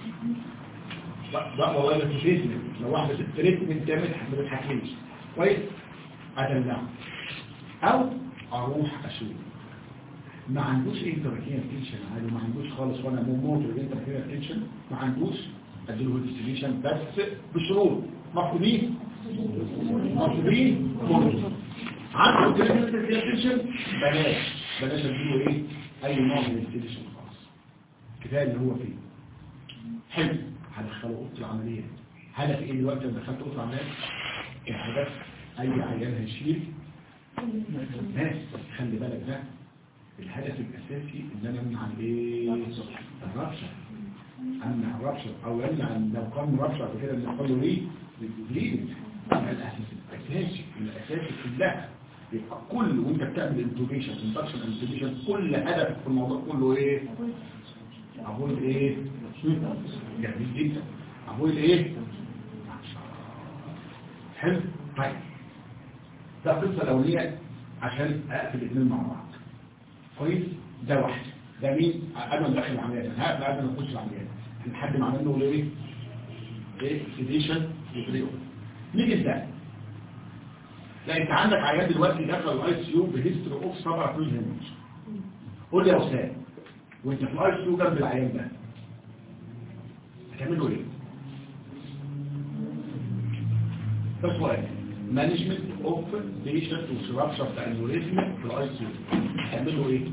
لا والله ده تريتمنت لو واحده التريتمنت تعمل ما بتحكيش كويس ادلعه او اروح اشوف ما عندوش انتركينال تنشن عادي ما عندوش خالص وانا موت الانتركينال تنشن ما عندوش اديله ديستريشن بس بشروط مفروضين مفروضين عنده انتركينال تنشن بلاش بلاش اديله ايه اي نوع من الديستريشن خالص كفايه اللي هو فيه حلو هدخله اوضه العمليه هدف ايه دلوقتي لما دخلت اوضه العمليه الهدف اي عيان هيشيل ناس خلي بالك ده الهدف الأساسي ان انا امنع الايه الرابشر امنع الرابشر او امنع لو كان رابشر كده اللي يحصل له ايه بليدنج الاساس الاساسي الاساسي كلها يبقى كل وانت بتعمل انتوبيشن اندكشن انتوبيشن كل هدف في الموضوع كله ايه افويد ايه جميل جدا افويد ايه حلو طيب ده القصه الاوليه عشان اقفل الاثنين مع بعض كويس ده واحد ده مين قبل ما داخل العمليات ها قبل ما نخش العمليات لحد ما عملنا له ايه ايه سيديشن وبريو نيجي ده لا انت عندك عيان دلوقتي دخل الاي سي يو بهيستوري اوف سبع كل هيموج قول لي يا استاذ وانت في الاي سي يو جنب العيان ده هتعملوا ايه ده سؤال مانجمنت اوف بيشنت وشرابشر بتاع الانوريزم في الاي سي يو هتعملوا ايه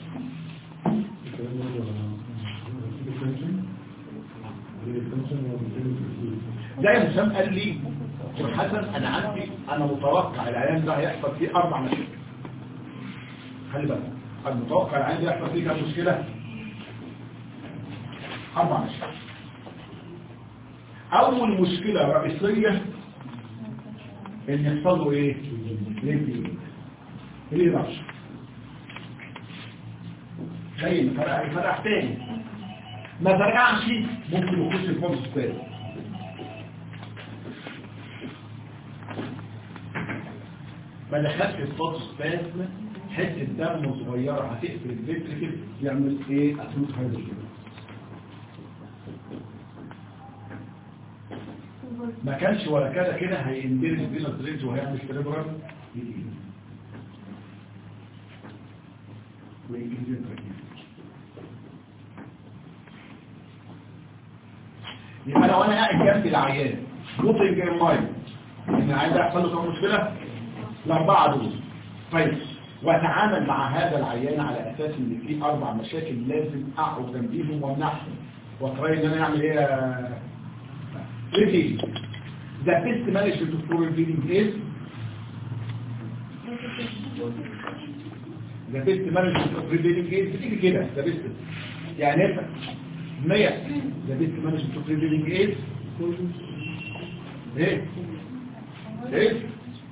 زي مسام قال لي دكتور حسن انا عندي انا متوقع العيان ده هيحصل فيه اربع مشاكل خلي بالك المتوقع العيان ده يحصل فيه كام مشكله اربع مشاكل اول مشكله رئيسيه ان يحصل له ايه ليه ليه رش زي ما فرق فرق تاني ما فرقعش ممكن يخش في فرص تاني ما دخلت في فرص تاني حته دم صغيره هتقفل الفنتركل يعمل ايه اسمه هيدروجين ما كانش ولا كده كده هيندرج بين الدرينج وهيعمل سيريبرال جديد وإنجليزي يبقى لو انا قاعد جنب العيان ممكن المايند ان العيان ده يحصل له كم مشكله الاربعه دول طيب واتعامل مع هذا العيان على اساس ان في اربع مشاكل لازم اقعد جنبيهم وامنعهم واتراي ان انا اعمل ايه يا ليه the best management of foreign feeding is the best management of breeding is بتيجي كده the best يعني انت 100 the best management of breeding is ايه ايه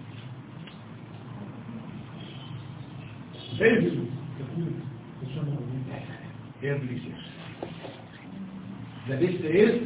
ايه ايه بليسير the best is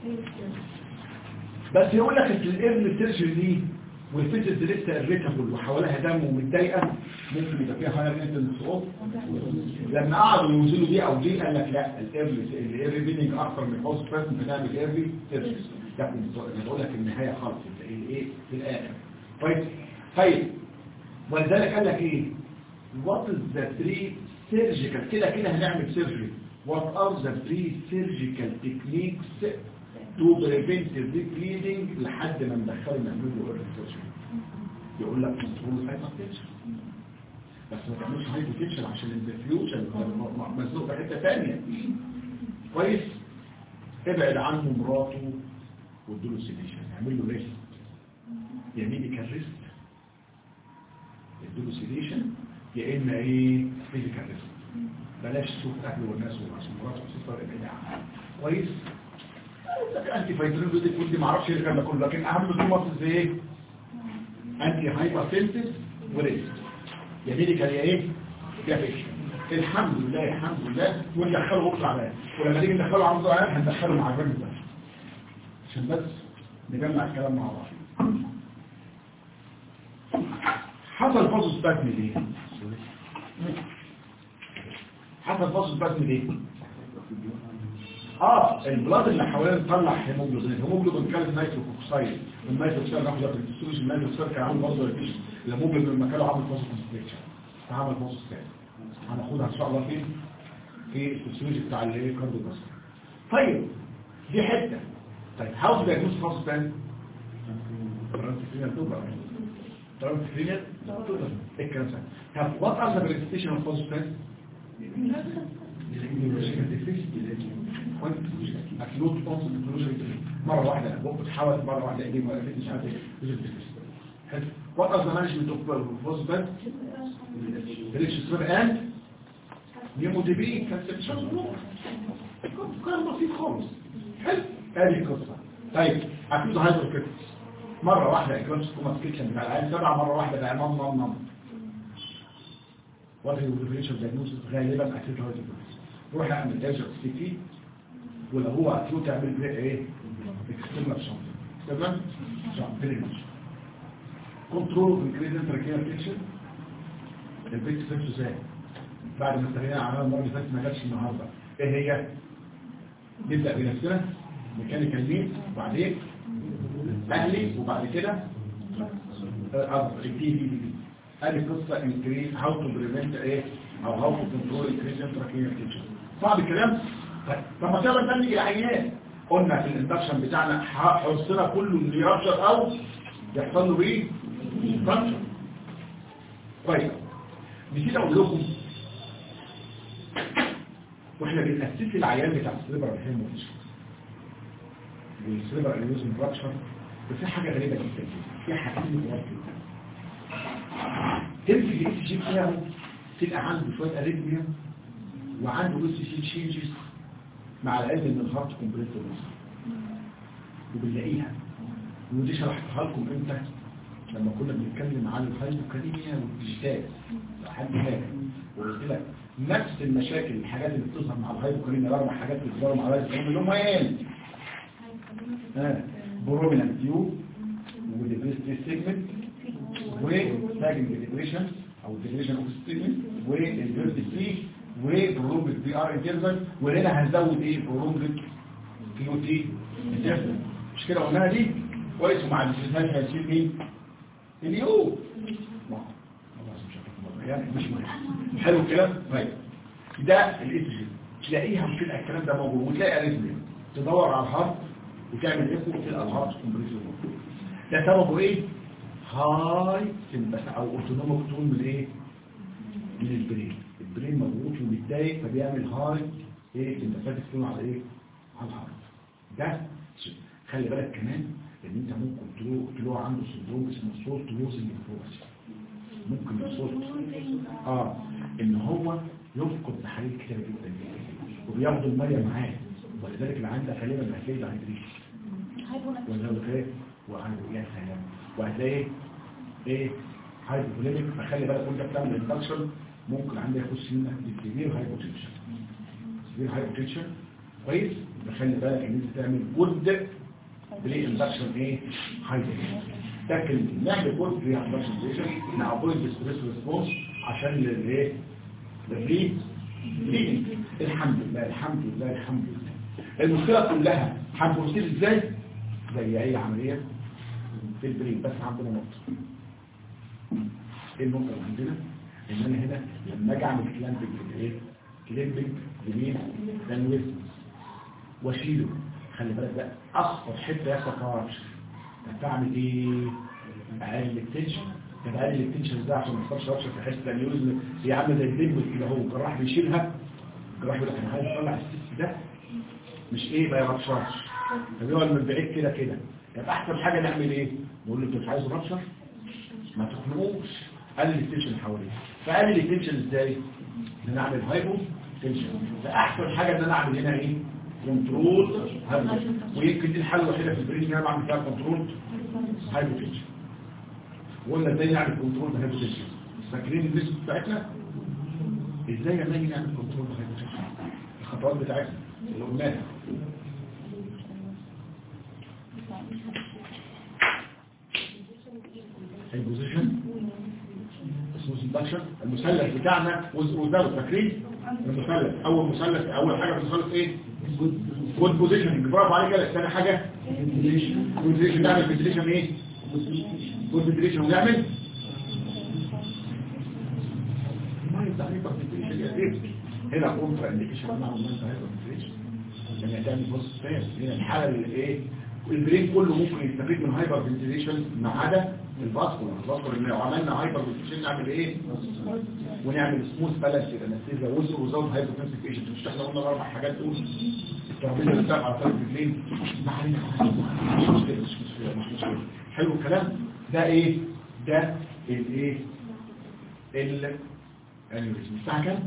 بس يقول لك الابن السيرجري دي والفتس لسه الريتابل وحواليها دم ومتضايقه ممكن يبقى فيها هاير انتنس اوف لما قعدوا يوزنوا دي او دي قال لك لا الايرلي الايرلي بيننج اكتر من هوست بس بنعمل ايرلي سيرجري لكن انا بقول لك النهايه خالص الايه في الاخر طيب طيب ولذلك قال لك ايه وات از ذا بري سيرجيكال كده كده هنعمل سيرجري وات ار ذا بري سيرجيكال تكنيكس تو بريفنت bleeding لحد ما ندخله نعمل له ايرلي يقول لك كنترول هايبرتنشن بس ما تعملش هايبرتنشن عشان الديفيوجن مزنوق في حته ثانيه كويس ابعد عنه مراته واديله سيديشن اعمل له ريست يا ميديكال ريست اديله سيديشن يا اما ايه فيزيكال ريست بلاش تشوف اهله والناس وعشان مراته وسيستر ابعد عنها كويس انتي فايترين دي تقول دي ما اعرفش ايه الكلام ده كله لكن اهم دول مصر زي ايه انتي هايبرتنسيف وريست يا ميديكال يا ايه يا فيش الحمد لله الحمد لله وندخله بكره عمال ولما نيجي ندخله عمال عمال هندخله مع الراجل ده عشان بس نجمع الكلام مع بعض حصل فاصل باتني ليه حصل فاصل باتني ليه اه البلاد اللي حوالين طلع هيموجلوبين الهيموجلوبين كان نايتروكوكسايد والنايتروكسايد راح ياخد السويش النايتروكسايد كان عامل برضه الفيش الهيموجلوبين لما كانوا عامل فاصل كونسنتريشن عمل فاصل ثاني هناخدها ان شاء الله فين في السويش بتاع الايه كارديو طيب دي حته طيب هاو دايجنوز فاصل ثاني ترانسفيريال توبر ترانسفيريال توبر ايه الكلام ده طب وات ار ذا بريزنتيشن اوف فاصل ثاني اكلوت اونس مرة واحدة بقى تحاول مرة واحدة ايه مرة مش عارف ايه حلو وات ار ذا مانجمنت اوف فوسبات ريتش سبب اند نيموديبي كانسبشن كلام بسيط خالص حلو ادي القصة طيب اكيد هايدروكريتس مرة واحدة اكرامس كوما سكيتشن بتاع العيال سبعة مرة واحدة بقى نم نم نم وات هي الديفرنشال دايجنوستس غالبا اكيد هايدروكريتس روح اعمل تاجر سي تي ولو هو اكيد تعمل بيه ايه اكسترنال شامب تمام شامب درينج كنترول انكريز انتراكيال تنشن البيت سيبسو ازاي بعد ما استغنينا عنها المره اللي فاتت ما جاتش النهارده ايه هي نبدا بنفسنا ميكانيكال مين وبعدين اهلي وبعد كده التي في دي ادي قصه انكريز هاو تو بريفنت ايه او هاو تو كنترول انكريز انتراكينال تنشن صعب الكلام طيب طب ما تقدر تنتج العيان قلنا في الاندكشن بتاعنا حرصنا كله انه يرشر او يحصل له ايه رشر كويس نسيت اقول لكم واحنا بنأسس العيان بتاع السليبر الهيموفيش والسليبر اليوزن فراكشر بس في حاجه غريبه جدا في حاجتين غريبه جدا تمسك الاس جي بتاعه تلقى عنده شويه اريثميا وعنده اس جي تشينجز مع العلم ان الهارت كومبليت وبنلاقيها ودي شرحتها لكم امتى لما كنا بنتكلم عن الهايبوكاليميا والديجيتال حد هناك وقلت لك نفس المشاكل الحاجات اللي بتظهر مع الهايبوكاليميا الاربع حاجات اللي بتظهر مع الهايبوكاليميا اللي هم ايه اه برومينانت تيوب وديبريستي سيجمنت وساجن ديبريشن او ديبريشن اوف سيجمنت والبيرد سي وبرولونج بي ار انترفال وهنا هنزود ايه برولونج كيو تي انترفال مش كده قلناها دي كويس ومع الاستثناء هيشيل مين اليو يعني مش مهم حلو الكلام طيب ده الاس جي تلاقيها وتلقى الكلام ده موجود وتلاقي اريثميا تدور على الهارت وتعمل ايكو وتلقى الهارت كومبريسيف ده سببه ايه هاي سمباث او اوتونوميك تون من ايه من البرين البرين مضغوط ومتضايق فبيعمل هاي ايه سمباثيك تون على ايه على الهارت ده خلي بالك كمان ان انت ممكن تلو تلو عنده سندروم اسمه صوت لوزنج فورس ممكن الصوت اه ان هو يفقد تحاليل كتير جدا وبياخد الميه معاه ولذلك اللي عنده غالبا هتلاقي ده هيدريش ولا هو ايه وعنده يا سلام وهتلاقي ايه هايبوفوليميك فخلي بالك وانت بتعمل اندكشن ممكن عندك يخش منك للسيفير هايبوتنشن سيفير هايبوتنشن كويس فخلي بالك ان انت تعمل جود بري اندكشن ايه هايبوتنشن لكن نعمل جود بري اندكشن مع بوينت ستريس ريسبونس عشان الايه البري ليه الحمد لله الحمد لله الحمد لله المشكله كلها هنبصير ازاي زي اي عمليه في البرين بس عندنا نقطه ايه النقطه اللي عندنا ان انا هنا لما اجي اعمل كلامبنج ايه كلامبنج يمين تنوير واشيله خلي بالك بقى اخطر حته يحصل فيها ربش هتعمل ايه اقلل التنشن طب اقلل التنشن ده عشان ما يحصلش ربشه في حته الانيوريزم هي عامله زي الدم كده هو الجراح بيشيلها الجراح بيقول لك انا عايز اطلع السيس ده مش ايه ما يربشرش فبيقعد من بعيد كده كده يبقى احسن حاجه نعمل ايه نقول له انت مش عايز ربشر ما تخنقوش قلل التنشن اللي حواليه فقلل التنشن ازاي ان انا اعمل هايبو تنشن فاحسن حاجه ان انا اعمل هنا ايه كنترول هايبو ويمكن دي الحاله الوحيده في البرين ان انا بعمل فيها كنترول هايبو تنشن ولا ازاي نعمل كنترول هايبو تنشن فاكرين النسبه بتاعتنا ازاي لما نيجي نعمل كنترول هايبو تنشن الخطوات بتاعتنا اللي قلناها البوزيشن اسمه سندكشن المثلث بتاعنا وزاره فاكرين المثلث اول مثلث اول حاجه في المثلث ايه جود بوزيشن برافو عليك كده ثاني حاجه بوزيشن نعمل بوزيشن ايه جود بوزيشن ونعمل ما يفتح لي بوزيشن يا ريت هنا كونترا انديكيشن مع المنطقه هذا بوزيشن لما تعمل بص فين هنا الحاله اللي ايه البرين كله ممكن يستفيد من هايبر فنتيليشن ما عدا الباسكولار الباسكولار لو عملنا هايبر فنتيليشن نعمل ايه ونعمل سموث بالانس انستيزيا وزر وزود هايبوتنسيف ايجنت مش احنا قلنا الاربع حاجات دول الترابيزه اللي بتاع على طرف رجلين ما علينا مش مشكله مش مشكله مش مشكله حلو الكلام ده ايه ده الايه ال الانيوريزم الساعه كام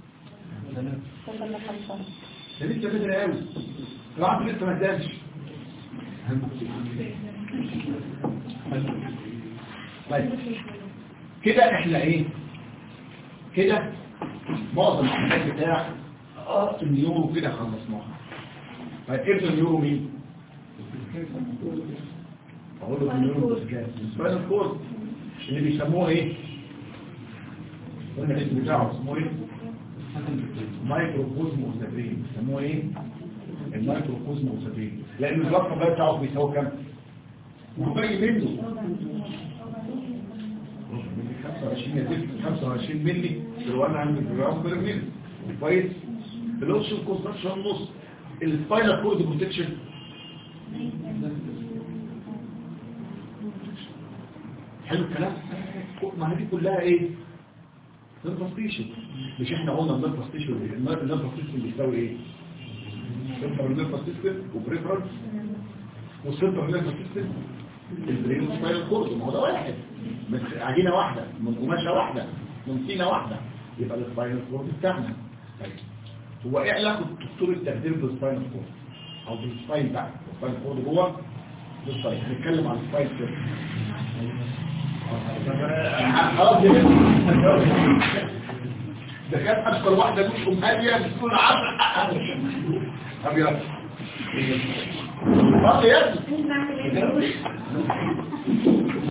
ده لسه بدري قوي العقل لسه ما اداش طيب كده احنا ايه كده معظم الحاجات بتاع النيورو كده خلصناها طيب ايه النيورو مين اقول له النيورو السباينال كورد اللي بيسموه ايه قلنا الاسم بتاعه اسمه ايه مايكروكوزم اوسابرين بيسموه ايه المايكروكوزم اوسابرين لان الوقت بقى بتاعه بيساوي كام وباقي منه 25 يزيد 25 مللي في الوان عند الجرام بير ملي كويس الاوبشن كونستراكشن نص السباينال كورد بروتكشن حلو الكلام ما هذه كلها ايه نرفستيشن مش احنا قلنا النرفستيشن النرفستيشن بيساوي ايه سنتر نرفستيشن وبريفرنس والسنتر نرفستيشن البرين سباينال كورد ما هو ده واحد من عجينه واحده من قماشه واحده من سينه واحده يبقى السباينال كورد بتاعنا طيب هو ايه علاقه دكتور التخدير بالسباينال كورد او بالسباين بتاعك السباينال كورد جوه بالسباين هنتكلم عن السباين كده خلاص يا ده كانت اشكر واحده منكم هاديه بتكون عارفه ابيض ابيض